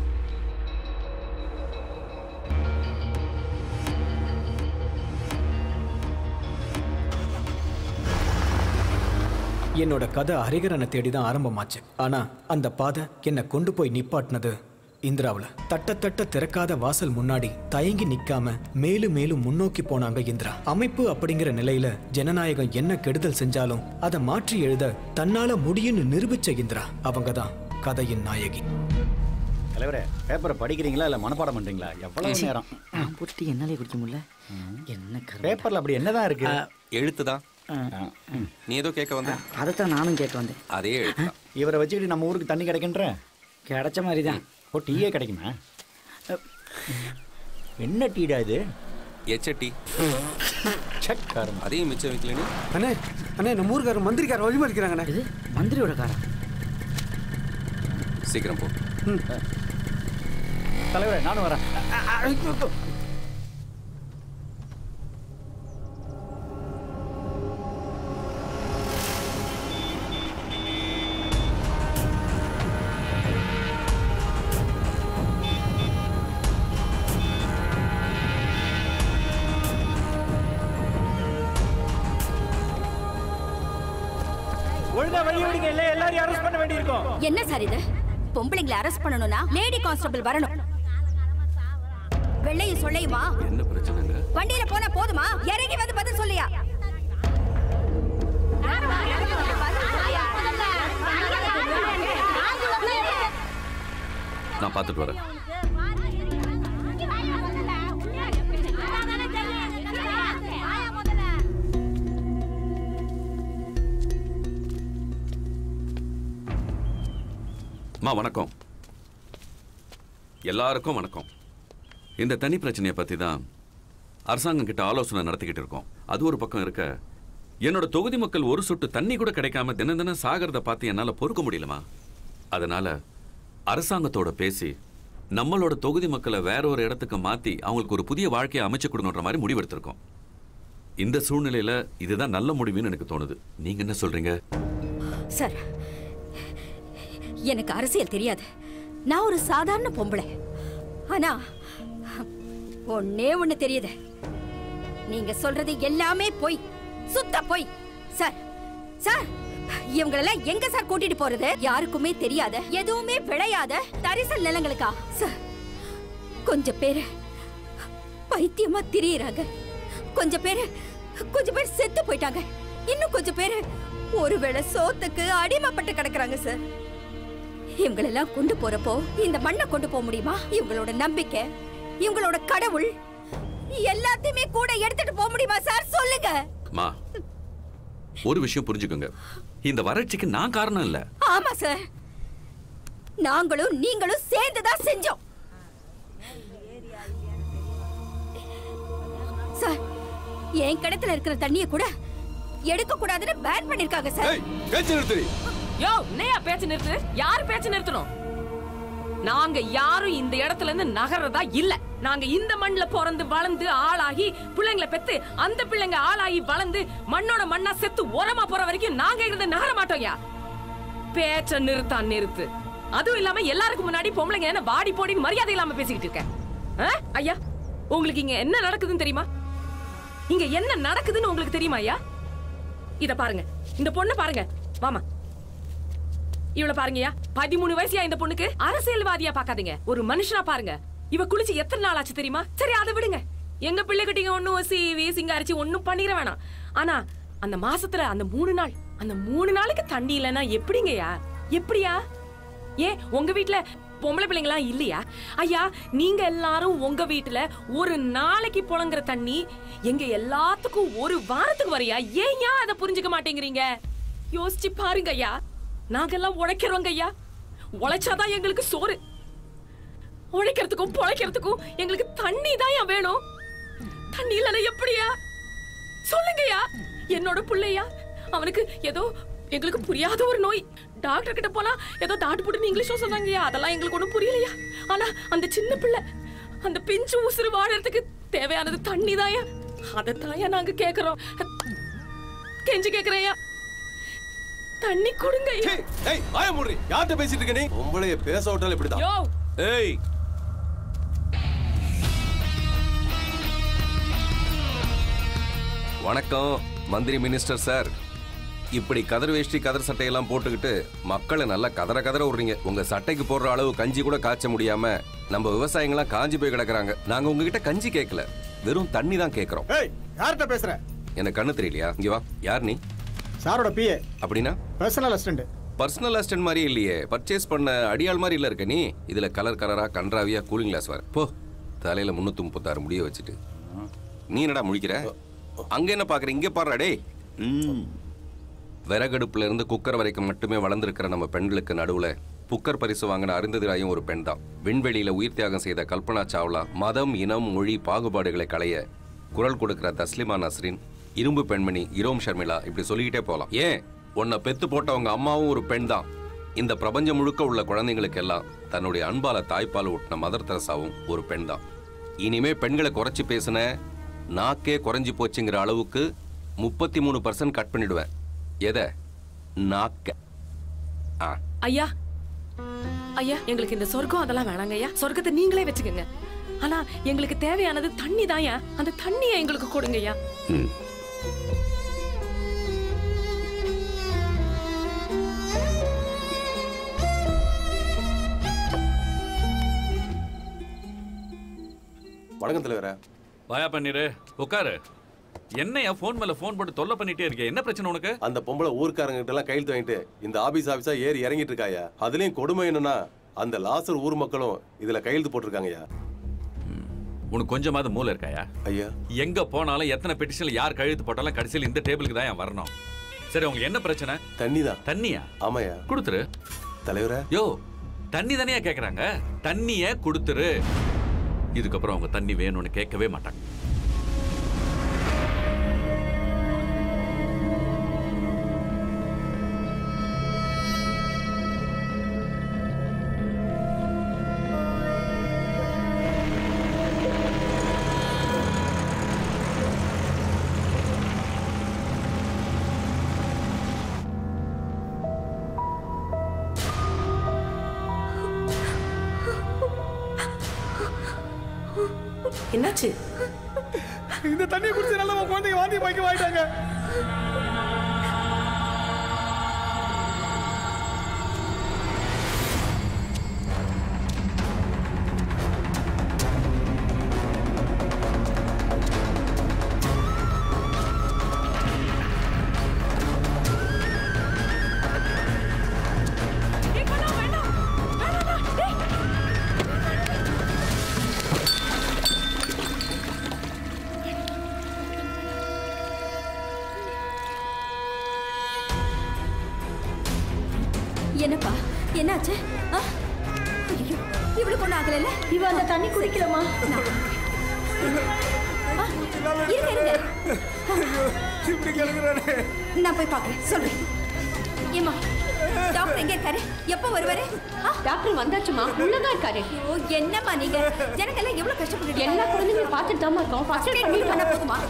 என்னோட கதை ஹரிகரனை தேடி தான் ஆரம்பமாச்சு ஆனா அந்த பாதை என்னை கொண்டு போய் நிப்பாட்டினது இந்திராவுல தட்ட தட்ட திறக்காத வாசல் முன்னாடி தயங்கி நிக்காம மேலும் மேலும் முன்னோக்கி போனாங்க இந்திரா அமைப்பு அப்படிங்கிற நிலையில ஜனநாயகம் என்ன கெடுதல் செஞ்சாலும் அதை மாற்றி எழுத தன்னால முடியும்னு நிரூபிச்ச இந்திரா அவங்க தான் கதையின் நாயகி தலைவரே பேப்பரை படிக்கிறீங்களா இல்ல மனப்பாடம் பண்றீங்களா எவ்வளவு ச்சீ. நேரம் நான் போட்டுட்டு என்னாலே குடிக்க முடியல என்ன பேப்பர்ல அப்படி என்னதான் இருக்கு எழுத்து தான் நீ ஏதோ கேட்க வந்த அதைத்தான் நானும் கேட்க வந்தேன் அதே எழுத்து தான் இவரை வச்சுக்கிட்டு நம்ம ஊருக்கு தண்ணி கிடைக்கின்ற கிடைச்ச மாதிரி தான் ஓ டீயே கிடைக்குமா என்ன டீடா இது எச்ச டீ சக்காரம் அதையும் மிச்சம் வைக்கல நீ அண்ணே அண்ணே நம்ம ஊருக்காரர் மந்திரிக்கார வழிமறிக்கிறாங்கண்ணே இது மந்திரியோட காரா சீக்கிரம் போ தலைவரே நானும் வரேன் ஒழுங்கா வழி விடுங்க இல்ல எல்லாரையும் அரெஸ்ட் பண்ண வேண்டியிருக்கும் என்ன சார் இது பொம்பளைங்களை அரெஸ்ட் பண்ணணும்னா லேடி கான்ஸ்டபிள் வரணும் வெள்ளையும் சொல்லையுமா என்ன பிரச்சனைங்க வண்டியில போனா போதுமா இறங்கி வந்து பதில் சொல்லியா நான் பார்த்துட்டு வரேன் அம்மா வணக்கம் எல்லாருக்கும் வணக்கம் இந்த தனி பிரச்சனையை பற்றி தான் அரசாங்கம் கிட்ட ஆலோசனை நடத்திக்கிட்டு இருக்கோம் அது ஒரு பக்கம் இருக்க என்னோட தொகுதி மக்கள் ஒரு சொட்டு தண்ணி கூட கிடைக்காம தினம் தினம் சாகிறத பார்த்து என்னால் பொறுக்க முடியலமா அதனால அரசாங்கத்தோட பேசி நம்மளோட தொகுதி மக்களை வேற ஒரு இடத்துக்கு மாத்தி அவங்களுக்கு ஒரு புதிய வாழ்க்கையை அமைச்சு கொடுங்கன்ற மாதிரி முடிவெடுத்திருக்கோம் இந்த சூழ்நிலையில இதுதான் நல்ல முடிவுன்னு எனக்கு தோணுது நீங்க என்ன சொல்றீங்க சார் எனக்கு அரசியல் தெரியாது நான் ஒரு சாதாரண பொம்பளை ஆனா ஒன்னே ஒண்ணு தெரியுது நீங்க சொல்றது எல்லாமே பொய் சுத்த பொய் சார் சார் இவங்களெல்லாம் எங்க சார் கூட்டிட்டு போறது யாருக்குமே தெரியாத எதுவுமே விளையாத தரிசல் நிலங்களுக்கா சார் கொஞ்சம் பேரு பைத்தியமா திரியுறாங்க கொஞ்சம் பேரு கொஞ்சம் பேர் செத்து போயிட்டாங்க இன்னும் கொஞ்சம் பேரு ஒருவேளை சோத்துக்கு அடிமைப்பட்டு கிடக்குறாங்க சார் இவங்களெல்லாம் கொண்டு போறப்போ இந்த மண்ணை கொண்டு போக முடியுமா இவங்களோட நம்பிக்கை இவங்களோட கடவுள் எல்லாத்தையுமே கூட எடுத்துட்டு போக முடியுமா சார் சொல்லுங்க மா ஒரு விஷயம் புரிஞ்சுக்கோங்க இந்த வறட்சிக்கு நான் காரணம் இல்ல ஆமா சார் நாங்களும் நீங்களும் சேர்ந்து தான் செஞ்சோம் சார் என் கிணத்துல இருக்கிற தண்ணிய கூட எடுக்க கூடாதுன்னு பேன் பண்ணிருக்காங்க சார் பேச்சு நிறுத்துறி யோ என்னையா பேச்சு நிறுத்து யார் பேச்சு நிறுத்தணும் நாங்க யாரும் இந்த இடத்துல இருந்து நகர்றதா இல்ல நாங்க இந்த மண்ணுல பிறந்து வளர்ந்து ஆளாகி பிள்ளைங்களை பெத்து அந்த பிள்ளைங்க ஆளாகி வளர்ந்து மண்ணோட மண்ணா செத்து உரமா போற வரைக்கும் நாங்க இருந்து நகர மாட்டோம்யா பேச்ச நிறுத்தா நிறுத்து அதுவும் இல்லாம எல்லாருக்கும் முன்னாடி பொம்பளைங்க என்ன வாடி போடின்னு மரியாதை இல்லாம பேசிக்கிட்டு இருக்க ஆ? ஐயா உங்களுக்கு இங்க என்ன நடக்குதுன்னு தெரியுமா இங்க என்ன நடக்குதுன்னு உங்களுக்கு தெரியுமா ஐயா இத பாருங்க இந்த பொண்ணு பாருங்க வாமா இவள பாருங்கயா பதிமூணு வயசுயா இந்த பொண்ணுக்கு அரசியல்வாதியா பாக்காதீங்க ஒரு மனுஷனா பாருங்க இவ குளிச்சு எத்தனை நாள் ஆச்சு தெரியுமா சரி அதை விடுங்க எங்க பிள்ளைகிட்டீங்க ஒண்ணும் சீவி சிங்காரிச்சு ஒண்ணும் பண்ணிட வேணாம் ஆனா அந்த மாசத்துல அந்த மூணு நாள் அந்த மூணு நாளுக்கு தண்ணி இல்லைன்னா எப்படிங்கய்யா எப்படியா ஏன் உங்க வீட்ல பொம்பளை பிள்ளைங்களா இல்லையா ஐயா நீங்க எல்லாரும் உங்க வீட்டுல ஒரு நாளைக்கு புழங்குற தண்ணி எங்க எல்லாத்துக்கும் ஒரு வாரத்துக்கு வரையா ஏன்யா அதை புரிஞ்சுக்க மாட்டேங்கிறீங்க யோசிச்சு பாருங்க ஐயா நாங்கெல்லாம் உழைக்கிறோங்க ஐயா உழைச்சாதான் எங்களுக்கு சோறு உழைக்கிறதுக்கும் பொழைக்கிறதுக்கும் எங்களுக்கு தண்ணி தான் வேணும் தண்ணி இல்லைன்னா எப்படியா சொல்லுங்கய்யா என்னோட பிள்ளையா அவனுக்கு ஏதோ எங்களுக்கு புரியாத ஒரு நோய் டாக்டர் கிட்ட போனா ஏதோ தாட்டு போட்டு இங்கிலீஷும் சொன்னாங்கய்யா அதெல்லாம் எங்களுக்கு ஒண்ணும் புரியலையா ஆனா அந்த சின்ன பிள்ளை அந்த பிஞ்சு உசுறு வாழறதுக்கு தேவையானது தண்ணி தாயா அதை தாயா நாங்க கேக்குறோம் கெஞ்சி கேக்குறேயா தண்ணி கொடுங்க ஏய் வாய மூடுறி யார்கிட்ட பேசிட்டு இருக்க நீ உங்களைய பேச விட்டாலும் இப்படிதான் யோ ஏய் வணக்கம் மந்திரி மினிஸ்டர் சார் இப்படி கதர் வேஷ்டி கதர் சட்டையெல்லாம் போட்டுக்கிட்டு மக்களை நல்லா கதற கதற விடுறீங்க உங்க சட்டைக்கு போடுற அளவு கஞ்சி கூட காய்ச்ச முடியாம நம்ம விவசாயிங்களாம் காஞ்சி போய் கிடக்குறாங்க நாங்க உங்ககிட்ட கஞ்சி கேட்கல வெறும் தண்ணி தான் கேட்கறோம் ஏய் யார்கிட்ட பேசுற எனக்கு கண்ணு தெரியலையா இங்க வா யார் நீ சாரோட பிஏ அப்படின்னா பர்சனல் அசிஸ்டன்ட் பர்சனல் அசிஸ்டன்ட் மாதிரி இல்லையே பர்ச்சேஸ் பண்ண அடியாள் மாதிரி இல்ல இருக்க நீ இதுல கலர் கலரா கன்றாவியா கூலிங் கிளாஸ் வர போ தலையில முன்னூத்தி முப்பத்தாறு முடிய வச்சுட்டு நீ என்னடா முழிக்கிற அங்க என்ன பாக்குற இங்க பாடுறா டேய் ம். விறகடுப்புல இருந்து குக்கர் வரைக்கும் மட்டுமே வளர்ந்திருக்கிற நம்ம பெண்களுக்கு நடுவுல புக்கர் பரிசு வாங்கின அருந்ததிராயும் ஒரு பெண் தான் விண்வெளியில உயிர் தியாகம் செய்த கல்பனா சாவ்லா மதம் இனம் மொழி பாகுபாடுகளை களைய குரல் கொடுக்கிற தஸ்லிமா நஸ்ரின் இரும்பு பெண்மணி இரோம் ஷர்மிளா இப்படி சொல்லிக்கிட்டே போலாம் ஏன் உன்னை பெத்து போட்டவங்க அம்மாவும் ஒரு பெண் தான் இந்த பிரபஞ்சம் முழுக்க உள்ள குழந்தைங்களுக்கு எல்லாம் தன்னுடைய அன்பால தாய்ப்பால் ஊட்டின மதர் தெரசாவும் ஒரு பெண் தான் இனிமே பெண்களை குறைச்சி பேசின நாக்கே குறைஞ்சி போச்சுங்கிற அளவுக்கு முப்பத்தி மூணு பர்சன்ட் கட் பண்ணிடுவேன் எதை நாக்க ஆ ஐயா ஐயா எங்களுக்கு இந்த சொர்க்கம் அதெல்லாம் வேணாங்க ஐயா சொர்க்கத்தை நீங்களே வச்சுக்கோங்க ஆனா எங்களுக்கு தேவையானது தண்ணி தான்யா அந்த தண்ணியை எங்களுக்கு கொடுங்க ஐயா ம் வணக்கம் தலைவரே வாயா பண்ணிரு உட்காரு என்னையா ஃபோன் மேல ஃபோன் போட்டு தொல்லை பண்ணிட்டே இருக்கே என்ன பிரச்சனை உனக்கு அந்த பொம்பளை ஊர்க்காரங்க கிட்ட எல்லாம் கையெழுத்து வாங்கிட்டு இந்த ஆபீஸ் ஆபீஸா ஏறி இறங்கிட்டு இருக்காயா அதுலயும் கொடுமை என்னன்னா அந்த லாசர் ஊர் மக்களும் இதுல கையெழுத்து போட்டிருக்காங்கய்யா உனக்கு கொஞ்சமாவது மூளை இருக்காயா ஐயா எங்க போனாலும் எத்தனை பெட்டிஷன்ல யார் கழுத்து போட்டாலும் கடைசியில் இந்த டேபிளுக்கு தான் வரணும் சரி உங்களுக்கு என்ன பிரச்சனை தண்ணி தான் தண்ணியா ஆமாயா கொடுத்துரு தலைவரே யோ தண்ணி தானே கேக்குறாங்க தண்ணிய கொடுத்துரு இதுக்கப்புறம் அவங்க தண்ணி வேணும்னு கேட்கவே மாட்டாங்க என்னாச்சு இந்த தண்ணியை குடிச்சு நல்லா உன் குழந்தைங்க வாந்தி பாய்க்க வாங்கிட்டாங்க என்னப்பா என்னாச்சு ஆ? இவளுக்கு ஒண்ணும் ஆகல இவ அந்த தண்ணி குடிக்கலமா இருங்க இருங்க இப்படி கிடக்குறானே நான் போய் பார்க்கறேன் சொல்றேன் ஏமா டாக்டர் எங்க இருக்காரு எப்ப வருவாரு டாக்டர் வந்தாச்சுமா உள்ளதான் இருக்காரு ஓ என்னம்மா நீங்க ஜனங்கெல்லாம் எவ்வளவு கஷ்டப்பட்டு எல்லா குழந்தைங்களும் பார்த்துட்டு தான் இருக்கோம் ஃபர்ஸ்ட் எய்ட் பண்ணி பண்ண போதுமா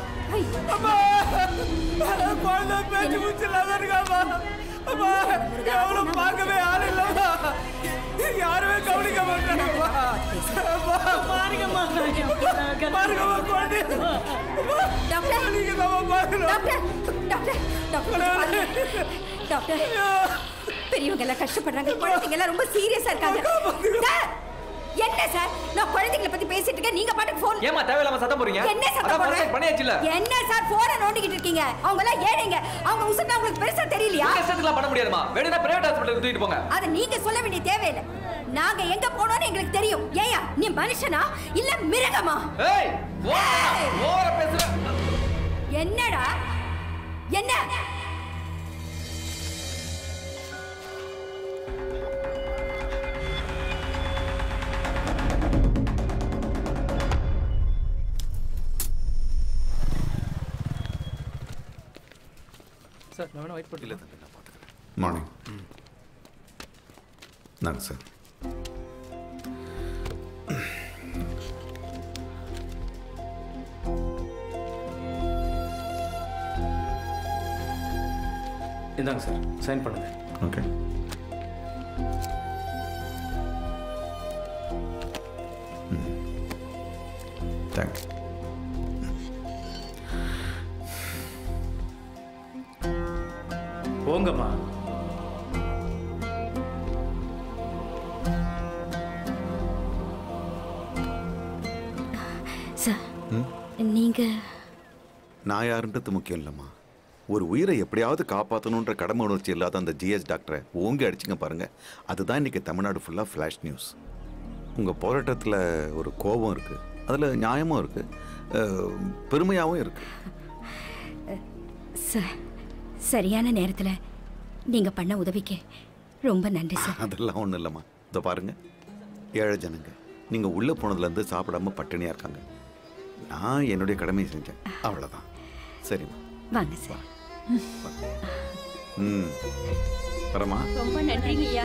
குழந்தை பேச்சு மூச்சில்லாத இருக்காமா அம்மா எவ்வளவு பார்க்கவே ஆள் இல்லம்மா யாருமே கவனிக்க மாட்டாங்கம்மா பாருங்கம்மா பாருங்கம்மா குழந்தை டாக்டர் நீங்க தான் பாருங்க டாக்டர் டாக்டர் டாக்டர் கொஞ்சம் பாருங்க. டாக்டர் பெரியவங்க எல்லாம் கஷ்டப்படுறாங்க குழந்தைங்க எல்லாம் ரொம்ப சீரியஸா இருக்காங்க சார் என்ன சார் நான் குழந்தைங்களை பத்தி பேசிட்டு இருக்கேன் நீங்க பாட்டுக்கு போன் ஏமா தேவையில்லாம சத்தம் போறீங்க என்ன அதான் சத்தம் first aid போடுறேன் பண்ணியாச்சுல என்ன சார் போனை நோண்டிக்கிட்டு இருக்கீங்க அவங்க எல்லாம் ஏழைங்க அவங்க உசுனா உங்களுக்கு பெருசா தெரியலையா கஷ்டத்துக்குலாம் பண்ண முடியாதுமா வேணும்னா பிரைவேட் ஹாஸ்பிட்டல் தூக்கிட்டு போங்க அத நீங்க சொல்ல வேண்டிய தேவையில்லை நாங்க எங்க போனோம்னு எங்களுக்கு தெரியும் ஏயா நீ மனுஷனா இல்ல மிருகமா ஏய் ஓவர பேசுற என்னடா என்ன சார் நான் வேணா வெயிட் பண்ணல மார்னிங் நாங்க சார் இந்தாங்க சார் சைன் பண்ணுங்க ஓகே தேங்க்ஸ் போங்கம்மா சார் நீங்க நான் யாருன்றது முக்கியம் இல்லைம்மா ஒரு உயிரை எப்படியாவது காப்பாற்றணுன்ற கடமை உணர்ச்சி இல்லாத அந்த ஜிஎஸ் டாக்டரை ஓங்கி அடிச்சுங்க பாருங்க அதுதான் இன்னைக்கு தமிழ்நாடு ஃபுல்லாக ஃப்ளாஷ் நியூஸ் உங்கள் போராட்டத்தில் ஒரு கோபம் இருக்குது அதில் நியாயமும் இருக்குது பெருமையாகவும் இருக்குது சார் சரியான நேரத்துல நீங்க பண்ண உதவிக்கு ரொம்ப நன்றி சார் அதெல்லாம் ஒன்றும் இல்லைம்மா இதோ பாருங்க ஏழை ஜனங்க நீங்கள் உள்ளே போனதுலேருந்து சாப்பிடாம பட்டினியாக இருக்காங்க நான் என்னுடைய கடமையை செஞ்சேன் அவ்வளோதான் சரிம்மா வாங்க சார் ம் வரமா ரொம்ப நன்றிங்க ஐயா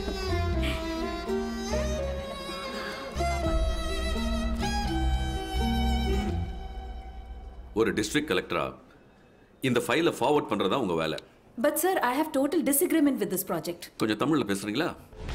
ஒரு டிஸ்ட்ரிக்ட் கலெக்டரா இந்த ஃபைலை ஃபார்வர்ட் பண்றதா உங்க வேலை but sir I have total disagreement with this project கொஞ்சம் தமிழ்ல பேசுறீங்களா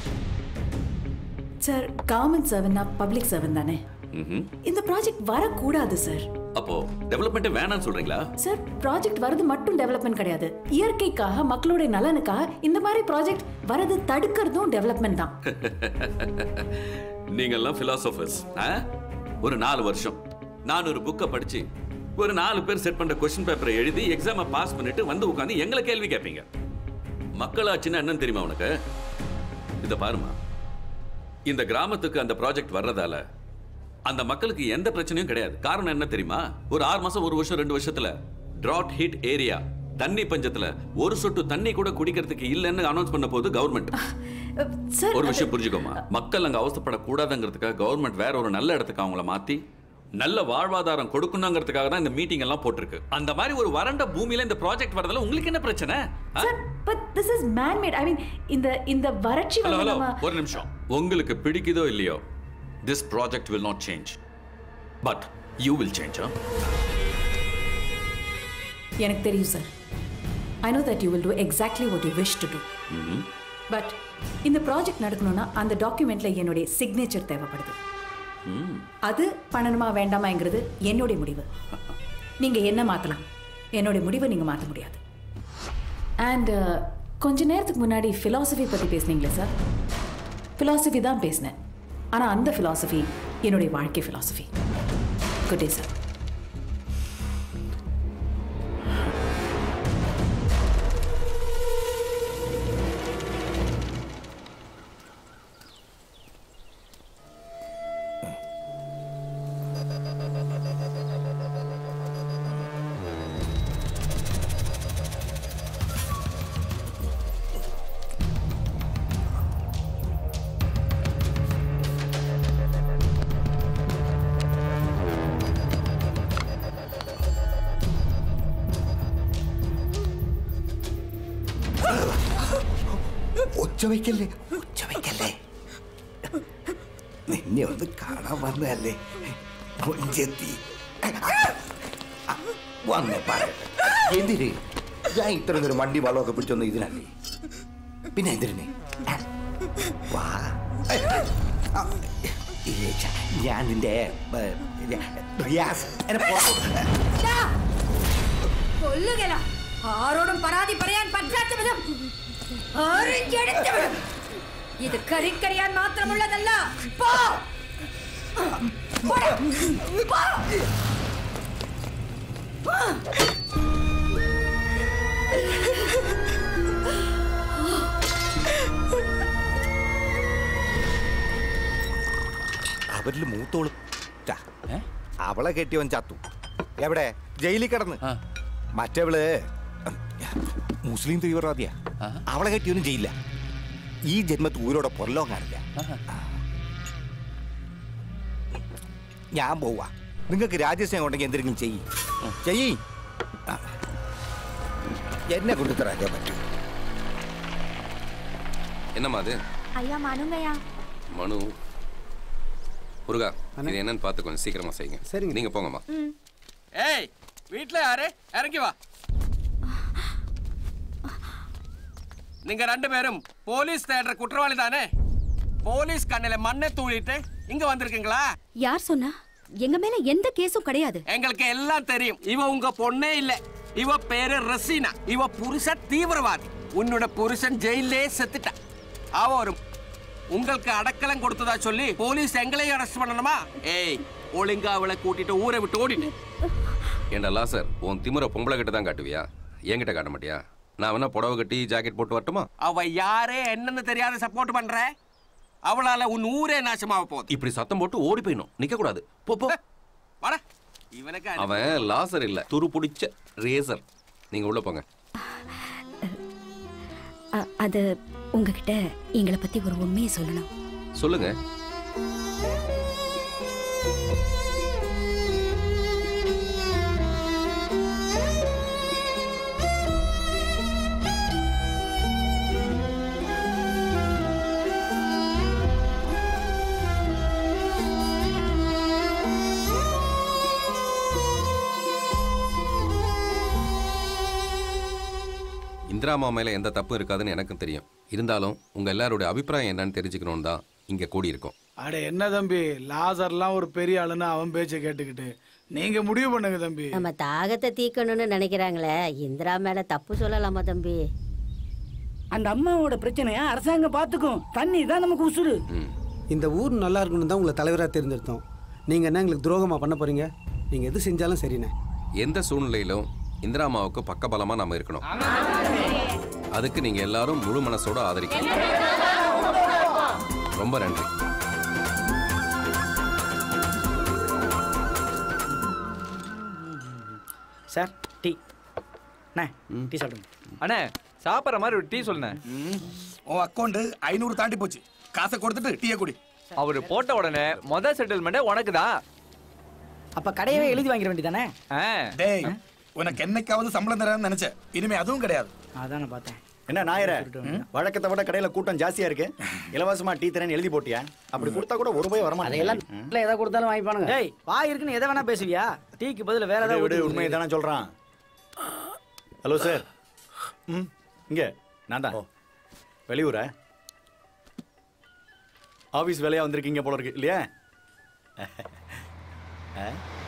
சார் கவர்மெண்ட் சர்வன்ட்னா பப்ளிக் சர்வன் தானே ம்ஹும். இந்த ப்ராஜெக்ட் வரக்கூடாது சார் அப்போ டெவலப்மெண்ட்டே வேணாம்னு சொல்றீங்களா சார் ப்ராஜெக்ட் வரது மட்டும் டெவலப்மெண்ட் கிடையாது இயற்கைக்காக மக்களுடைய நலனுக்காக இந்த மாதிரி ப்ராஜெக்ட் வரது தடுக்கிறதும் டெவலப்மெண்ட் தான் நீங்கெல்லாம் பிலாசபர்ஸ் ஒரு நாலு வருஷம் நான் ஒரு புக்கை படிச்சு ஒரு நாலு பேர் செட் பண்ற கொஸ்டின் பேப்பரை எழுதி எக்ஸாமை பாஸ் பண்ணிட்டு வந்து உட்காந்து எங்களை கேள்வி கேட்பீங்க மக்களாச்சுன்னா என்னன்னு தெரியுமா உனக்கு இத பாருமா இந்த கிராமத்துக்கு அந்த ப்ராஜெக்ட் வர்றதால அந்த மக்களுக்கு எந்த பிரச்சனையும் கிடையாது காரணம் என்ன தெரியுமா ஒரு ஆறு மாசம் ஒரு வருஷம் ரெண்டு வருஷத்துல டிராட் ஹிட் ஏரியா தண்ணி பஞ்சத்துல ஒரு சொட்டு தண்ணி கூட குடிக்கிறதுக்கு இல்லைன்னு அனௌன்ஸ் பண்ண போது கவர்மெண்ட் சார் ஒரு விஷயம் புரிஞ்சுக்கோமா மக்கள் அங்க அவசப்படக்கூடாதுங்கிறதுக்காக கவர்மெண்ட் வேற ஒரு நல்ல இடத்துக்கு அவங்கள மாத்தி நல்ல வாழ்வாதாரம் கொடுக்கணுங்கிறதுக்காக தான் இந்த மீட்டிங் எல்லாம் போட்டிருக்கு அந்த மாதிரி ஒரு வறண்ட பூமியில இந்த ப்ராஜெக்ட் வரதுல உங்களுக்கு என்ன பிரச்சனை ஆ? But this is man made I mean இந்த இந்த வறட்சி ஹலோ வந்து ஹலோ நம்ம ஒரு நிமிஷம் உங்களுக்கு பிடிக்குதோ இல்லையோ this project will not change but you will change எனக்கு தெரியும் sir I know that you will do exactly what you wish to do but இந்த ப்ராஜெக்ட் நடக்கணும்னா அந்த டாக்குமெண்ட்ல என்னுடைய சிக்னேச்சர் தேவைப்படுது அது பண்ணணுமா வேண்டாமாங்கிறது என்னுடைய முடிவு நீங்க என்ன மாத்தலாம் என்னுடைய முடிவை நீங்க மாத்த முடியாது அண்ட் கொஞ்ச நேரத்துக்கு முன்னாடி philosophy பத்தி பேசுனீங்களே சார் philosophy தான் பேசினேன் ஆனா அந்த philosophy என்னுடைய வாழ்க்கை philosophy குட் டே சார் ഒച്ച വയ്ക്കല്ലേ ഒച്ച വയ്ക്കല്ലേ നിന്നെ ഒന്ന് കാണാൻ വന്നതല്ലേ മൊഞ്ചെത്തി വന്നേ പറയട്ടെ എന്തിന് ഞാൻ ഇത്ര നേരം വണ്ടി വളമൊക്കെ പിടിച്ചൊന്ന് ഇതിനല്ലേ പിന്നെ എന്തിനെ വാ ആ, ഈ ച- ഞാൻ നിന്റെ ഏ, റിയാസ് എന്നെ പുറത്തോട്ട് ദാ, കൊല്ലുകല ആരോടും പരാതി പറയാൻ പറ്റാത്ത വിധം ആരെടുത്തു വിടും ഇത് കറിക്കറിയാൻ മാത്രമുള്ളതല്ല പോ പോടാ. പോ. അവരിൽ മൂത്തോള് ഛ, അവളെ കെട്ടിയവൻ ചത്തു എവിടെ ജയിലിൽ കിടന്ന് മറ്റവള് മുസ്ലിം തീവ്രവാദിയാ അവളെ കെട്ടിയവനും ജയിലില്ല ഈ ജന്മത്ത് ഊരോടെ പുറലോ കാണില്ല ഞാൻ പോവാ നിങ്ങൾക്ക് രാജ്യസ്നേഹം ഉണ്ടെങ്കിൽ എന്തെങ്കിലും ചെയ്യ് ചെയ്യ് ആ. എന്നെ കൊണ്ട് തരാൻ പറ്റും என்னம்மா அது ஐயா மனுங்கய்யா மனு முருகா இது என்னன்னு பார்த்து கொஞ்சம் சீக்கிரமா செய்யுங்க சரிங்க நீங்க போங்கம்மா ஏய் வீட்ல யாரு இறங்கி வா நீங்க ரெண்டு பேரும் போலீஸ் தேடுற குற்றவாளி தானே போலீஸ் கண்ணில மண்ணை தூளிட்டு இங்க வந்திருக்கீங்களா யார் சொன்னா எங்க மேல எந்த கேஸும் கிடையாது எங்களுக்கு எல்லாம் தெரியும் இவ உங்க பொண்ணே இல்ல இவ பேரு ரசீனா இவ புருஷ தீவிரவாதி உன்னோட புருஷன் ஜெயிலே செத்துட்டா அவ ஒரு உங்களுக்கு அடக்கலம் கொடுத்ததா சொல்லி போலீஸ் எங்களையும் அரெஸ்ட் பண்ணணுமா ஏய் ஒழுங்கா அவளை கூட்டிட்டு ஊரை விட்டு ஓடிட்டு ஏண்டா சார் உன் திமிர பொம்பளை கிட்ட தான் காட்டுவியா என்கிட்ட காட்ட மாட்டியா நான் வேணா புடவை கட்டி ஜாக்கெட் போட்டு வரட்டுமா அவ யாரே என்னன்னு தெரியாத சப்போர்ட் பண்ற அவளால உன் ஊரே நாசமாக போகுது இப்படி சத்தம் போட்டு ஓடி போயிடணும் நிக்க கூடாது போ போ வாடா இவனுக்கு அனுப்பு. அவன் லாசர் இல்ல துரு பிடிச்ச ரேசர் நீங்க உள்ள போங்க அ- அது உங்ககிட்ட எங்களை பத்தி ஒரு உண்மையை சொல்லணும் சொல்லுங்க இந்திராமா மேல எந்த தப்பும் இருக்காதுன்னு எனக்கும் தெரியும் இருந்தாலும் உங்க எல்லாருடைய அபிப்பிராயம் என்னன்னு தெரிஞ்சுக்கணும்னு தான் இங்க கூடி இருக்கோம் அட என்ன தம்பி லாசர்லாம் ஒரு பெரிய ஆளுன்னு அவன் பேச்சை கேட்டுக்கிட்டு நீங்க முடிவு பண்ணுங்க தம்பி நம்ம தாகத்தை தீக்கணும்னு நினைக்கிறாங்களே இந்திரா மேல தப்பு சொல்லலாமா தம்பி அந்த அம்மாவோட பிரச்சனைய அரசாங்கம் பார்த்துக்கும் தண்ணி தான் நமக்கு உசுறு இந்த ஊர் நல்லா இருக்கணும் தான் உங்களை தலைவராக தேர்ந்தெடுத்தோம் நீங்க என்ன எங்களுக்கு துரோகமா பண்ண போறீங்க நீங்க எது செஞ்சாலும் சரிண்ணே எந்த சூழ்நிலையிலும் இந்திராமாவுக்கு பக்கபலமா நம்ம இருக்கணும் அதுக்கு நீங்க எல்லாரும் முழு மனசோட ஆதரிக்கணும் ரொம்ப நன்றி சார் டீ அண்ணே டீ சாப்பிடுங்க அண்ணே சாப்பிட்ற மாதிரி ஒரு டீ சொல்லுண்ணே உன் அக்கௌண்ட் ஐநூறு தாண்டி போச்சு காசை கொடுத்துட்டு டீயை குடி அவர் போட்ட உடனே மொதல் செட்டில்மெண்ட்டே உனக்கு தான் அப்ப கடையவே எழுதி வாங்கிட வேண்டியதானே டேய் உனக்கு என்னைக்காவது சம்பளம் தரான்னு நினைச்சேன் இனிமே அதுவும் கிடையாது அதானே பார்த்தேன் என்ன நாயர வழக்கத்தை விட கடையில கூட்டம் ஜாஸ்தியா இருக்கு இலவசமா டீ தரேன்னு எழுதி போட்டியா அப்படி கொடுத்தா கூட ஒரு ரூபாய் வரமாட்டேன் அதையெல்லாம் இல்ல எதை கொடுத்தாலும் வாங்கிப்பானுங்க டேய் வாய் இருக்குன்னு எதை வேணா பேசுவியா டீக்கு பதில் வேற விடு, ஏதாவது விடு ஊத்தி உண்மையை தானே சொல்றான் ஹலோ சார் ம் இங்க நான் தான் வெளியூரா ஆபீஸ் வேலையா வந்திருக்கீங்க போல இருக்கு இல்லையா ஆ?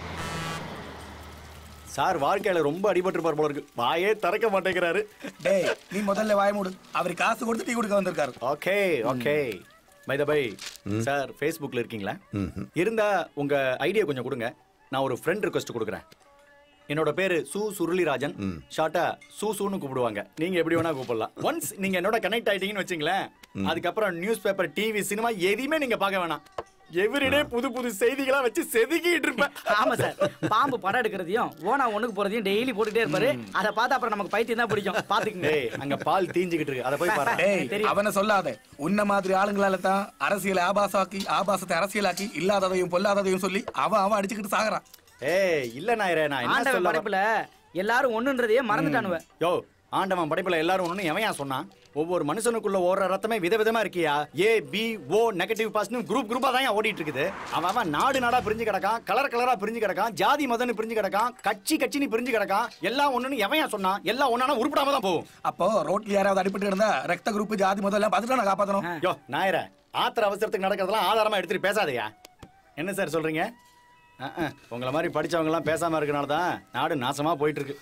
சார் வாழ்க்கையில ரொம்ப அடிபட்டிருப்பார் போல இருக்கு வாயே திறக்க மாட்டேங்கிறாரு டேய் நீ முதல்ல வாய மூடு அவர் காசு கொடுத்து டீ கொடுக்க வந்திருக்காரு okay okay bye the bye sir ஃபேஸ்புக்கில் இருக்கீங்களா இருந்தா உங்க ஐடியா கொஞ்சம் கொடுங்க நான் ஒரு ஃப்ரெண்ட் ரிக்வெஸ்ட் கொடுக்குறேன் என்னோட பேரு சு சுருளிராஜன் ஷார்ட்டா சு சூன்னு கூப்பிடுவாங்க நீங்க எப்படி வேணா கூப்பிடலாம் ஒன்ஸ் நீங்க என்னோட கனெக்ட் ஆயிட்டீங்கன்னு வச்சுங்களேன் அதுக்கப்புறம் நியூஸ் பேப்பர் டிவி சினிமா எதையுமே நீங்க பார்க்க வேணாம் எவ்ரிடே புது புது செய்திகளா வச்சு செதுக்கிட்டு இருப்பேன் ஆமா சார் பாம்பு படம் எடுக்கிறதையும் ஓனா ஒண்ணுக்கு போறதையும் டெய்லி போட்டுட்டே இருப்பாரு அதை பார்த்து அப்புறம் நமக்கு பைத்தியம் தான் பிடிக்கும் பாத்துக்கங்க டேய் அங்க பால் தீஞ்சுக்கிட்டு இருக்கு அதை போய் பாரு டேய் அவனை சொல்லாத உன்ன மாதிரி ஆளுங்களால தான் அரசியலை ஆபாசமாக்கி ஆபாசத்தை அரசியலாக்கி இல்லாததையும் பொல்லாததையும் சொல்லி அவன் அவன் அடிச்சுக்கிட்டு சாகுறான் ஏய் இல்ல நாயரே நான் என்ன ஆண்டவன் சொல்ல படைப்புல எல்லாரும் ஒண்ணுன்றதையே மறந்துட்டானுவ யோ ஆண்டவன் படைப்புல எல்லாரும் ஒண்ணு எவன் ஏன் சொன்னான் ஒவ்வொரு மனுஷனுக்குள்ள ஓடுற ரத்தமே விதவிதமா இருக்கியா A B O negative positive group குரூப்பா தான் ஏன் ஓடிட்டு இருக்குது அவன் அவன் நாடு நாடா பிரிஞ்சு கிடக்கான் கலர் கலரா பிரிஞ்சு கிடக்கான் ஜாதி மதன்னு பிரிஞ்சு கிடக்கான் கட்சி கட்சின்னு பிரிஞ்சு கிடக்கான் எல்லாம் ஒண்ணுன்னு எவன் ஏன் சொன்னான் எல்லாம் ஒண்ணான உருப்படாம தான் போகும் அப்போ ரோட்ல யாராவது அடிபட்டு இருந்தா ரத்த குரூப் ஜாதி முதல்ல பார்த்துட்டு நான் காப்பாத்தணும் யோ நாயர ஆத்திர அவசரத்துக்கு நடக்கிறதெல்லாம் ஆதாரமா எடுத்துட்டு பேசாதயா என்ன சார் சொல்றீங்க அஹ், அஹ், உங்களை மாதிரி படிச்சவங்க எல்லாம் பேசாம இருக்கனால தான் நாடு நாசமா போயிட்டு இருக்கு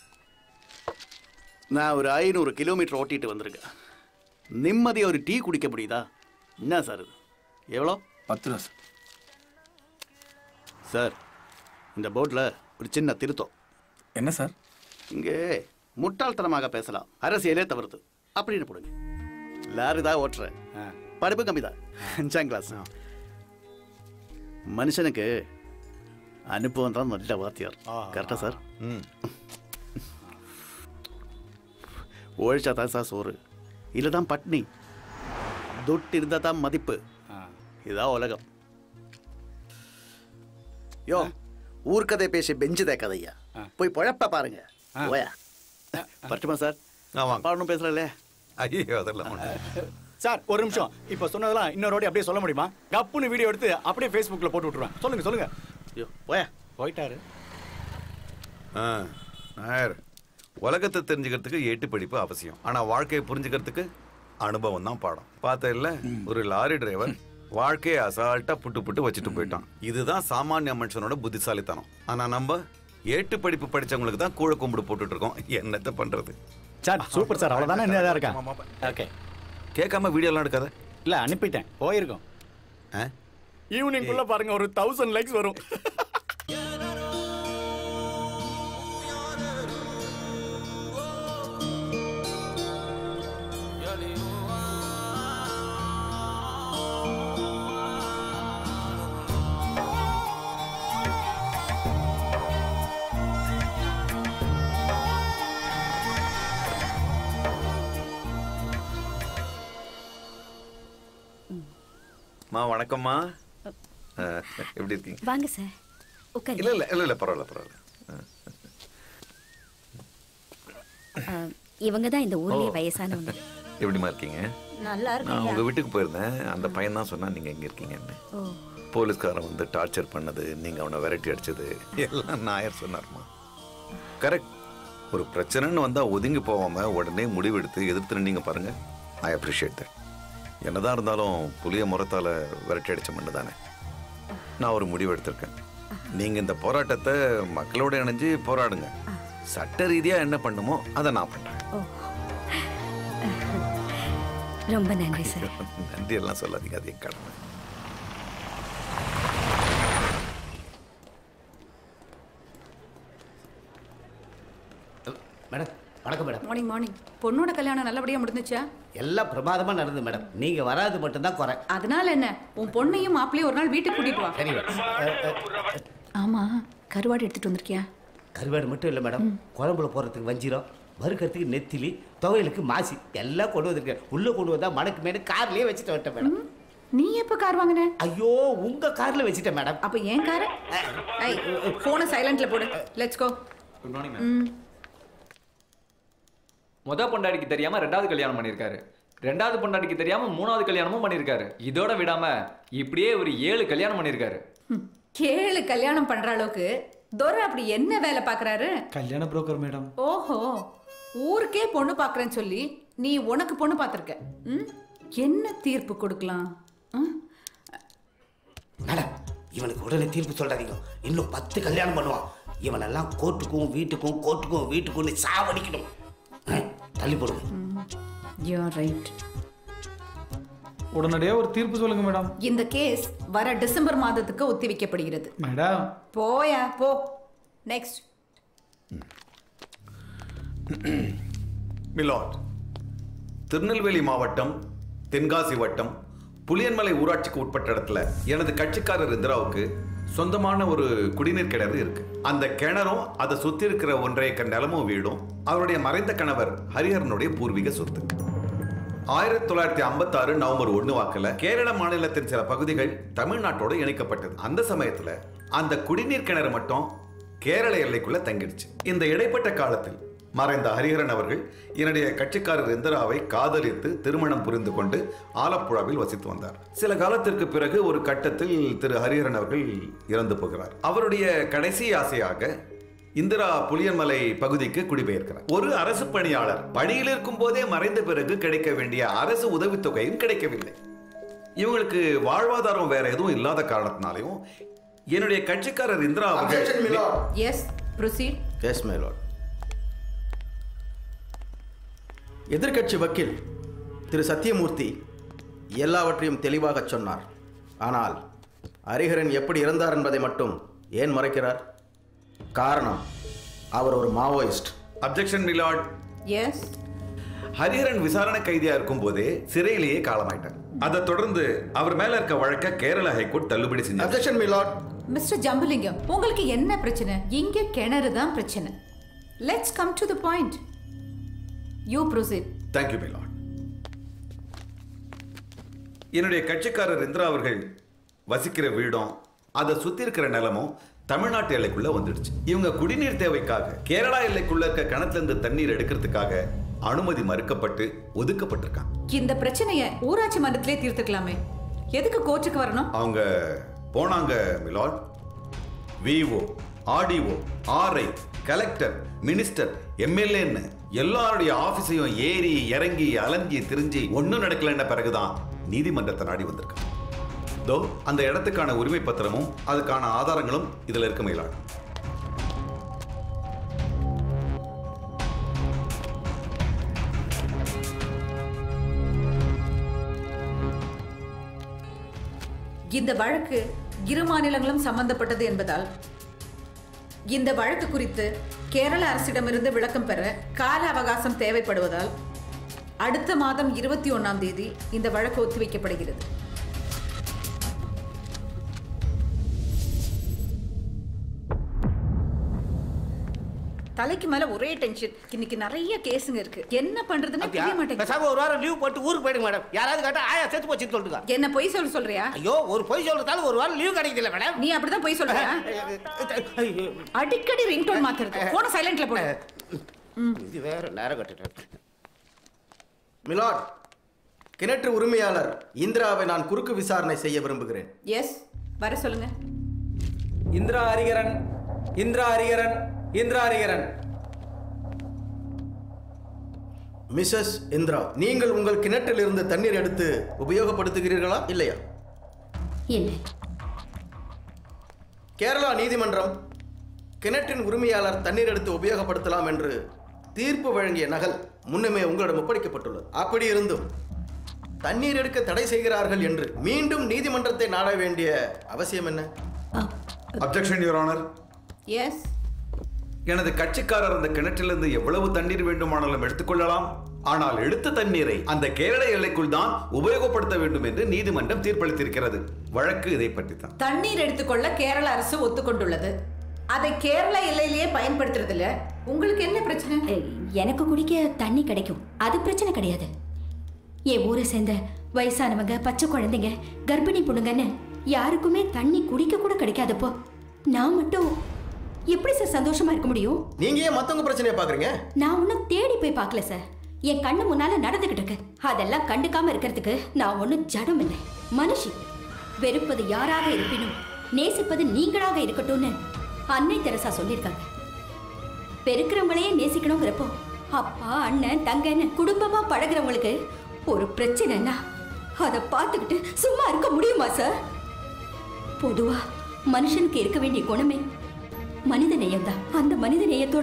நான் ஒரு ஐநூறு கிலோமீட்டர் ஓட்டிட்டு வந்திருக்கேன் நிம்மதி ஒரு டீ குடிக்க முடியுதா என்ன சார் இது எவ்வளோ பத்து ரூபா சார் இந்த போர்டில் ஒரு சின்ன திருத்தம் என்ன சார் இங்கே முட்டாள்தனமாக பேசலாம் அரசியலே தவிர்த்து அப்படின்னு போடுங்க லாரி தான் ஓட்டுறேன் படிப்பு கம்மி தான் அஞ்சாம் கிளாஸ் மனுஷனுக்கு அனுபவம் தான் நல்ல வாத்தியார் கரெக்டா சார் உழைச்சா தான் சார் சோறு இல்லை தான் பட்னி துட்டு இருந்தால் தான் மதிப்பு இதான் உலகம் யோ ஊர்க்கதை பேசி பெஞ்சுதே கதையா போய் பழப்ப பாருங்க ஓயா பட்டுமா சார் பாடணும் பேசுறல ஐயோ அதெல்லாம் சார் ஒரு நிமிஷம் இப்போ சொன்னதெல்லாம் இன்னொரு வாட்டி அப்படியே சொல்ல முடியுமா கப்புன்னு வீடியோ எடுத்து அப்படியே ஃபேஸ்புக்கில் போட்டு விட்டுருவேன் சொல்லுங்க சொல்லுங்க ஐயோ போயா போயிட்டாரு ஆ, நாயர் உலகத்தை தெரிஞ்சுக்கிறதுக்கு எட்டு படிப்பு அவசியம் ஆனா வாழ்க்கையை புரிஞ்சுக்கிறதுக்கு அனுபவம் தான் பாடம் பார்த்த இல்ல ஒரு லாரி டிரைவர் வாழ்க்கையை அசால்ட்டா புட்டு புட்டு வச்சுட்டு போயிட்டான் இதுதான் சாமானிய மனுஷனோட புத்திசாலித்தனம் ஆனா நம்ம ஏட்டு படிப்பு படிச்சவங்களுக்கு தான் கூழ கும்பிடு போட்டுட்டு இருக்கோம் என்னத்த பண்றது சார் சூப்பர் சார் அவ்வளோதானே என்ன இருக்கா ஓகே கேட்காம வீடியோலாம் எடுக்காத இல்லை அனுப்பிட்டேன் போயிருக்கோம் ஈவினிங்குள்ள பாருங்க ஒரு தௌசண்ட் லைக்ஸ் வரும் மா வணக்கம்மா ஆ, எப்படி இருக்கீங்க வாங்க சார் உட்காருங்க இல்ல இல்ல இல்ல இல்ல பரவாயில்ல பரவாயில்ல அஹ், இவங்க தான் இந்த ஊர்லயே ஓ. வயசானவங்க எப்படிம்மா இருக்கீங்க நல்லா நான் உங்க வீட்டுக்கு போயிருந்தேன் அந்த பையன் தான் சொன்னா நீங்க எங்க இருக்கீங்கன்னு ஓ போலீஸ்காரன் வந்து டார்ச்சர் பண்ணது நீங்க அவனை விரட்டி அடிச்சது எல்லாம் நாயர் சொன்னார்மா கரெக்ட் ஒரு பிரச்சனைன்னு வந்தா ஒதுங்கி போகாம உடனே முடிவெடுத்து எதிர்த்து நீங்க பாருங்க ஐ அப்ரிஷியேட் தட் என்னதான் இருந்தாலும் புளிய முறத்தால விரட்டி அடிச்ச மண்ணு தானே நான் ஒரு முடிவு எடுத்திருக்கேன் நீங்க இந்த போராட்டத்தை மக்களோட இணைஞ்சு போராடுங்க சட்ட ரீதியா என்ன பண்ணுமோ அதை நான் பண்றேன் ரொம்ப நன்றி சார் நன்றி எல்லாம் சொல்லாதீங்க அது என் கடமை மேடம் வணக்கம் மேடம் மார்னிங் மார்னிங் பொண்ணோட கல்யாணம் நல்லபடியா முடிஞ்சுச்சா எல்லாம் பிரமாதமா நடந்தது மேடம் நீங்க வராது மட்டும்தான் குறை அதனால என்ன உன் பொண்ணையும் மாப்பிளையும் ஒரு நாள் வீட்டுக்கு கூட்டிட்டு வா சரி மேடம் ஆமா கருவாடு எடுத்துட்டு வந்திருக்கியா கருவாடு மட்டும் இல்லை மேடம் குழம்புல போடுறதுக்கு வஞ்சிரம் வறுக்கிறதுக்கு நெத்திலி துவையலுக்கு மாசி எல்லாம் கொண்டு வந்திருக்கேன் உள்ள கொண்டு வந்தா மடக்கு மேடு கார்லயே வச்சுட்டு வந்துட்டேன் மேடம் நீ எப்ப கார் வாங்கின ஐயோ உங்க கார்ல வச்சுட்டேன் மேடம் அப்ப ஏன் கார் ஐ போனை சைலண்ட்ல போடு லெட்ஸ் கோ குட் மார்னிங் ம் முத பொண்டாட்டிக்கு தெரியாம ரெண்டாவது கல்யாணம் பண்ணியிருக்காரு ரெண்டாவது பொண்டாட்டிக்கு தெரியாம மூணாவது கல்யாணமும் பண்ணியிருக்காரு இதோட விடாம இப்படியே ஒரு ஏழு கல்யாணம் பண்ணியிருக்காரு கேளு கல்யாணம் பண்ற அளவுக்கு துரை அப்படி என்ன வேலை பாக்குறாரு கல்யாண புரோக்கர் மேடம் ஓஹோ ஊருக்கே பொண்ணு பாக்குறேன்னு சொல்லி நீ உனக்கு பொண்ணு பார்த்திருக்க ம் என்ன தீர்ப்பு கொடுக்கலாம் ம்? மேடம் இவனுக்கு உடனே தீர்ப்பு சொல்றாதீங்க இன்னும் பத்து கல்யாணம் பண்ணுவான் இவனெல்லாம் கோர்ட்டுக்கும் வீட்டுக்கும் கோர்ட்டுக்கும் வீட்டுக்கும் சாவடிக்கணும் அஹ், தள்ளி போடுங்க You're right. உடனடியா ஒரு தீர்ப்பு சொல்லுங்க மேடம் இந்த கேஸ் வர டிசம்பர் மாதத்துக்கு ஒத்திவைக்கப்படுகிறது மேடம் போயா போ நெக்ஸ்ட் மிலாட் திருநெல்வேலி மாவட்டம் தென்காசி வட்டம் புளியன்மலை ஊராட்சிக்கு உட்பட்ட இடத்துல எனது கட்சிக்காரர் இந்திராவுக்கு சொந்தமான ஒரு குடிநீர் கிணறு இருக்கு அந்த கிணறும் அதை சுத்தி இருக்கிற ஒன்றரை ஏக்கர் நிலமும் வீடும் அவருடைய மறைந்த கணவர் ஹரிஹரனுடைய பூர்வீக சொத்து ஆயிரத்தி தொள்ளாயிரத்தி ஐம்பத்தாறு நவம்பர் ஒன்று வாக்கில் கேரள மாநிலத்தின் சில பகுதிகள் தமிழ்நாட்டோடு இணைக்கப்பட்டது அந்த சமயத்துல அந்த குடிநீர் கிணறு மட்டும் கேரள எல்லைக்குள்ள தங்கிடுச்சு இந்த இடைப்பட்ட காலத்தில் மறைந்த ஹரிஹரன் அவர்கள் என்னுடைய கட்சிக்காரர் இந்திராவை காதலித்து திருமணம் புரிந்து கொண்டு ஆலப்புழாவில் வசித்து வந்தார் சில காலத்திற்கு பிறகு ஒரு கட்டத்தில் திரு ஹரிஹரன் அவர்கள் இறந்து போகிறார் அவருடைய கடைசி ஆசையாக இந்திரா புளியன்மலை பகுதிக்கு குடிபெயர்க்கிறார் ஒரு அரசு பணியாளர் பணியில் இருக்கும் போதே மறைந்த பிறகு கிடைக்க வேண்டிய அரசு உதவித்தொகையும் கிடைக்கவில்லை இவங்களுக்கு வாழ்வாதாரம் வேற எதுவும் இல்லாத காரணத்தினாலையும் என்னுடைய கட்சிக்காரர் இந்திரா அவர்கள் yes proceed yes my lord எதிர்க்கட்சி வக்கீல் திரு சத்தியமூர்த்தி எல்லாவற்றையும் தெளிவாகச் சொன்னார் ஆனால் ஹரிஹரன் எப்படி இறந்தார் என்பதை மட்டும் ஏன் மறைக்கிறார் காரணம் அவர் ஒரு Maoist objection milord yes Hariharan விசாரணை கைதியா இருக்கும் போதே சிறையிலேயே காலமாயிட்டார் அதை தொடர்ந்து அவர் மேல இருக்க வழக்க கேரள ஹைகோர்ட் தள்ளுபடி செஞ்சார் அப்ஜெக்ஷன் மிலாட் மிஸ்டர் ஜம்புலிங்கம் உங்களுக்கு என்ன பிரச்சனை இங்க கிணறு தான் பிரச்சனை let's come to the point you proceed thank you milord என்னுடைய கட்சிக்காரர் இந்திரா அவர்கள் வசிக்கிற வீடும் அதை சுத்தி இருக்கிற நிலமும் தமிழ்நாட்டு எல்லைக்குள்ள வந்துடுச்சு இவங்க குடிநீர் தேவைக்காக கேரளா எல்லைக்குள்ள இருக்க கிணத்துல இருந்து தண்ணீர் எடுக்கிறதுக்காக அனுமதி மறுக்கப்பட்டு ஒதுக்கப்பட்டிருக்காங்க இந்த பிரச்சனைய ஊராட்சி மன்றத்திலே தீர்த்துக்கலாமே எதுக்கு கோர்ட்டுக்கு வரணும் அவங்க போனாங்க milord VO RDO RI collector minister எம்எல்ஏன்னு எல்லாருடைய ஆபீஸையும் ஏறி இறங்கி அலைஞ்சி திரிஞ்சு ஒன்றும் நடக்கலன்ன பிறகுதான் நீதிமன்றத்தை நாடி வந்திருக்காங்க தோ அந்த இடத்துக்கான உரிமை பத்திரமும் அதுக்கான ஆதாரங்களும் இதுல இருக்க மேலாடு இந்த வழக்கு இரு மாநிலங்களும் சம்பந்தப்பட்டது என்பதால் இந்த வழக்கு குறித்து கேரள அரசிடமிருந்து விளக்கம் பெற கால அவகாசம் தேவைப்படுவதால் அடுத்த மாதம் இருபத்தி ஒன்னாம் தேதி இந்த வழக்கு ஒத்திவைக்கப்படுகிறது தலைக்கு மேல ஒரே டென்ஷன் இன்னைக்கு நிறைய கேஸுங்க இருக்கு என்ன பண்றதுன்னு தெரிய மாட்டேங்குது பேசாம ஒரு வாரம் லீவ் போட்டு ஊருக்கு போயிடுங்க மேடம் யாராவது கேட்டா ஆயா செத்து போச்சுன்னு சொல்லுங்க என்ன பொய் சொல்ல சொல்றியா ஐயோ ஒரு பொய் சொல்றதால ஒரு வாரம் லீவ் கிடைக்கல மேடம் நீ அப்படிதான் பொய் சொல்றியா அடிக்கடி ரிங்டோன் மாத்துறது போன சைலண்ட்ல போடு இது வேற நேரம் கட்டுறேன் மிலாட் கிணற்று உரிமையாளர் இந்திராவை நான் குறுக்கு விசாரணை செய்ய விரும்புகிறேன் எஸ் வர சொல்லுங்க இந்திரா ஹரிகரன் இந்திரா ஹரிகரன் இந்திரா ஹரிகரன் மிஸ்ஸஸ் இந்திரா நீங்கள் உங்கள் கிணற்றில் இருந்து தண்ணீர் எடுத்து உபயோகப்படுத்துகிறீர்களா இல்லையா இல்லை கேரளா நீதிமன்றம் கிணற்றின் உரிமையாளர் தண்ணீர் எடுத்து உபயோகப்படுத்தலாம் என்று தீர்ப்பு வழங்கிய நகல் முன்னமே உங்களிடம் ஒப்படைக்கப்பட்டுள்ளது அப்படி இருந்தும் தண்ணீர் எடுக்க தடை செய்கிறார்கள் என்று மீண்டும் நீதிமன்றத்தை நாட வேண்டிய அவசியம் என்ன அப்ஜெக்ஷன் யுவர் ஆனர் எஸ் எனது கட்சிக்காரர் அந்த கிணற்றிலிருந்து எவ்வளவு தண்ணீர் வேண்டுமானாலும் எடுத்துக்கொள்ளலாம் ஆனால் எடுத்த தண்ணீரை அந்த கேரள எல்லைக்குள் தான் உபயோகப்படுத்த வேண்டும் என்று நீதிமன்றம் தீர்ப்பளித்திருக்கிறது வழக்கு இதை பற்றி தான் தண்ணீர் எடுத்துக்கொள்ள கேரள அரசு ஒத்துக்கொண்டுள்ளது அதை கேரள எல்லையிலேயே பயன்படுத்துறதுல உங்களுக்கு என்ன பிரச்சனை எனக்கு குடிக்க தண்ணி கிடைக்கும் அது பிரச்சனை கிடையாது என் ஊரை சேர்ந்த வயசானவங்க பச்சை குழந்தைங்க கர்ப்பிணி பொண்ணுங்கன்னு யாருக்குமே தண்ணி குடிக்க கூட கிடைக்காதப்போ நான் மட்டும் எப்படி சார் சந்தோஷமா இருக்க முடியும் நீங்க ஏன் மத்தவங்க பிரச்சனையை பாக்குறீங்க நான் ஒன்றும் தேடி போய் பார்க்கல சார் என் கண்ணு முன்னால நடந்துகிட்டு இருக்கு அதெல்லாம் கண்டுக்காம இருக்கிறதுக்கு நான் ஒன்றும் ஜடம் இல்லை மனுஷி வெறுப்பது யாராக இருப்பினும் நேசிப்பது நீங்களாக இருக்கட்டும்னு அன்னை தெரசா சொல்லியிருக்காங்க பெருக்கிறவங்களையே நேசிக்கணுங்கிறப்போ அப்பா அண்ணன் தங்கன்னு குடும்பமா பழகுறவங்களுக்கு ஒரு பிரச்சனைன்னா அதை பார்த்துக்கிட்டு சும்மா இருக்க முடியுமா சார் பொதுவா மனுஷனுக்கு இருக்க வேண்டிய குணமே மனித நேயம் தான் அந்த மனித நேயத்தோட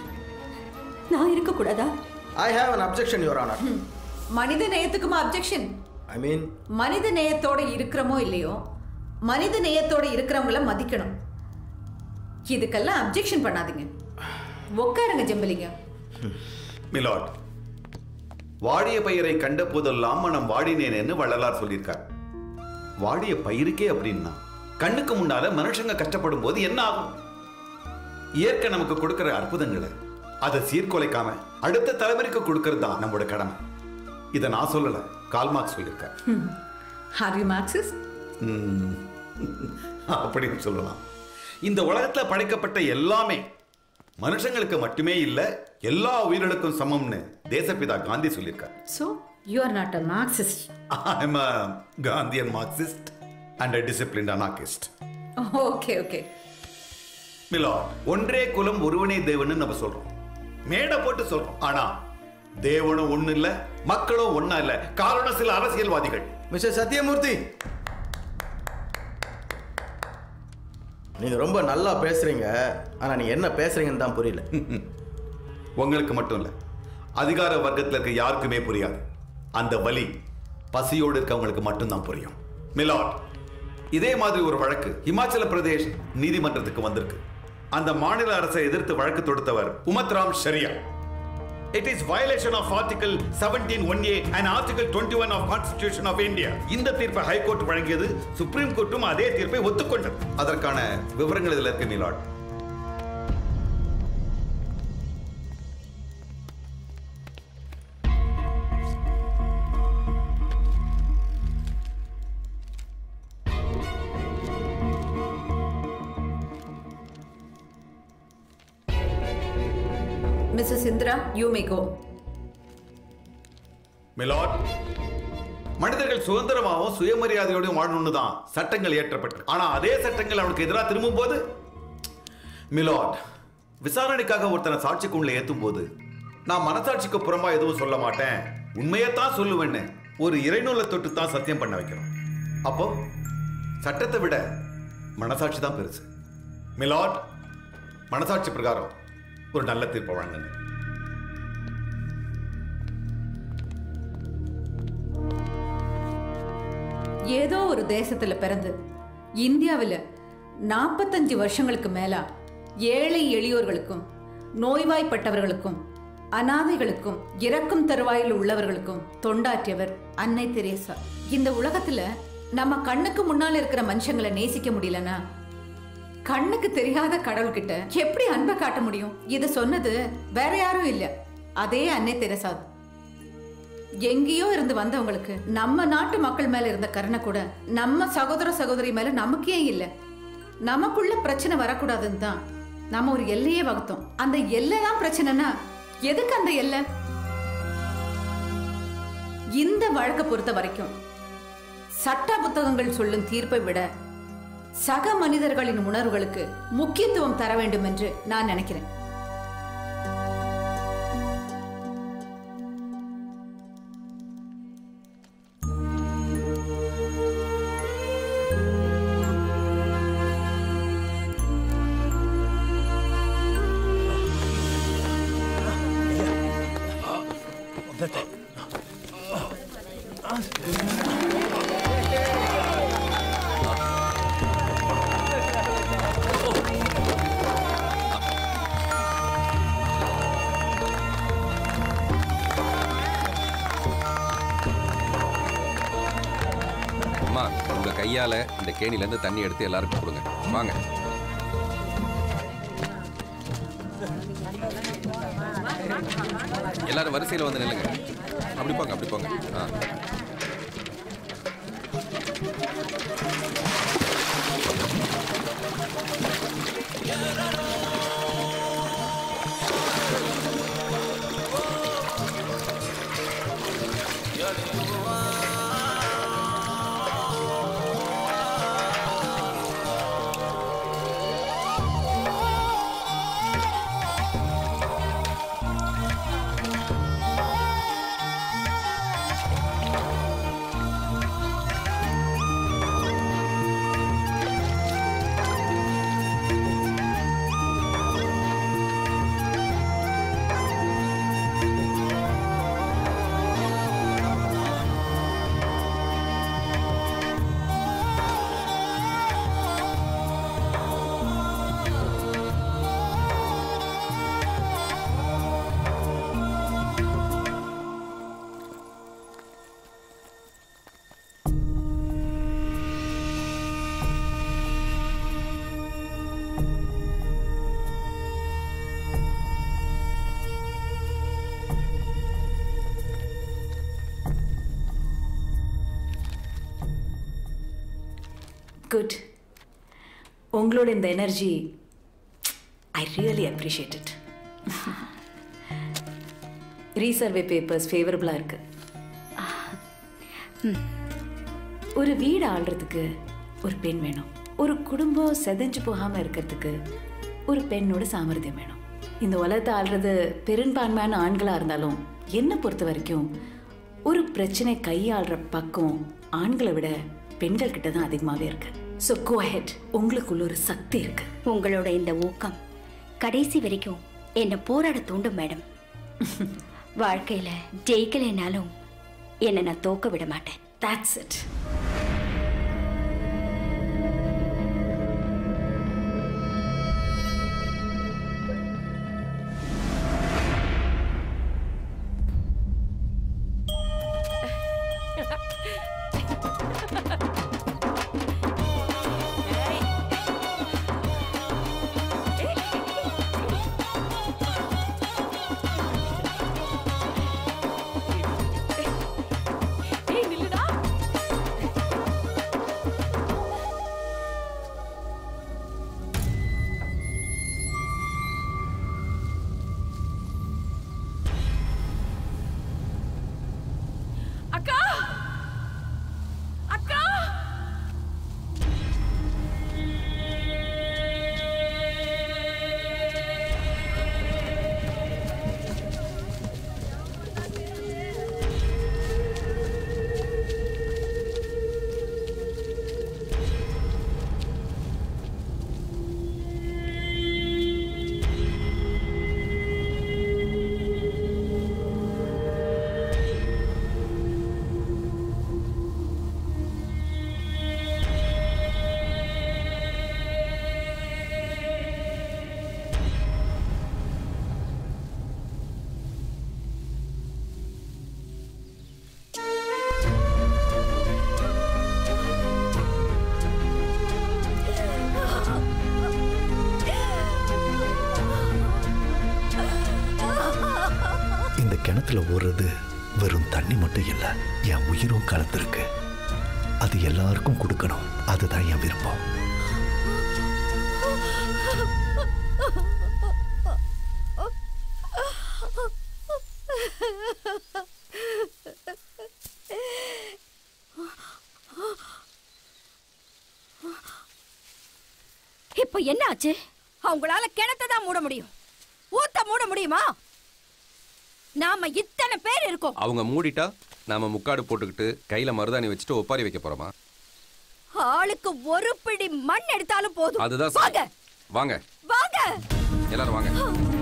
நான் இருக்கக்கூடாதா I have an objection your honour மனித நேயத்துக்குமா அப்ஜெக்ஷன் ஐ மீன் மனித நேயத்தோட இருக்கிறோமோ இல்லையோ மனித நேயத்தோட இருக்கிறவங்கள மதிக்கணும் இதுக்கெல்லாம் அப்ஜெக்ஷன் பண்ணாதீங்க உட்காருங்க ஜெம்பலிங்க மிலாட் வாடிய பயிரை கண்ட போதெல்லாம் மனம் வாடினேன் என்று வள்ளலார் சொல்லியிருக்கார் வாடிய பயிருக்கே அப்படின்னா கண்ணுக்கு முன்னால மனுஷங்க கஷ்டப்படும் போது என்ன ஆகும் இயற்கை நமக்கு கொடுக்கிற அற்புதங்களை அதை சீர்குலைக்காம அடுத்த தலைமுறைக்கு கொடுக்கறது தான் நம்மளோட கடமை இதை நான் சொல்லல கால்மார்க்ஸ் சொல்லியிருக்கார் ஆர் யூ மார்க்சிஸ்ட் ம், அப்படின்னு சொல்லலாம் இந்த உலகத்துல படைக்கப்பட்ட எல்லாமே மனுஷங்களுக்கு மட்டுமே இல்ல எல்லா உயிர்களுக்கும் சமம்னு தேசப்பிதா காந்தி சொல்லியிருக்கார் So, you are not a Marxist. I'm a Gandhian Marxist and a disciplined anarchist okay, okay. Milord ஒன்றே குலம் ஒருவனே தேவன்னு நம்ம சொல்றோம் மேடை போட்டு சொல்றோம் ஆனா தேவனும் ஒண்ணு இல்ல மக்களும் ஒண்ணா இல்ல காரணம் சில அரசியல்வாதிகள் மிஸ்டர் சத்யமூர்த்தி நீங்க ரொம்ப நல்லா பேசுறீங்க ஆனா நீங்க என்ன பேசுறீங்கன்னு தான் புரியல உங்களுக்கு மட்டும் இல்ல அதிகார வர்க்கத்துல இருக்க யாருக்குமே புரியாது அந்த வலி பசியோடு இருக்கவங்களுக்கு மட்டும்தான் புரியும் மிலாட் இதே மாதிரி ஒரு வழக்கு இமாச்சல பிரதேஷ் நீதிமன்றத்துக்கு வந்திருக்கு அந்த மாநில அரசை எதிர்த்து வழக்கு தொடுத்தவர் உமத்ராம் ஷரியா it is violation of article seventeen one A and article twenty one of constitution of India இந்த தீர்ப்பை ஹைகோர்ட் வழங்கியது சுப்ரீம் கோர்ட்டும் அதே தீர்ப்பை ஒத்துக்கொண்டது அதற்கான விவரங்கள் இதுல இருக்கு milord Mrs. Indra, you may go. Milord மனிதர்கள் சுதந்திரமாகவும் சுயமரியாதையோடும் வாழணும்னு தான் சட்டங்கள் இயற்றப்பட்டு ஆனா அதே சட்டங்கள் அவனுக்கு எதிராக திரும்பும் போது மிலாட் விசாரணைக்காக ஒருத்தனை சாட்சிக்கு உள்ள ஏத்தும் போது நான் மனசாட்சிக்கு புறம்பா எதுவும் சொல்ல மாட்டேன் உண்மையத்தான் சொல்லுவேன்னு ஒரு இறைநூலை தொட்டு தான் சத்தியம் பண்ண வைக்கிறோம் அப்போ சட்டத்தை விட மனசாட்சி தான் பெருசு மிலாட் மனசாட்சி பிரகாரம் ஒரு நல்ல தீர்ப்பை வழங்குங்க ஏதோ ஒரு தேசத்துல பிறந்து இந்தியாவில் நாற்பத்தஞ்சு வருஷங்களுக்கு மேலா ஏழை எளியோர்களுக்கும் நோய்வாய்ப்பட்டவர்களுக்கும் அனாதைகளுக்கும் இறக்கும் தருவாயில் உள்ளவர்களுக்கும் தொண்டாற்றியவர் அன்னை தெரேசா இந்த உலகத்துல நம்ம கண்ணுக்கு முன்னால இருக்கிற மனுஷங்களை நேசிக்க முடியலனா கண்ணுக்கு தெரியாத கடவுள்கிட்ட எப்படி அன்பை காட்ட முடியும் இது சொன்னது வேற யாரும் இல்ல அதே அன்னை தெரசா எங்கேயோ இருந்து வந்தவங்களுக்கு நம்ம நாட்டு மக்கள் மேல இருந்த கருணை கூட நம்ம சகோதர சகோதரி மேல நமக்கு ஏன் இல்ல நமக்குள்ள பிரச்சனை வரக்கூடாதுன்னு தான் நம்ம ஒரு எல்லையே வகுத்தோம் அந்த எல்லை தான் பிரச்சனைனா எதுக்கு அந்த எல்லை இந்த வழக்கை பொறுத்த வரைக்கும் சட்ட புத்தகங்கள் சொல்லும் தீர்ப்பை விட சக மனிதர்களின் உணர்வுகளுக்கு முக்கியத்துவம் தர வேண்டும் என்று நான் நினைக்கிறேன் அம்மா உங்க கையால இந்த கேணில இருந்து தண்ணி எடுத்து எல்லாருக்கும் கொடுங்க வாங்க எல்லாரும் வரிசையில் வந்து நில்லுங்க அப்படி போங்க அப்படி போங்க ஆ குட் உங்களோட இந்த energy I really appreciate it resurvey papers ஃபேவரபுளாக இருக்கு ஒரு வீடு ஆள்றதுக்கு ஒரு பெண் வேணும் ஒரு குடும்பம் செதஞ்சு போகாமல் இருக்கிறதுக்கு ஒரு பெண்ணோட சாமர்த்தியம் வேணும் இந்த உலகத்தை ஆள்றது பெரும்பான்மையான ஆண்களாக இருந்தாலும் என்னை பொறுத்த வரைக்கும் ஒரு பிரச்சனை கையாளுற பக்கம் ஆண்களை விட பெண்கள் கிட்ட தான் அதிகமாகவே இருக்கு ஸோ கோ ஹெட் உங்களுக்குள்ள ஒரு சக்தி இருக்கு உங்களோட இந்த ஊக்கம் கடைசி வரைக்கும் என்னை போராட தூண்டும் மேடம் வாழ்க்கையில ஜெயிக்கலைனாலும் என்னை நான் தோக்க விட மாட்டேன் That's it. ஏய் நில்லுடா அக்கா அக்கா இந்த கிணத்துல ஓடுறது வெறும் தண்ணி மட்டும் இல்லை என் உயிரும் கலந்துருக்கு அது எல்லாருக்கும் கொடுக்கணும் அதுதான் என் விருப்பம் இப்போ என்ன ஆச்சு அவங்களால கிணத்தை தான் மூட முடியும் ஊத்த மூட முடியுமா நாம இத்தனை பேர் இருக்கோம் அவங்க மூடிட்டா நாம முக்காடு போட்டுக்கிட்டு கையில மருதாணி வச்சுட்டு ஒப்பாரி வைக்க போறோமா ஆளுக்கு ஒரு பிடி மண் எடுத்தாலும் போதும் அதுதான் சரி. வாங்க வாங்க வாங்க எல்லாரும் வாங்க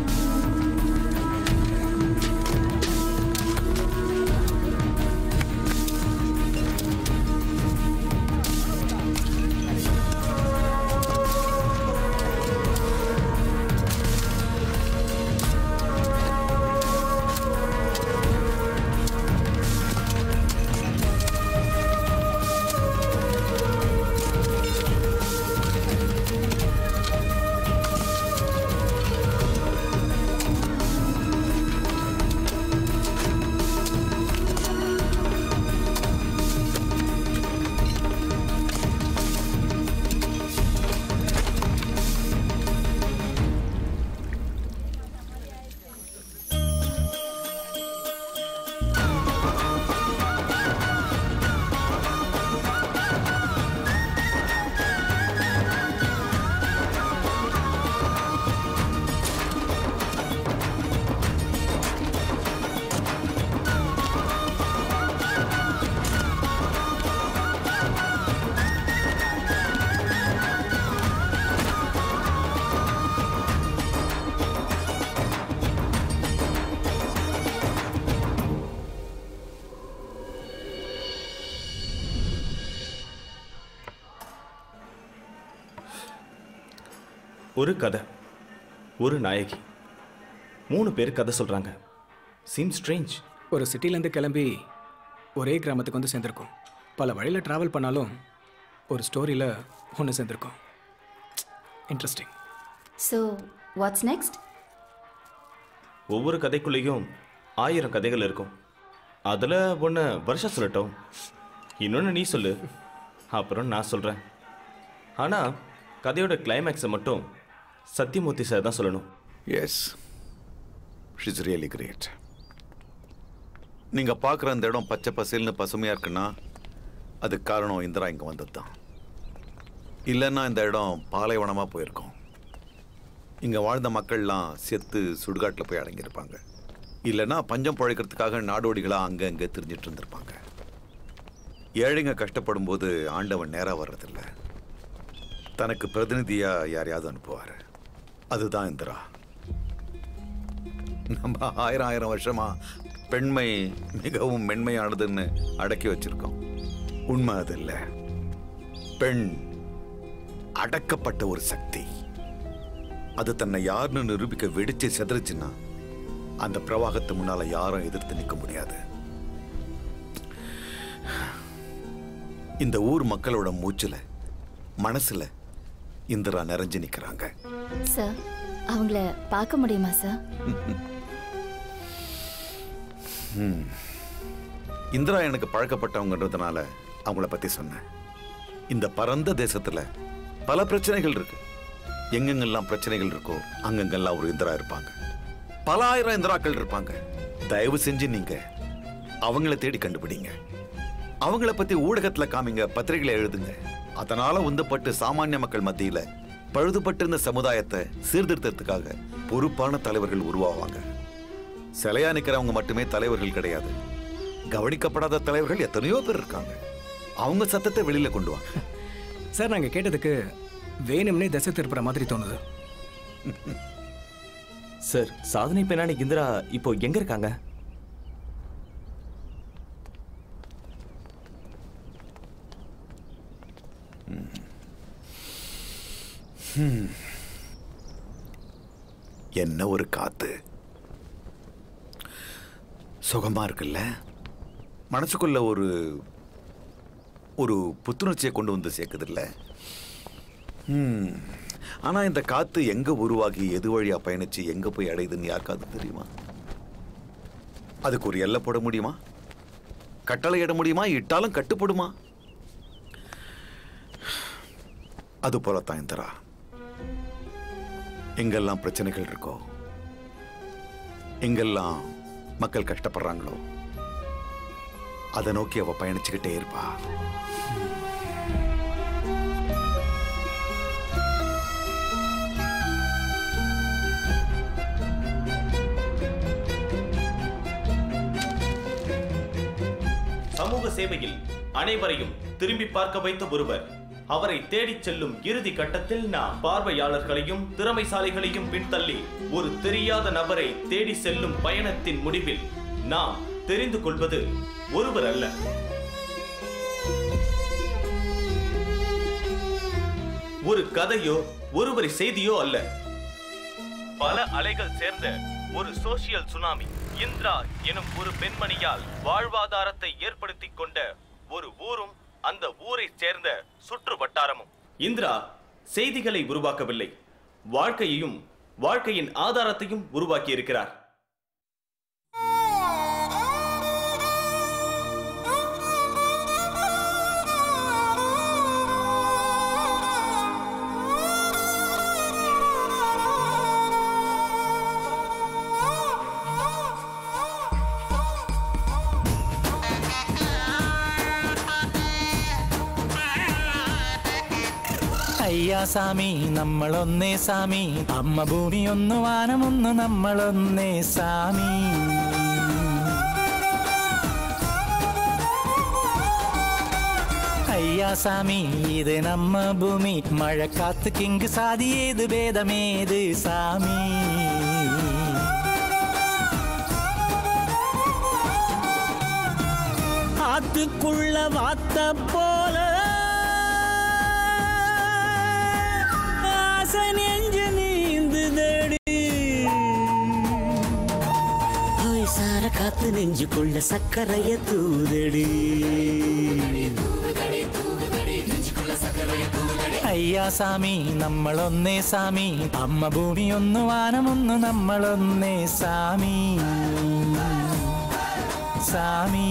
ஒரு கதை ஒரு நாயகி மூணு பேர் கதை சொல்றாங்க சீம் ஸ்ட்ரேஞ்ச் ஒரு சிட்டிலேருந்து கிளம்பி ஒரே கிராமத்துக்கு வந்து சேர்ந்துருக்கோம் பல வழியில் ட்ராவல் பண்ணாலும் ஒரு ஸ்டோரியில் ஒன்று சேர்ந்துருக்கோம் இன்ட்ரெஸ்டிங் ஸோ வாட்ஸ் நெக்ஸ்ட் ஒவ்வொரு கதைக்குள்ளேயும் ஆயிரம் கதைகள் இருக்கும் அதில் ஒன்று வருஷம் சொல்லட்டும் இன்னொன்று நீ சொல்லு அப்புறம் நான் சொல்கிறேன் ஆனால் கதையோட கிளைமேக்ஸை மட்டும் சத்யமூர்த்தி சார் தான் சொல்லணும் எஸ் ஷிஸ் ரியலி கிரேட் நீங்கள் பார்க்குற அந்த இடம் பச்சை பசேல்னு பசுமையாக இருக்குன்னா அதுக்கு காரணம் இந்திரா இங்கே வந்தது தான் இல்லைன்னா இந்த இடம் பாலைவனமாக போயிருக்கும் இங்கே வாழ்ந்த மக்கள்லாம் செத்து சுடுகாட்டில் போய் அடங்கியிருப்பாங்க இல்லைன்னா பஞ்சம் பழைக்கிறதுக்காக நாடோடிகளாக அங்கே அங்கே தெரிஞ்சிட்டு இருந்திருப்பாங்க ஏழைங்க கஷ்டப்படும் போது ஆண்டவன் நேராக வர்றதில்ல தனக்கு பிரதிநிதியாக யாரையாவது அனுப்புவார் அதுதான் இந்திரா நம்ம ஆயிரம் ஆயிரம் வருஷமா பெண்மை மிகவும் மென்மையானதுன்னு அடக்கி வச்சிருக்கோம் உண்மை அது இல்லை பெண் அடக்கப்பட்ட ஒரு சக்தி அது தன்னை யாருன்னு நிரூபிக்க வெடிச்சு செதறிச்சுன்னா அந்த பிரவாகத்து முன்னால யாரும் எதிர்த்து நிற்க முடியாது இந்த ஊர் மக்களோட மூச்சுல மனசுல இந்திரா நிறைஞ்சு நிக்கிறாங்க சார் அவங்கள பார்க்க முடியுமா சார் ம். இந்திரா எனக்கு பழக்கப்பட்டவங்கன்றதுனால அவங்கள பத்தி சொன்னேன் இந்த பரந்த தேசத்துல பல பிரச்சனைகள் இருக்கு எங்கெங்கெல்லாம் பிரச்சனைகள் இருக்கோ அங்கங்கெல்லாம் ஒரு இந்திரா இருப்பாங்க பல ஆயிரம் இந்திராக்கள் இருப்பாங்க தயவு செஞ்சு நீங்க அவங்கள தேடி கண்டுபிடிங்க அவங்கள பத்தி ஊடகத்துல காமிங்க பத்திரிகையில எழுதுங்க அதனால உந்தப்பட்டு சாமானிய மக்கள் மத்தியில பழுதுபட்டிருந்த சமுதாயத்தை சீர்திருத்தத்துக்காக பொறுப்பான தலைவர்கள் உருவாவாங்க சிலையா நிக்கிறவங்க மட்டுமே தலைவர்கள் கிடையாது கவனிக்கப்படாத தலைவர்கள் எத்தனையோ பேர் இருக்காங்க அவங்க சத்தத்தை வெளியில கொண்டு வாங்க சார் நாங்கள் கேட்டதுக்கு வேணும்னே திசை திருப்புற மாதிரி தோணுது சார் சாதனை பெண்ணானி இந்திரா இப்போ எங்க இருக்காங்க ஹம். என்ன ஒரு காத்து சுகமா இருக்குல்ல மனசுக்குள்ள ஒரு ஒரு புத்துணர்ச்சியை கொண்டு வந்து சேர்க்குதுல்ல ம். ஆனா இந்த காத்து எங்க உருவாகி எது வழியா பயணிச்சு எங்க போய் அடையுதுன்னு யாருக்காவது தெரியுமா அதுக்கு ஒரு எல்லை போட முடியுமா கட்டளை இட முடியுமா இட்டாலும் கட்டுப்படுமா அது போலத்தான் இந்திரா எங்கெல்லாம் பிரச்சனைகள் இருக்கோ எங்கெல்லாம் மக்கள் கஷ்டப்படுறாங்களோ அதை நோக்கி அவ பயணிச்சுக்கிட்டே இருப்பா சமூக சேவையில் அனைவரையும் திரும்பி பார்க்க வைத்த ஒருவர் அவரை தேடிச் செல்லும் இறுதி கட்டத்தில் நாம் பார்வையாளர்களையும் திறமைசாலிகளையும் பின்தள்ளி ஒரு தெரியாத நபரை தேடி செல்லும் பயணத்தின் முடிவில் நாம் தெரிந்து கொள்வது ஒருவர் அல்ல ஒரு கதையோ ஒருவரி செய்தியோ அல்ல பல அலைகள் சேர்ந்த ஒரு சோசியல் சுனாமி இந்திரா எனும் ஒரு பெண்மணியால் வாழ்வாதாரத்தை ஏற்படுத்திக் கொண்ட ஒரு ஊரும் அந்த ஊரை சேர்ந்த சுற்று வட்டாரமும் இந்திரா செய்திகளை உருவாக்கவில்லை வாழ்க்கையையும் வாழ்க்கையின் ஆதாரத்தையும் உருவாக்கி இருக்கிறார் അയ്യാ സ്വാമി നമ്മളൊന്നേ സ്വാമി അമ്മ ഭൂമി ഒന്ന് വാനമൊന്ന് നമ്മളൊന്നേ സ്വാമി അയ്യാ സ്വാമി ഇത് നമ്മ ഭൂമി മഴക്കാത്ത് കിങ്ക് സാതി ഏത് ഭേദമേത് സ്വാമി ஆத்துக்குள்ள வாத்த போல ஆசை நெஞ்சு நீந்துதடி ஹாய் சார காத்து நெஞ்சுக்குள்ள சக்கரைய தூதடி അയ്യാ സ്വാമി നമ്മളൊന്നേ സ്വാമി അമ്മ ഭൂമി ഒന്ന് വാനമൊന്ന് നമ്മളൊന്നേ സ്വാമി സ്വാമി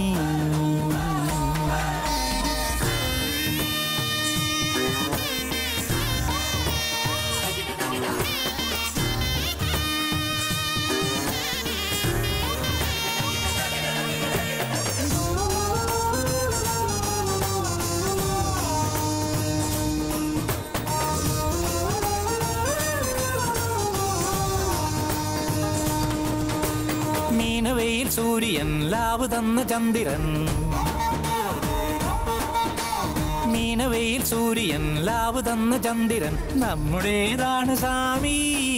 സൂര്യൻ ലാവ് തന്ന ചന്ദ്രൻ മീനവയിൽ സൂര്യൻ ലാവ് തന്ന ചന്ദ്രൻ നമ്മുടേതാണ് സാമി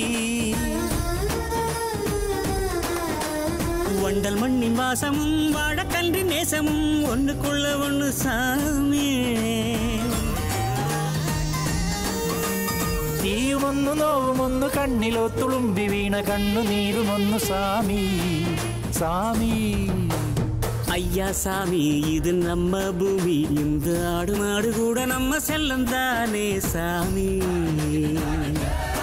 வண்டல் மண்ணின் வாசமும் வாழக்கன்றி நேசமும் ஒண்ணுக்குள்ள ஒண்ணு சாமி തീയുമൊന്നു നോവുമൊന്നു കണ്ണിലോ തുളുമ്പി വീണ കണ്ണുനീരുമൊന്നു സാമി സാമി ஐயா சாமி இது நம்ம பூமி இந்த ஆடு மாடு கூட நம்ம செல்லம் தானே சாமி